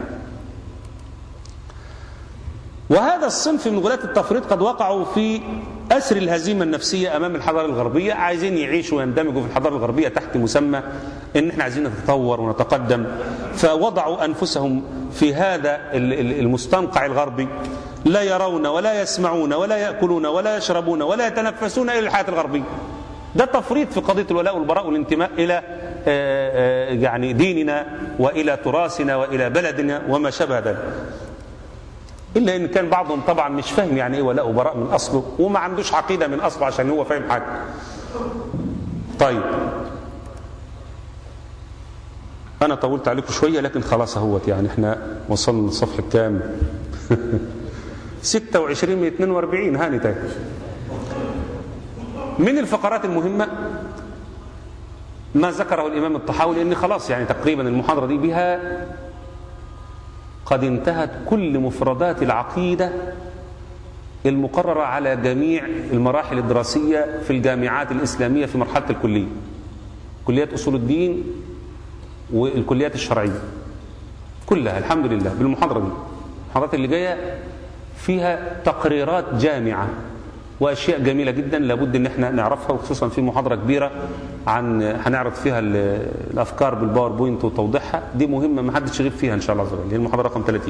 وهذا الصنف من غلاة التفريط قد وقعوا في أسر الهزيمة النفسية أمام الحضارة الغربية عايزين يعيشوا ويندمجوا في الحضارة الغربية تحت مسمى إن إحنا عايزين نتطور ونتقدم فوضعوا أنفسهم في هذا ال- ال- المستنقع الغربي لا يرون ولا يسمعون ولا يأكلون ولا يشربون ولا يتنفسون إلى الحياة الغربية ده تفريط في قضية الولاء والبراء والانتماء إلى آه، آه، يعني ديننا وإلى تراثنا وإلى بلدنا وما شابه ذلك الا ان كان بعضهم طبعا مش فاهم يعني ايه ولاء وبراء من اصله وما عندوش عقيده من اصله عشان هو فاهم حاجه طيب انا طولت عليكم شويه لكن خلاص اهوت يعني احنا وصلنا لصفحه كام 26 من 42 هاني تاني من الفقرات المهمه ما ذكره الامام الطحاوي لان خلاص يعني تقريبا المحاضره دي بها قد انتهت كل مفردات العقيدة المقررة على جميع المراحل الدراسية في الجامعات الإسلامية في مرحلة الكلية كليات أصول الدين والكليات الشرعية كلها الحمد لله بالمحاضرة دي المحاضرات اللي جاية فيها تقريرات جامعة واشياء جميله جدا لابد ان احنا نعرفها وخصوصا في محاضره كبيره عن هنعرض فيها ال- الافكار بالباوربوينت وتوضيحها دي مهمه ما حدش يغيب فيها ان شاء الله عز وجل هي المحاضره رقم 30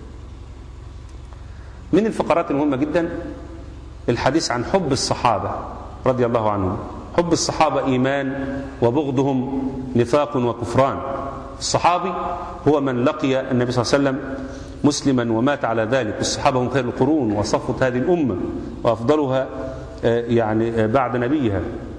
من الفقرات المهمه جدا الحديث عن حب الصحابه رضي الله عنهم حب الصحابه ايمان وبغضهم نفاق وكفران الصحابي هو من لقي النبي صلى الله عليه وسلم مسلما ومات على ذلك الصحابه هم خير القرون وصفوه هذه الامه وافضلها آه، يعني آه، بعد نبيها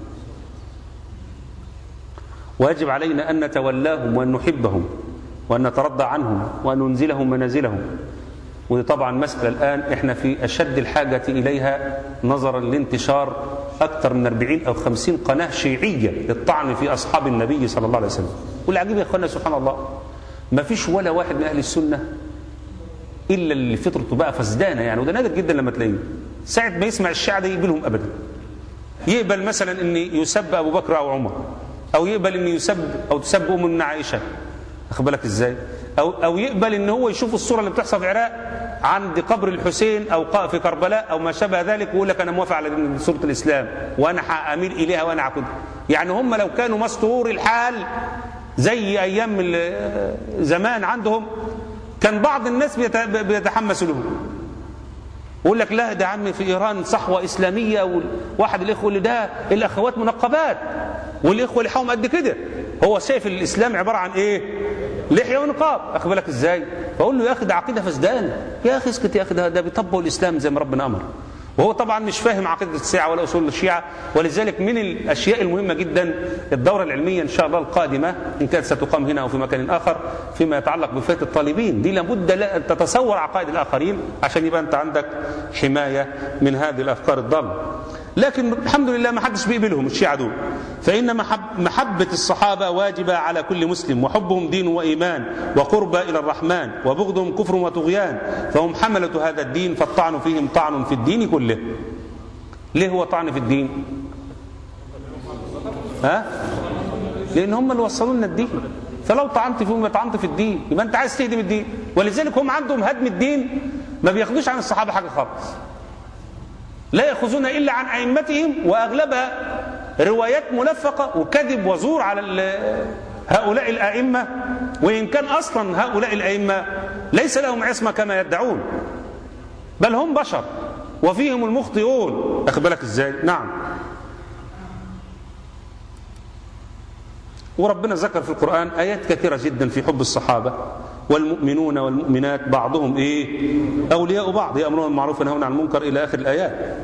ويجب علينا ان نتولاهم وان نحبهم وان نترضى عنهم وان ننزلهم منازلهم ودي طبعا مسألة الآن احنا في أشد الحاجة إليها نظرا لانتشار أكثر من 40 أو 50 قناة شيعية للطعن في أصحاب النبي صلى الله عليه وسلم والعجيب يا أخوانا سبحان الله ما فيش ولا واحد من أهل السنة الا اللي فطرته بقى فسدانه يعني وده نادر جدا لما تلاقيه ساعه ما يسمع الشيعه ده يقبلهم ابدا يقبل مثلا ان يسب ابو بكر او عمر او يقبل ان يسب او تسب ام من عائشه واخد بالك ازاي او او يقبل ان هو يشوف الصوره اللي بتحصل في العراق عند قبر الحسين او ق- في كربلاء او ما شابه ذلك ويقول لك انا موافق على صوره الاسلام وانا اميل اليها وانا اعبد يعني هم لو كانوا مسطور الحال زي ايام ال- زمان عندهم كان بعض الناس بيت- بيتحمس لهم يقول لك لا ده يا عم في ايران صحوه اسلاميه وواحد الاخوه اللي ده الاخوات منقبات والاخوه لحاهم قد كده هو شايف الاسلام عباره عن ايه؟ لحيه ونقاب اخد بالك ازاي؟ بقول له يا اخي ده عقيده فسدانه يا اخي اسكت يا اخي ده, ده بيطبقوا الاسلام زي ما ربنا امر وهو طبعا مش فاهم عقيده الشيعه ولا اصول الشيعه ولذلك من الاشياء المهمه جدا الدوره العلميه ان شاء الله القادمه ان كانت ستقام هنا او في مكان اخر فيما يتعلق بفئه الطالبين دي لابد لا أن تتصور عقائد الاخرين عشان يبقى انت عندك حمايه من هذه الافكار الضاله لكن الحمد لله ما حدش بيقبلهم الشيعة دول فإن محب محبة الصحابة واجبة على كل مسلم وحبهم دين وإيمان وقربى إلى الرحمن وبغضهم كفر وطغيان فهم حملة هذا الدين فالطعن فيهم طعن في الدين كله ليه هو طعن في الدين ها لأن هم اللي وصلوا لنا الدين فلو طعنت فيهم يبقى طعنت في الدين يبقى أنت عايز تهدم الدين ولذلك هم عندهم هدم الدين ما بياخدوش عن الصحابة حاجة خالص لا يأخذون إلا عن أئمتهم وأغلبها روايات ملفقة وكذب وزور على ال- هؤلاء الأئمة وإن كان أصلا هؤلاء الأئمة ليس لهم عصمة كما يدعون بل هم بشر وفيهم المخطئون أخذ بالك إزاي نعم وربنا ذكر في القرآن آيات كثيرة جدا في حب الصحابة والمؤمنون والمؤمنات بعضهم إيه أولياء بعض يأمرون بالمعروف وينهون عن المنكر إلى آخر الآيات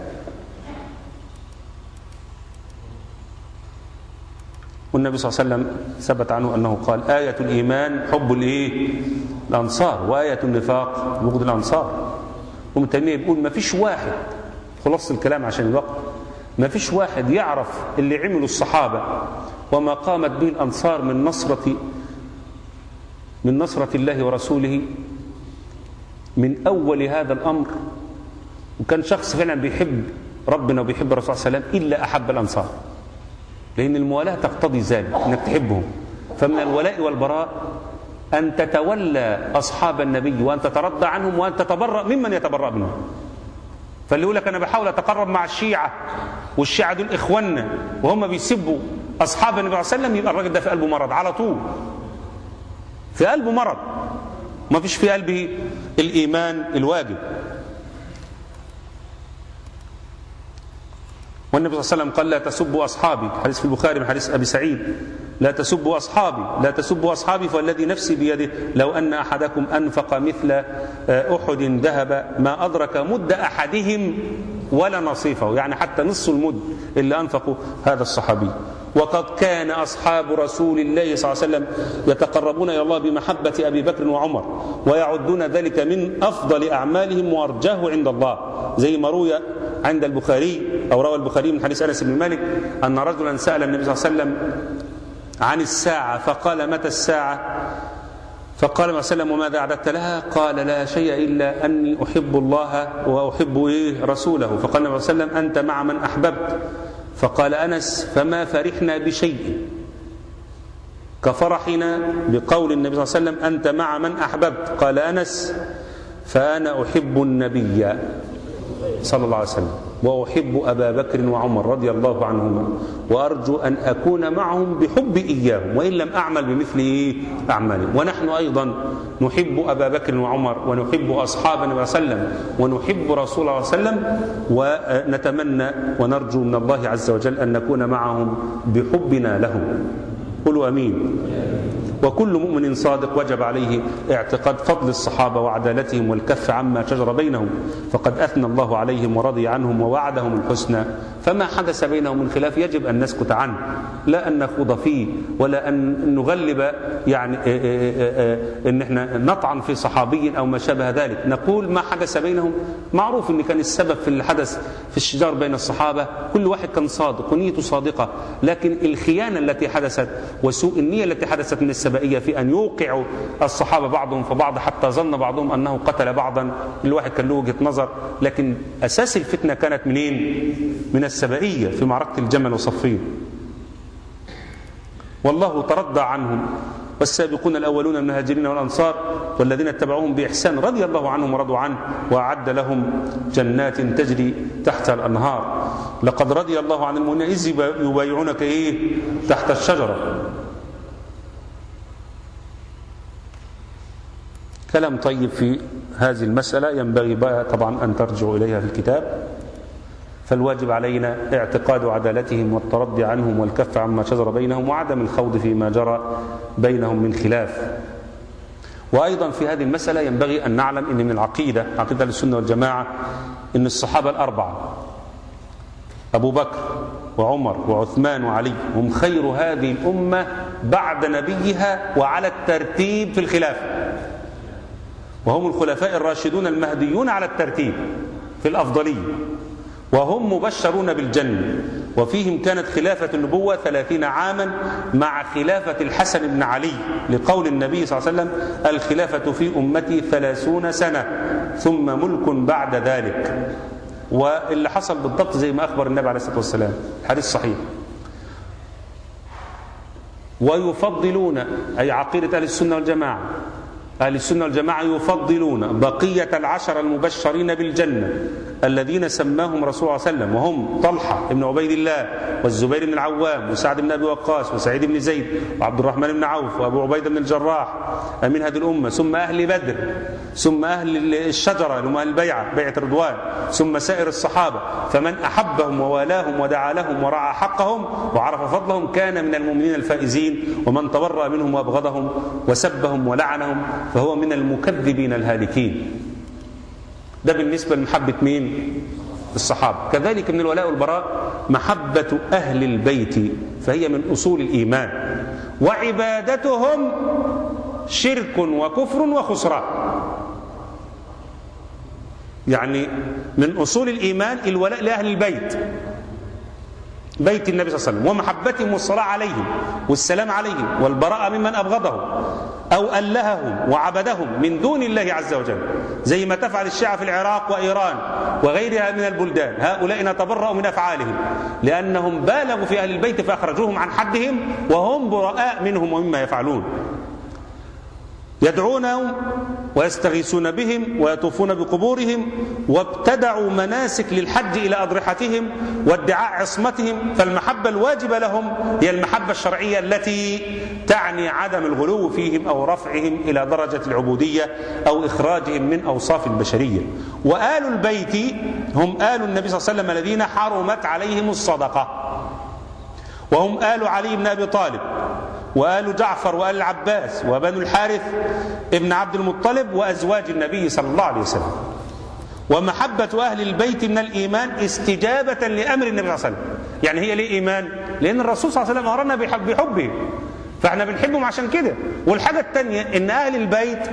والنبي صلى الله عليه وسلم ثبت عنه أنه قال آية الإيمان حب الإيه الأنصار وآية النفاق بغض الأنصار ومن تيمية بيقول ما فيش واحد خلاص الكلام عشان الوقت ما فيش واحد يعرف اللي عملوا الصحابة وما قامت به الأنصار من نصرة من نصرة الله ورسوله من أول هذا الأمر وكان شخص فعلا بيحب ربنا وبيحب الرسول صلى الله عليه وسلم إلا أحب الأنصار لأن الموالاة تقتضي ذلك أنك تحبهم فمن الولاء والبراء أن تتولى أصحاب النبي وأن تترضى عنهم وأن تتبرأ ممن يتبرأ منهم فاللي يقول لك أنا بحاول أتقرب مع الشيعة والشيعة دول إخواننا وهم بيسبوا أصحاب النبي صلى الله عليه وسلم يبقى الراجل ده في قلبه مرض على طول في قلبه مرض ما فيش في قلبه الإيمان الواجب والنبي صلى الله عليه وسلم قال لا تسبوا أصحابي حديث في البخاري من حديث أبي سعيد لا تسبوا أصحابي لا تسبوا أصحابي فالذي نفسي بيده لو أن أحدكم أنفق مثل أحد ذهب ما أدرك مد أحدهم ولا نصيفه يعني حتى نص المد اللي أنفقه هذا الصحابي وقد كان أصحاب رسول الله صلى الله عليه وسلم يتقربون إلى الله بمحبة أبي بكر وعمر ويعدون ذلك من أفضل أعمالهم وأرجاه عند الله زي ما روي عند البخاري أو روى البخاري من حديث أنس بن مالك أن رجلا سأل النبي صلى الله عليه وسلم عن الساعة فقال متى الساعة فقال صلى الله عليه وسلم وماذا أعددت لها قال لا شيء إلا أني أحب الله وأحب إيه رسوله فقال النبي صلى الله عليه وسلم أنت مع من أحببت فقال أنس فما فرحنا بشيء كفرحنا بقول النبي صلى الله عليه وسلم أنت مع من أحببت قال أنس فأنا أحب النبي صلى الله عليه وسلم وأحب أبا بكر وعمر رضي الله عنهما وأرجو أن أكون معهم بحب إياهم وإن لم أعمل بمثل إيه أعمالهم ونحن أيضا نحب أبا بكر وعمر ونحب أصحاب النبي صلى الله عليه وسلم ونحب رسول الله صلى الله عليه وسلم ونتمنى ونرجو من الله عز وجل أن نكون معهم بحبنا لهم قولوا أمين وكل مؤمن صادق وجب عليه اعتقاد فضل الصحابة وعدالتهم والكف عما شجر بينهم فقد أثنى الله عليهم ورضي عنهم ووعدهم الحسنى فما حدث بينهم من خلاف يجب أن نسكت عنه لا أن نخوض فيه ولا أن نغلب يعني آه، آه، آه، أن احنا نطعن في صحابي أو ما شابه ذلك نقول ما حدث بينهم معروف أن كان السبب في اللي حدث في الشجار بين الصحابة كل واحد كان صادق ونيته صادقة لكن الخيانة التي حدثت وسوء النية التي حدثت من السبائية في أن يوقعوا الصحابة بعضهم في بعض حتى ظن بعضهم أنه قتل بعضا الواحد كان له وجهة نظر لكن أساس الفتنة كانت منين؟ من السبائية في معركة الجمل وصفين والله ترضى عنهم والسابقون الأولون من المهاجرين والأنصار والذين اتبعوهم بإحسان رضي الله عنهم ورضوا عنه وأعد لهم جنات تجري تحت الأنهار لقد رضي الله عن المؤمنين إذ يبايعونك إيه تحت الشجرة كلام طيب في هذه المسألة ينبغي بقى طبعا أن ترجعوا إليها في الكتاب فالواجب علينا اعتقاد عدالتهم والترضي عنهم والكف عما شجر بينهم وعدم الخوض فيما جرى بينهم من خلاف وأيضا في هذه المسألة ينبغي أن نعلم أن من العقيدة عقيدة السنة والجماعة أن الصحابة الأربعة أبو بكر وعمر وعثمان وعلي هم خير هذه الأمة بعد نبيها وعلى الترتيب في الخلافة وهم الخلفاء الراشدون المهديون على الترتيب في الأفضلية وهم مبشرون بالجنة وفيهم كانت خلافة النبوة ثلاثين عاما مع خلافة الحسن بن علي لقول النبي صلى الله عليه وسلم الخلافة في أمتي ثلاثون سنة ثم ملك بعد ذلك واللي حصل بالضبط زي ما أخبر النبي عليه الصلاة والسلام حديث صحيح ويفضلون أي عقيدة أهل السنة والجماعة أهل السنة والجماعة يفضلون بقية العشر المبشرين بالجنة الذين سماهم رسول الله صلى الله عليه وسلم وهم طلحة بن عبيد الله والزبير بن العوام وسعد بن أبي وقاص وسعيد بن زيد وعبد الرحمن بن عوف وأبو عبيدة بن الجراح أمين هذه الأمة ثم أهل بدر ثم أهل الشجرة اللي هم أهل البيعة بيعة رضوان ثم سائر الصحابة فمن أحبهم ووالاهم ودعا لهم ورعى حقهم وعرف فضلهم كان من المؤمنين الفائزين ومن تبرأ منهم وأبغضهم وسبهم ولعنهم فهو من المكذبين الهالكين ده بالنسبة لمحبة مين الصحابة كذلك من الولاء والبراء محبة أهل البيت فهي من أصول الإيمان وعبادتهم شرك وكفر وخسران يعني من أصول الإيمان الولاء لأهل البيت بيت النبي صلى الله عليه وسلم ومحبتهم والصلاة عليهم والسلام عليهم والبراءة ممن أبغضهم أو ألههم وعبدهم من دون الله عز وجل زي ما تفعل الشيعة في العراق وإيران وغيرها من البلدان هؤلاء نتبرأ من أفعالهم لأنهم بالغوا في أهل البيت فأخرجوهم عن حدهم وهم براء منهم ومما يفعلون يدعونهم ويستغيثون بهم ويطوفون بقبورهم وابتدعوا مناسك للحج إلى أضرحتهم وادعاء عصمتهم فالمحبة الواجبة لهم هي المحبة الشرعية التي تعني عدم الغلو فيهم أو رفعهم إلى درجة العبودية أو إخراجهم من أوصاف البشرية وآل البيت هم آل النبي صلى الله عليه وسلم الذين حرمت عليهم الصدقة وهم آل علي بن أبي طالب وآل جعفر وآل العباس وبنو الحارث ابن عبد المطلب وأزواج النبي صلى الله عليه وسلم ومحبة أهل البيت من الإيمان استجابة لأمر النبي صلى الله عليه وسلم يعني هي ليه إيمان لأن الرسول صلى الله عليه وسلم أمرنا بحب بحبه فاحنا بنحبهم عشان كده والحاجة الثانية إن أهل البيت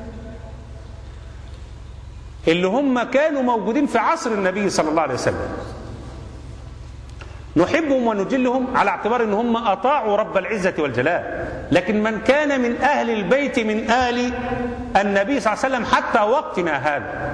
اللي هم كانوا موجودين في عصر النبي صلى الله عليه وسلم نحبهم ونجلهم على اعتبار ان هم اطاعوا رب العزه والجلال لكن من كان من اهل البيت من ال النبي صلى الله عليه وسلم حتى وقتنا هذا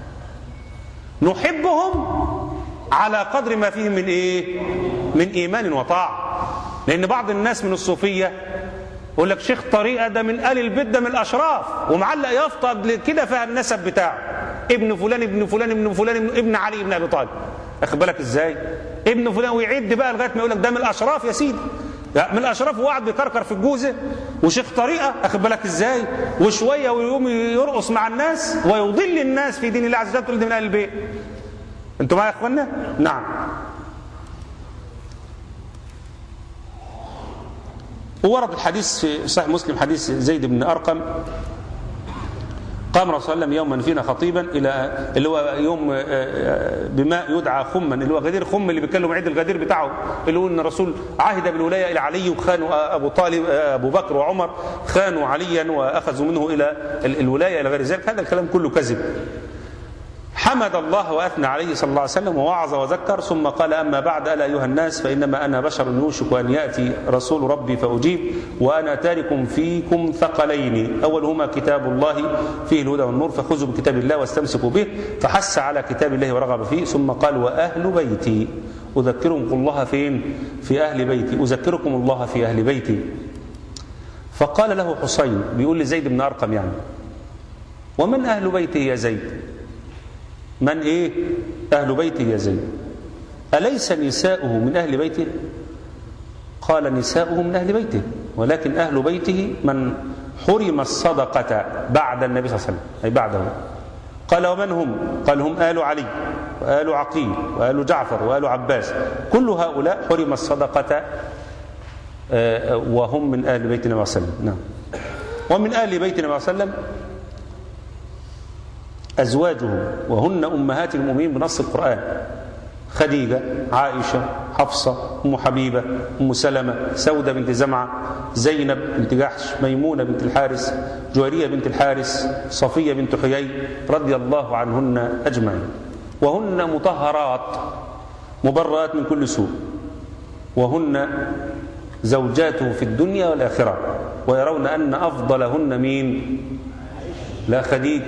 نحبهم على قدر ما فيهم من ايه من ايمان وطاعه لان بعض الناس من الصوفيه يقول لك شيخ طريقه ده من ال البيت ده من الاشراف ومعلق يافطه كده فيها النسب بتاعه ابن فلان ابن فلان ابن فلان ابن, ابن علي ابن ابي طالب اخد بالك ازاي ابن فلان ويعد بقى لغايه ما يقول لك ده من الاشراف يا سيدي من الاشراف وقعد بيكركر في الجوزه وشيخ طريقه اخد بالك ازاي وشويه ويقوم يرقص مع الناس ويضل الناس في دين الله عز وجل تقول ده من اهل البيت انتوا معايا يا اخوانا نعم وورد الحديث في صحيح مسلم حديث زيد بن ارقم قام رسول الله يوما فينا خطيبا الى اللي هو يوم آه، آه، بماء يدعى خما اللي هو غدير خم اللي بيتكلم عيد الغدير بتاعه اللي هو ان الرسول عهد بالولايه الى علي وخانوا ابو طالب آه، ابو بكر وعمر خانوا عليا واخذوا منه الى ال- الولايه الى غير ذلك هذا الكلام كله كذب حمد الله واثنى عليه صلى الله عليه وسلم ووعظ وذكر ثم قال اما بعد الا ايها الناس فانما انا بشر يوشك ان ياتي رسول ربي فاجيب وانا تارك فيكم ثقلين اولهما كتاب الله فيه الهدى والنور فخذوا بكتاب الله واستمسكوا به فحث على كتاب الله ورغب فيه ثم قال واهل بيتي اذكركم الله فين في اهل بيتي اذكركم الله في اهل بيتي فقال له حسين بيقول لزيد بن ارقم يعني ومن اهل بيته يا زيد من ايه اهل بيته يا زيد اليس نساؤه من اهل بيته قال نساؤه من اهل بيته ولكن اهل بيته من حرم الصدقه بعد النبي صلى الله عليه وسلم اي بعده قال ومن هم قال هم ال علي وال عقيل وال جعفر وال عباس كل هؤلاء حرم الصدقه آه، وهم من اهل بيت النبي صلى الله عليه وسلم نعم ومن اهل بيت النبي صلى الله عليه وسلم أزواجه وهن أمهات المؤمنين بنص القرآن خديجة عائشة حفصة أم حبيبة أم سلمة سودة بنت زمعة زينب بنت جحش ميمونة بنت الحارس جويرية بنت الحارس صفية بنت حيي رضي الله عنهن أجمعين وهن مطهرات مبرئات من كل سوء وهن زوجاته في الدنيا والآخرة ويرون أن أفضلهن مين لا خديجة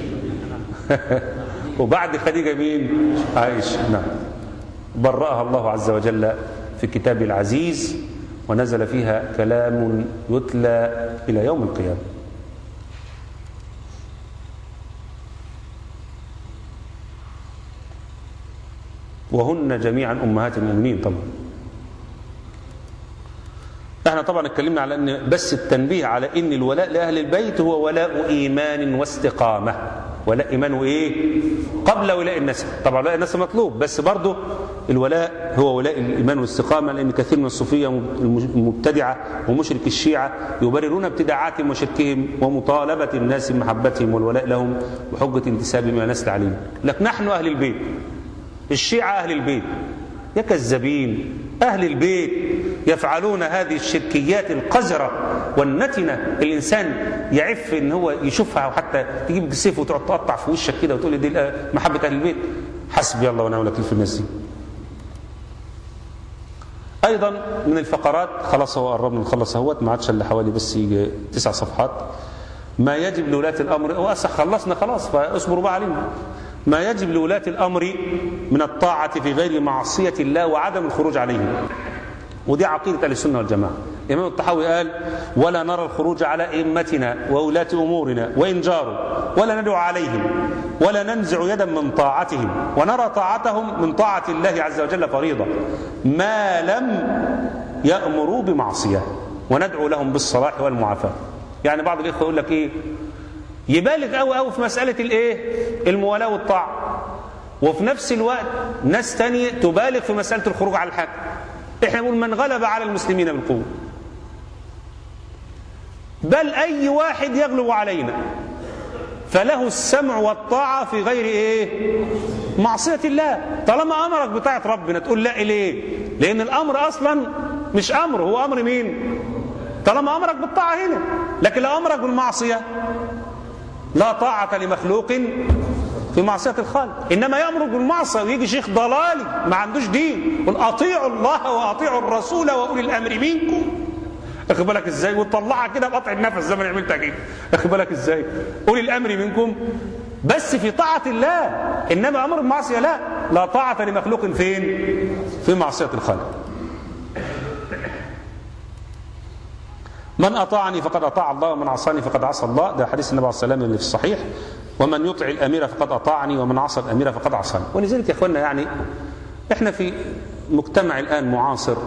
وبعد خديجة مين عائشة نعم برأها الله عز وجل في كتابه العزيز ونزل فيها كلام يتلى إلى يوم القيامة وهن جميعا أمهات المؤمنين طبعا احنا طبعا اتكلمنا على ان بس التنبيه على ان الولاء لاهل البيت هو ولاء ايمان واستقامه ولاء ايمان وايه قبل ولاء النسب طبعا ولاء النسب مطلوب بس برضه الولاء هو ولاء الايمان والاستقامه لان كثير من الصوفيه المبتدعه ومشرك الشيعه يبررون ابتداعاتهم وشركهم ومطالبه الناس بمحبتهم والولاء لهم بحجه انتسابهم الى نسل عليهم لك نحن اهل البيت الشيعه اهل البيت يا كذابين أهل البيت يفعلون هذه الشركيات القذرة والنتنة الإنسان يعف إن هو يشوفها وحتى تجيب السيف وتقعد تقطع في وشك كده وتقول لي دي محبة أهل البيت حسبي الله ونعم الوكيل في الناس دي أيضا من الفقرات خلاص هو قربنا نخلص اهوت ما عادش الا حوالي بس يجي تسع صفحات ما يجب لولاة الأمر وأسخ خلصنا خلاص فاصبروا بقى علينا ما يجب لولاة الأمر من الطاعة في غير معصية الله وعدم الخروج عليهم ودي عقيدة أهل السنة والجماعة الإمام الطحاوي قال ولا نرى الخروج على أئمتنا وولاة أمورنا وإن جاروا ولا ندعو عليهم ولا ننزع يدا من طاعتهم ونرى طاعتهم من طاعة الله عز وجل فريضة ما لم يأمروا بمعصية وندعو لهم بالصلاح والمعافاة يعني بعض الإخوة يقول لك إيه يبالغ قوي قوي في مسألة الإيه الموالاة والطاعة وفي نفس الوقت ناس تانية تبالغ في مسألة الخروج على الحاكم احنا نقول من غلب على المسلمين بالقوة بل أي واحد يغلب علينا فله السمع والطاعة في غير إيه معصية الله طالما أمرك بطاعة ربنا تقول لا إليه لأن الأمر أصلا مش أمر هو أمر مين طالما أمرك بالطاعة هنا لكن لو أمرك بالمعصية لا طاعة لمخلوق في معصية الخالق إنما يأمر بالمعصية ويجي شيخ ضلالي ما عندوش دين قل أطيعوا الله وأطيعوا الرسول وأولي الأمر منكم اخد بالك ازاي وتطلعها كده بقطع النفس زي ما أنا عملتها كده اخد بالك ازاي اولي الامر منكم بس في طاعة الله انما امر المعصية لا لا طاعة لمخلوق فين في معصية الخالق من اطاعني فقد اطاع الله ومن عصاني فقد عصى الله ده حديث النبي عليه الصلاه والسلام اللي في الصحيح ومن يطع الامير فقد اطاعني ومن عصى الامير فقد عصاني ولذلك يا اخوانا يعني احنا في مجتمع الان معاصر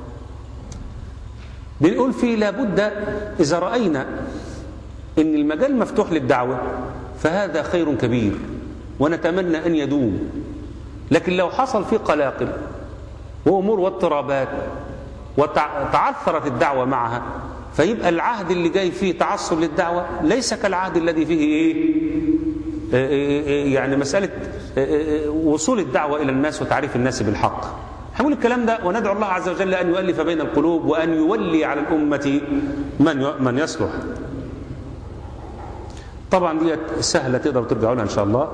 بنقول فيه لابد إذا رأينا أن المجال مفتوح للدعوة فهذا خير كبير ونتمنى أن يدوم لكن لو حصل فيه قلاقل وأمور واضطرابات وتعثرت الدعوة معها فيبقى العهد اللي جاي فيه تعصب للدعوة ليس كالعهد الذي فيه إيه آه، آه، آه، يعني مسألة آه، آه، وصول الدعوة إلى الناس وتعريف الناس بالحق هنقول الكلام ده وندعو الله عز وجل أن يؤلف بين القلوب وأن يولي على الأمة من ي- من يصلح طبعا دي سهلة تقدروا ترجعوا لها إن شاء الله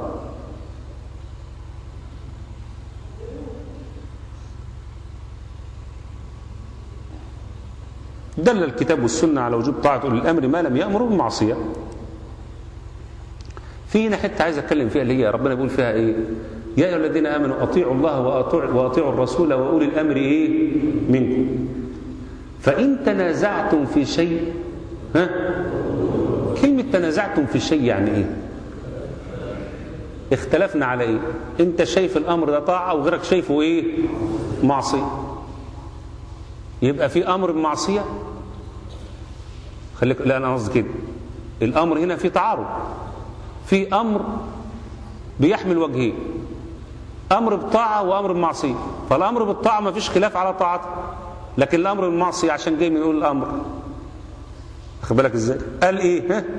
دل الكتاب والسنة على وجوب طاعة أولي الأمر ما لم يأمروا بالمعصية في هنا حتة عايز أتكلم فيها اللي هي ربنا بيقول فيها إيه يا أيها الذين آمنوا أطيعوا الله وأطيعوا, وأطيعوا الرسول وأولي الأمر إيه منكم فإن تنازعتم في شيء ها كلمة تنازعتم في شيء يعني إيه اختلفنا على إيه أنت شايف الأمر ده طاعة وغيرك شايفه إيه معصية يبقى في امر بمعصيه خليك لا انا قصدي كده الامر هنا في تعارض في امر بيحمل وجهين امر بطاعه وامر بمعصيه فالامر بالطاعه ما فيش خلاف على طاعته لكن الامر بالمعصيه عشان جاي من يقول الامر خد بالك ازاي قال ايه ها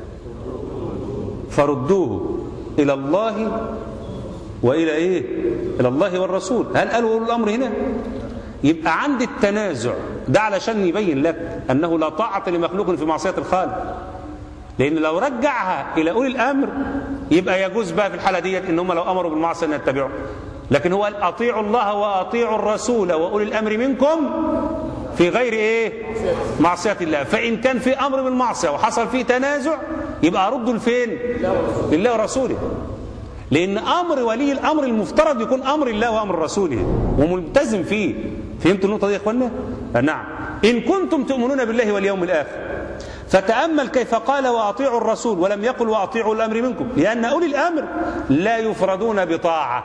فردوه الى الله والى ايه الى الله والرسول هل قالوا اولو الامر هنا يبقى عند التنازع ده علشان يبين لك انه لا طاعه لمخلوق في معصيه الخالق لان لو رجعها الى اولي الامر يبقى يجوز بقى في الحاله ديت ان هم لو امروا بالمعصيه ان يتبعوا لكن هو قال اطيعوا الله واطيعوا الرسول واولي الامر منكم في غير ايه معصيه الله فان كان في امر بالمعصيه وحصل فيه تنازع يبقى ردوا لفين لله ورسوله لان امر ولي الامر المفترض يكون امر الله وامر رسوله وملتزم فيه فهمتوا النقطه دي يا اخوانا نعم ان كنتم تؤمنون بالله واليوم الاخر فتامل كيف قال واطيعوا الرسول ولم يقل واطيعوا الامر منكم لان اولي الامر لا يفردون بطاعه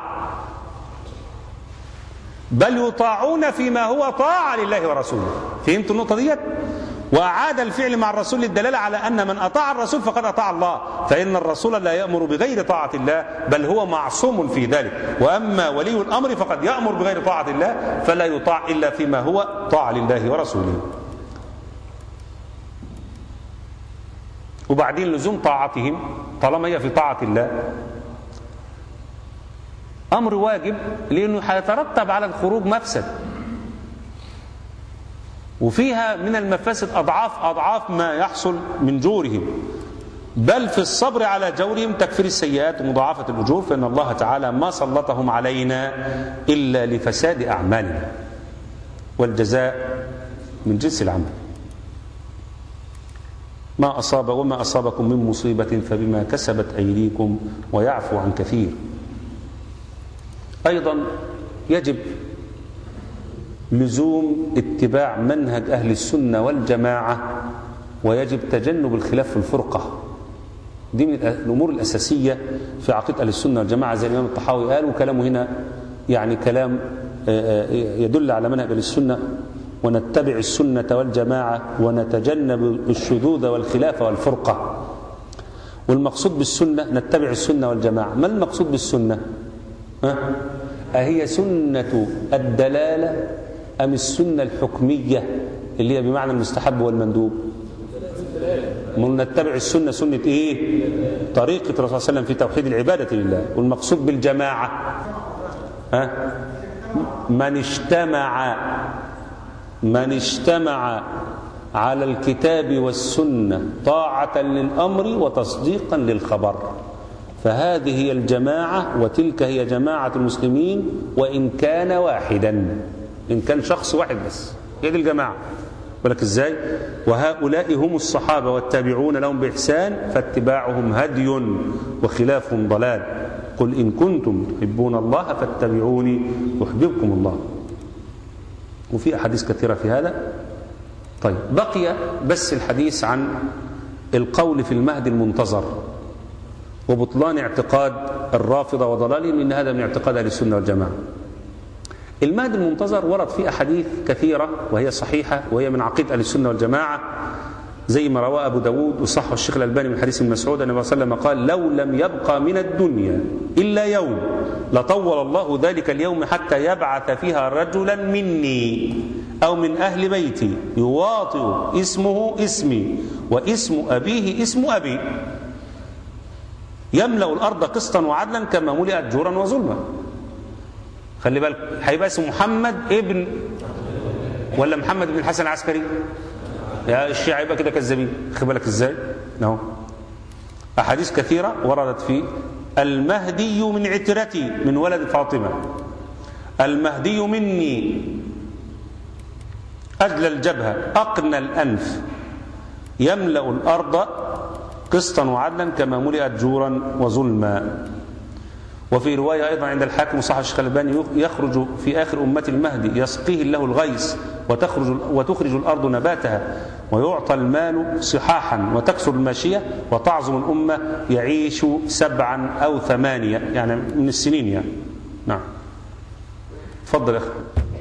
بل يطاعون فيما هو طاعه لله ورسوله فهمتوا النقطه ديت وأعاد الفعل مع الرسول للدلالة على أن من أطاع الرسول فقد أطاع الله فإن الرسول لا يأمر بغير طاعة الله بل هو معصوم في ذلك وأما ولي الأمر فقد يأمر بغير طاعة الله فلا يطاع إلا فيما هو طاعة لله ورسوله وبعدين لزوم طاعتهم طالما هي في طاعة الله أمر واجب لأنه هيترتب على الخروج مفسد وفيها من المفاسد أضعاف أضعاف ما يحصل من جورهم بل في الصبر على جورهم تكفير السيئات ومضاعفة الأجور فإن الله تعالى ما سلطهم علينا إلا لفساد أعمالنا والجزاء من جنس العمل ما أصاب وما أصابكم من مصيبة فبما كسبت أيديكم ويعفو عن كثير أيضا يجب لزوم اتباع منهج أهل السنة والجماعة ويجب تجنب الخلاف في الفرقة دي من الأمور الأساسية في عقيدة أهل السنة والجماعة زي الإمام الطحاوي قال وكلامه هنا يعني كلام يدل على منهج أهل السنة ونتبع السنة والجماعة ونتجنب الشذوذ والخلاف والفرقة والمقصود بالسنة نتبع السنة والجماعة ما المقصود بالسنة ها؟ أهي سنة الدلالة أم السنة الحكمية اللي هي بمعنى المستحب والمندوب من نتبع السنة سنة إيه طريقة الرسول صلى الله عليه وسلم في توحيد العبادة لله والمقصود بالجماعة ها؟ من اجتمع من اجتمع على الكتاب والسنة طاعة للأمر وتصديقا للخبر فهذه هي الجماعة وتلك هي جماعة المسلمين وإن كان واحدا إن كان شخص واحد بس هي دي الجماعة ولك إزاي وهؤلاء هم الصحابة والتابعون لهم بإحسان فاتباعهم هدي وخلافهم ضلال قل إن كنتم تحبون الله فاتبعوني يحببكم الله وفي أحاديث كثيرة في هذا طيب بقي بس الحديث عن القول في المهد المنتظر وبطلان اعتقاد الرافضة وضلالهم إن هذا من اعتقاد أهل السنة والجماعة المهد المنتظر ورد فيه أحاديث كثيرة وهي صحيحة وهي من عقيدة أهل السنة والجماعة زي ما رواه أبو داود وصحه الشيخ الألباني من حديث مسعود النبي صلى الله عليه وسلم قال لو لم يبقى من الدنيا إلا يوم لطول الله ذلك اليوم حتى يبعث فيها رجلا مني أو من أهل بيتي يواطئ اسمه اسمي واسم أبيه اسم أبي يملأ الأرض قسطا وعدلا كما ملئت جورا وظلما خلي بالك هيبقى اسمه محمد ابن ولا محمد بن الحسن العسكري يا الشيعة يبقى كده كذابين خلي بالك ازاي اهو أحاديث كثيرة وردت في المهدي من عترتي من ولد فاطمة المهدي مني أجل الجبهة أقنى الأنف يملأ الأرض قسطا وعدلا كما ملئت جورا وظلما وفي رواية أيضا عند الحاكم صح الشيخ الألباني يخرج في آخر أمة المهدي يسقيه الله الغيث وتخرج, وتخرج الأرض نباتها ويعطى المال صحاحا وتكثر الماشية وتعظم الأمة يعيش سبعا أو ثمانية يعني من السنين يعني نعم تفضل يا أخي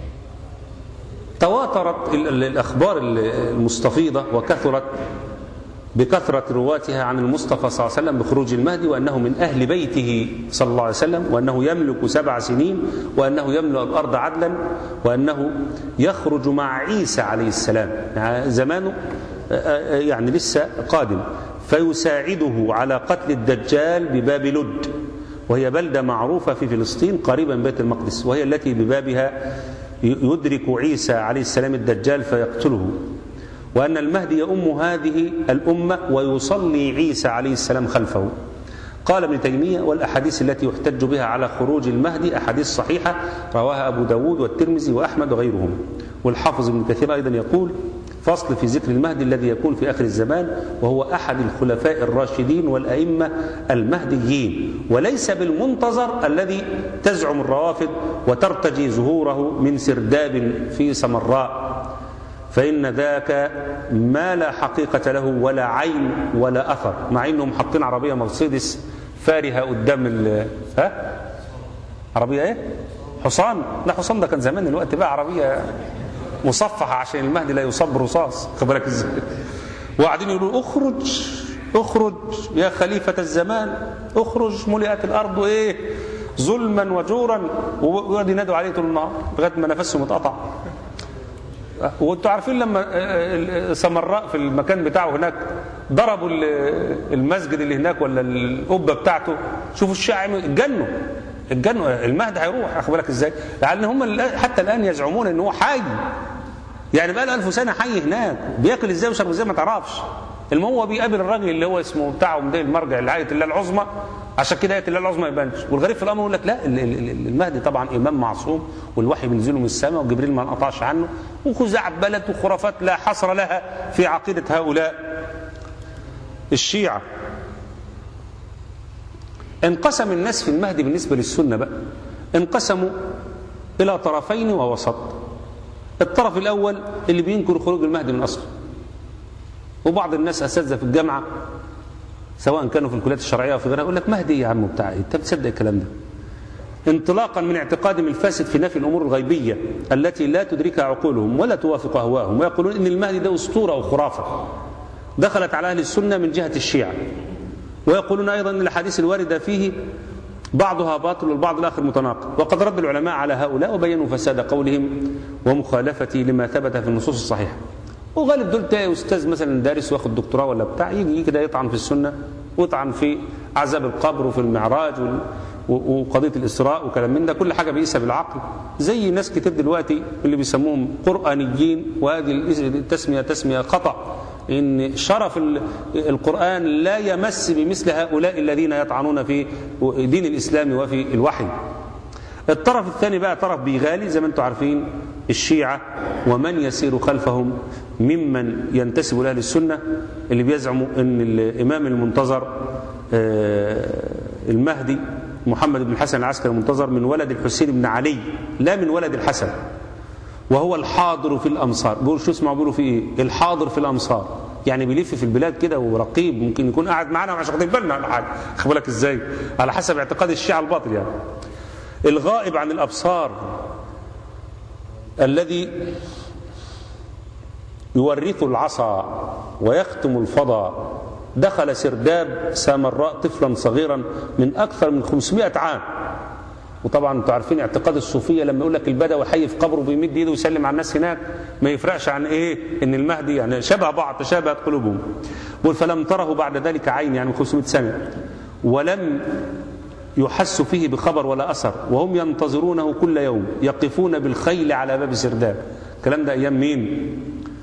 تواترت الأخبار المستفيضة وكثرت بكثرة رواتها عن المصطفى صلى الله عليه وسلم بخروج المهدي وأنه من أهل بيته صلى الله عليه وسلم وأنه يملك سبع سنين وأنه يملأ الأرض عدلا وأنه يخرج مع عيسى عليه السلام يعني زمانه يعني لسه قادم فيساعده على قتل الدجال بباب لد وهي بلدة معروفة في فلسطين قريبا من بيت المقدس وهي التي ببابها يدرك عيسى عليه السلام الدجال فيقتله وأن المهدي يؤم هذه الأمة ويصلي عيسى عليه السلام خلفه قال ابن تيمية والأحاديث التي يحتج بها على خروج المهدي أحاديث صحيحة رواها أبو داود والترمذي وأحمد وغيرهم والحافظ ابن كثير أيضا يقول فصل في ذكر المهدي الذي يكون في آخر الزمان وهو أحد الخلفاء الراشدين والأئمة المهديين وليس بالمنتظر الذي تزعم الروافد وترتجي ظهوره من سرداب في سمراء فإن ذاك ما لا حقيقة له ولا عين ولا أثر مع إنهم حاطين عربية مرسيدس فارهة قدام ال ها عربية إيه؟ حصان لا حصان ده كان زمان الوقت بقى عربية مصفحة عشان المهدي لا يصاب برصاص خد بالك ازاي وقاعدين يقولوا اخرج اخرج يا خليفة الزمان اخرج ملئت الأرض ايه ظلما وجورا ويقعدوا ينادوا عليه طول النهار لغايه ما نفسهم اتقطع وانتوا عارفين لما سمراء في المكان بتاعه هناك ضربوا المسجد اللي هناك ولا القبه بتاعته شوفوا الشيعة اتجنوا اتجنوا المهدي هيروح اخد بالك ازاي؟ لان هم حتى الان يزعمون ان هو حي يعني بقى له 1000 سنه حي هناك بياكل ازاي ويشرب ازاي ما تعرفش المهم هو بيقابل الراجل اللي هو اسمه بتاعهم ده المرجع لآية الله العظمى عشان كده آية الله العظمى ما يبانش والغريب في الأمر يقول لك لا المهدي طبعا إمام معصوم والوحي بينزله من السماء وجبريل ما انقطعش عنه وخزعبلة وخرافات لا حصر لها في عقيدة هؤلاء الشيعة انقسم الناس في المهدي بالنسبة للسنة بقى انقسموا إلى طرفين ووسط الطرف الأول اللي بينكر خروج المهدي من أصله وبعض الناس اساتذه في الجامعه سواء كانوا في الكليات الشرعيه او في غيرها يقول لك مهدي يا عم بتاع انت بتصدق الكلام ده انطلاقا من اعتقادهم الفاسد في نفي الامور الغيبيه التي لا تدركها عقولهم ولا توافق اهواءهم ويقولون ان المهدي ده اسطوره وخرافه دخلت على اهل السنه من جهه الشيعه ويقولون ايضا ان الاحاديث الوارده فيه بعضها باطل والبعض الاخر متناقض وقد رد العلماء على هؤلاء وبينوا فساد قولهم ومخالفه لما ثبت في النصوص الصحيحه وغالب دول تلاقي استاذ مثلا دارس واخد دكتوراه ولا بتاع يجي كده يطعن في السنه ويطعن في عذاب القبر وفي المعراج وقضيه الاسراء وكلام من ده كل حاجه بيقيسها بالعقل زي ناس كتير دلوقتي اللي بيسموهم قرانيين وهذه التسميه تسميه خطا ان شرف القران لا يمس بمثل هؤلاء الذين يطعنون في دين الاسلام وفي الوحي الطرف الثاني بقى طرف بيغالي زي ما انتم عارفين الشيعة ومن يسير خلفهم ممن ينتسب لأهل السنة اللي بيزعموا أن الإمام المنتظر المهدي محمد بن الحسن العسكري المنتظر من ولد الحسين بن علي لا من ولد الحسن وهو الحاضر في الأمصار بيقول شو اسمعوا بيقولوا في إيه الحاضر في الأمصار يعني بيلف في البلاد كده ورقيب ممكن يكون قاعد معانا ومش واخدين بالنا ولا حاجه خد بالك ازاي على حسب اعتقاد الشيعة الباطل يعني الغائب عن الأبصار الذي يورث العصا ويختم الفضاء دخل سرداب سامراء طفلا صغيرا من أكثر من 500 عام وطبعا انتوا عارفين اعتقاد الصوفيه لما يقول لك البدوي حي في قبره بيمد ايده ويسلم على الناس هناك ما يفرقش عن ايه ان المهدي يعني شبه بعض تشابهت قلوبهم بيقول فلم تره بعد ذلك عين يعني من 500 سنه ولم يحس فيه بخبر ولا اثر وهم ينتظرونه كل يوم يقفون بالخيل على باب سرداب الكلام ده ايام مين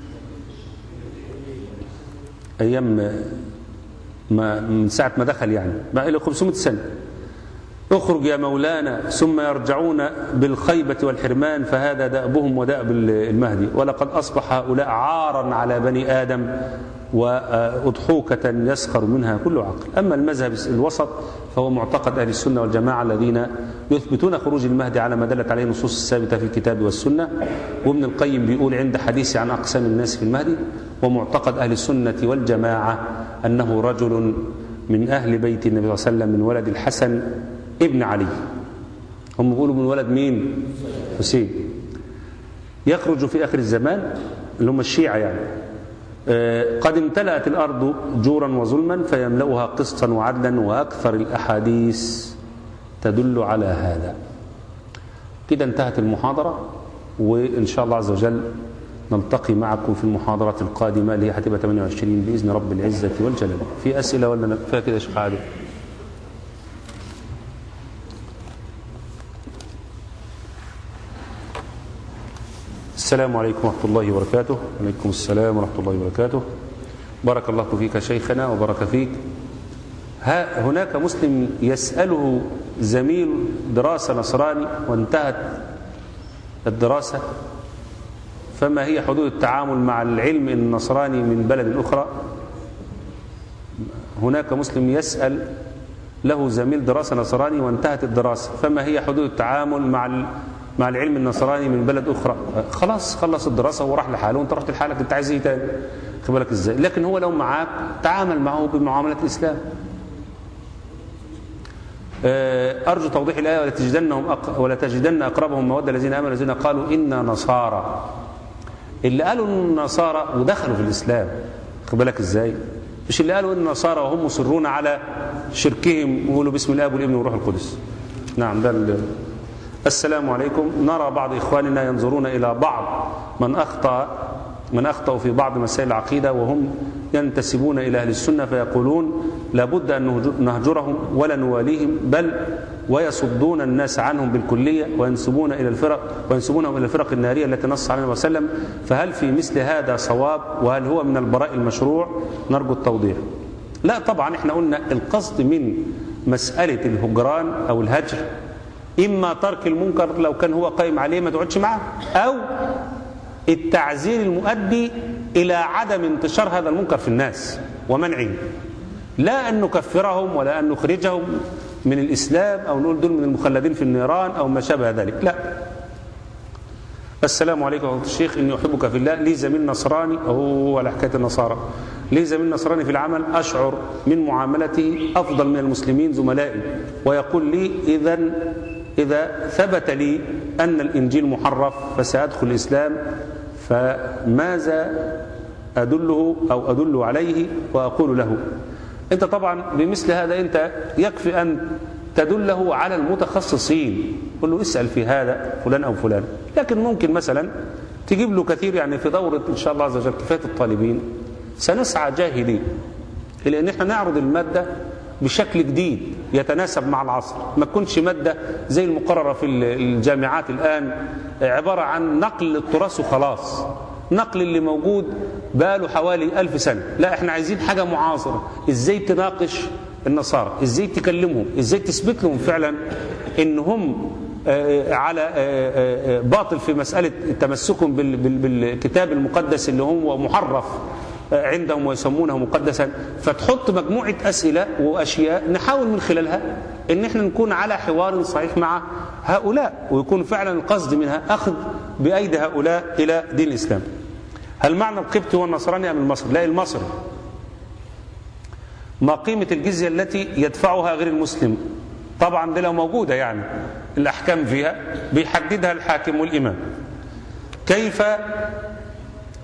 ايام ما من ساعه ما دخل يعني ما الى 500 سنه اخرج يا مولانا ثم يرجعون بالخيبة والحرمان فهذا دأبهم ودأب المهدي ولقد أصبح هؤلاء عارا على بني آدم وأضحوكة يسخر منها كل عقل أما المذهب الوسط فهو معتقد أهل السنة والجماعة الذين يثبتون خروج المهدي على ما دلت عليه النصوص الثابتة في الكتاب والسنة وابن القيم بيقول عند حديث عن أقسام الناس في المهدي ومعتقد أهل السنة والجماعة أنه رجل من أهل بيت النبي صلى الله عليه وسلم من ولد الحسن ابن علي هم بيقولوا من ولد مين حسين يخرج في آخر الزمان اللي هم الشيعة يعني قد امتلأت الأرض جورا وظلما فيملأها قسطا وعدلا وأكثر الأحاديث تدل على هذا كده انتهت المحاضرة وإن شاء الله عز وجل نلتقي معكم في المحاضرة القادمة اللي هي هتبقى 28 بإذن رب العزة والجلال في أسئلة ولا كفايه كده يا شيخ عادل السلام عليكم ورحمة الله وبركاته وعليكم السلام ورحمة الله وبركاته بارك الله فيك شيخنا وبارك فيك ها هناك مسلم يسأله زميل دراسة نصراني وانتهت الدراسة فما هي حدود التعامل مع العلم النصراني من بلد أخرى هناك مسلم يسأل له زميل دراسة نصراني وانتهت الدراسة فما هي حدود التعامل مع مع العلم النصراني من بلد أخرى خلاص خلص الدراسة وراح لحاله وانت رحت لحالك انت عايز ايه تاني خد بالك ازاي لكن هو لو معاك تعامل معه بمعاملة الإسلام أرجو توضيح الآية ولا تجدنهم أق... ولا تجدن أقربهم مودة الذين آمنوا الذين قالوا إنا نصارى اللي قالوا النصارى ودخلوا في الإسلام خد بالك ازاي مش اللي قالوا ان النصارى وهم مصرون على شركهم يقولوا باسم الاب والابن والروح القدس نعم ده السلام عليكم نرى بعض اخواننا ينظرون الى بعض من اخطا من اخطاوا في بعض مسائل العقيده وهم ينتسبون الى اهل السنه فيقولون لابد ان نهجرهم ولا نواليهم بل ويصدون الناس عنهم بالكليه وينسبون الى الفرق وينسبونهم الى الفرق الناريه التي نص عليها وسلم فهل في مثل هذا صواب وهل هو من البراء المشروع نرجو التوضيح لا طبعا احنا قلنا القصد من مساله الهجران او الهجر اما ترك المنكر لو كان هو قائم عليه ما تقعدش معاه او التعزير المؤدي الى عدم انتشار هذا المنكر في الناس ومنعه لا ان نكفرهم ولا ان نخرجهم من الإسلام أو نقول دول من المخلدين في النيران أو ما شابه ذلك لا السلام عليكم ورحمة الشيخ إني أحبك في الله لي زميل نصراني هو على حكاية النصارى لي زميل نصراني في العمل أشعر من معاملته أفضل من المسلمين زملائي ويقول لي إذا إذا ثبت لي أن الإنجيل محرف فسأدخل الإسلام فماذا أدله أو أدل عليه وأقول له انت طبعا بمثل هذا انت يكفي ان تدله على المتخصصين قل له اسال في هذا فلان او فلان لكن ممكن مثلا تجيب له كثير يعني في دوره ان شاء الله عز وجل كفايه الطالبين سنسعى جاهدين الى ان احنا نعرض الماده بشكل جديد يتناسب مع العصر ما تكونش ماده زي المقرره في الجامعات الان عباره عن نقل التراث وخلاص نقل اللي موجود بقاله حوالي ألف سنة لا احنا عايزين حاجة معاصرة ازاي تناقش النصارى ازاي تكلمهم ازاي تثبت لهم فعلا ان هم على باطل في مسألة تمسكهم بالكتاب المقدس اللي هو محرف عندهم ويسمونه مقدسا فتحط مجموعة أسئلة وأشياء نحاول من خلالها ان احنا نكون على حوار صحيح مع هؤلاء ويكون فعلا القصد منها أخذ بأيدي هؤلاء إلى دين الإسلام هل معنى القبط هو النصراني أم المصري لا المصري ما قيمة الجزية التي يدفعها غير المسلم طبعا دي لو موجودة يعني الأحكام فيها بيحددها الحاكم والإمام كيف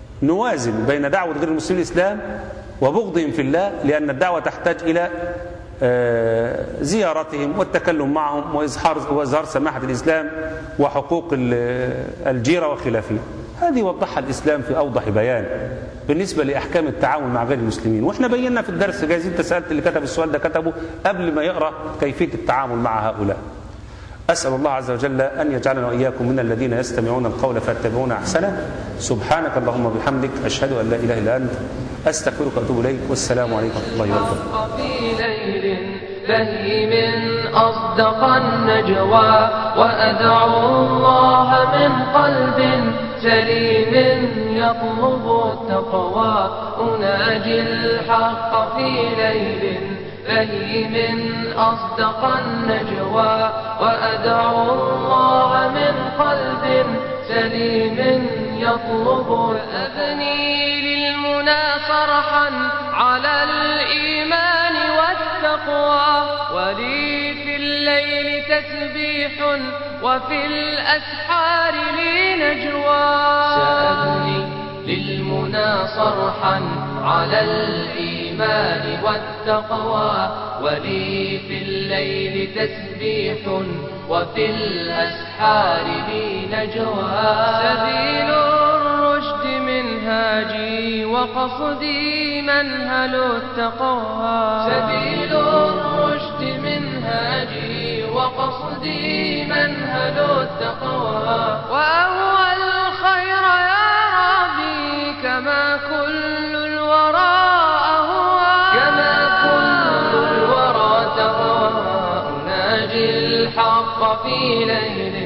نوازن بين دعوة غير المسلمين الإسلام وبغضهم في الله لأن الدعوة تحتاج إلى آه، زيارتهم والتكلم معهم وإظهار وإظهار سماحة الإسلام وحقوق ال- الجيرة وخلافه هذه وضحها الإسلام في أوضح بيان بالنسبة لأحكام التعامل مع غير المسلمين وإحنا بينا في الدرس جايز أنت سألت اللي كتب السؤال ده كتبه قبل ما يقرأ كيفية التعامل مع هؤلاء أسأل الله عز وجل أن يجعلنا وإياكم من الذين يستمعون القول فيتبعون أحسنه سبحانك اللهم وبحمدك أشهد أن لا إله إلا أنت أستغفرك وأتوب إليك والسلام عليكم ورحمة الله وبركاته في ليل بهيم أصدق النجوى وأدعو الله من قلب سليم يطلب التقوى أناجي الحق في ليل بهيم أصدق النجوى وأدعو الله من قلب سليم يطلب أبني للمنى صرحا على الإيمان والتقوى ولي في الليل تسبيح وفي الأسحار لي نجوى سأبني للمنى صرحا على الإيمان والتقوى ولي في الليل تسبيح وفي الأسحار لي نجوى سبيل الرشد منهاجي وقصدي منهل التقوى سبيل الرشد منهاجي وقصدي منهل التقوى وأهوى الخير يا ربي كما كل الورى أهوى كما كل الورى تهوى أناجي الحق في ليل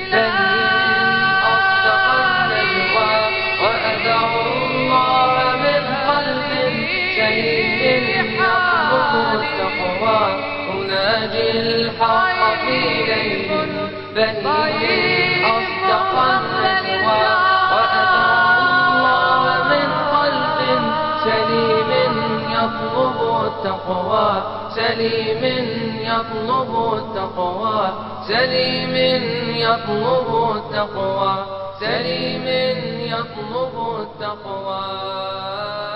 بهيم أصدق النجوى وأدعو الله من قلب سليم يطلب التقوى أناجي الحق في ليل بهيم أصدق النجوى وأدعو الله من قلب سليم يطلب التقوى سليم يطلب التقوى سليم يطلب التقوى سليم يطلب التقوى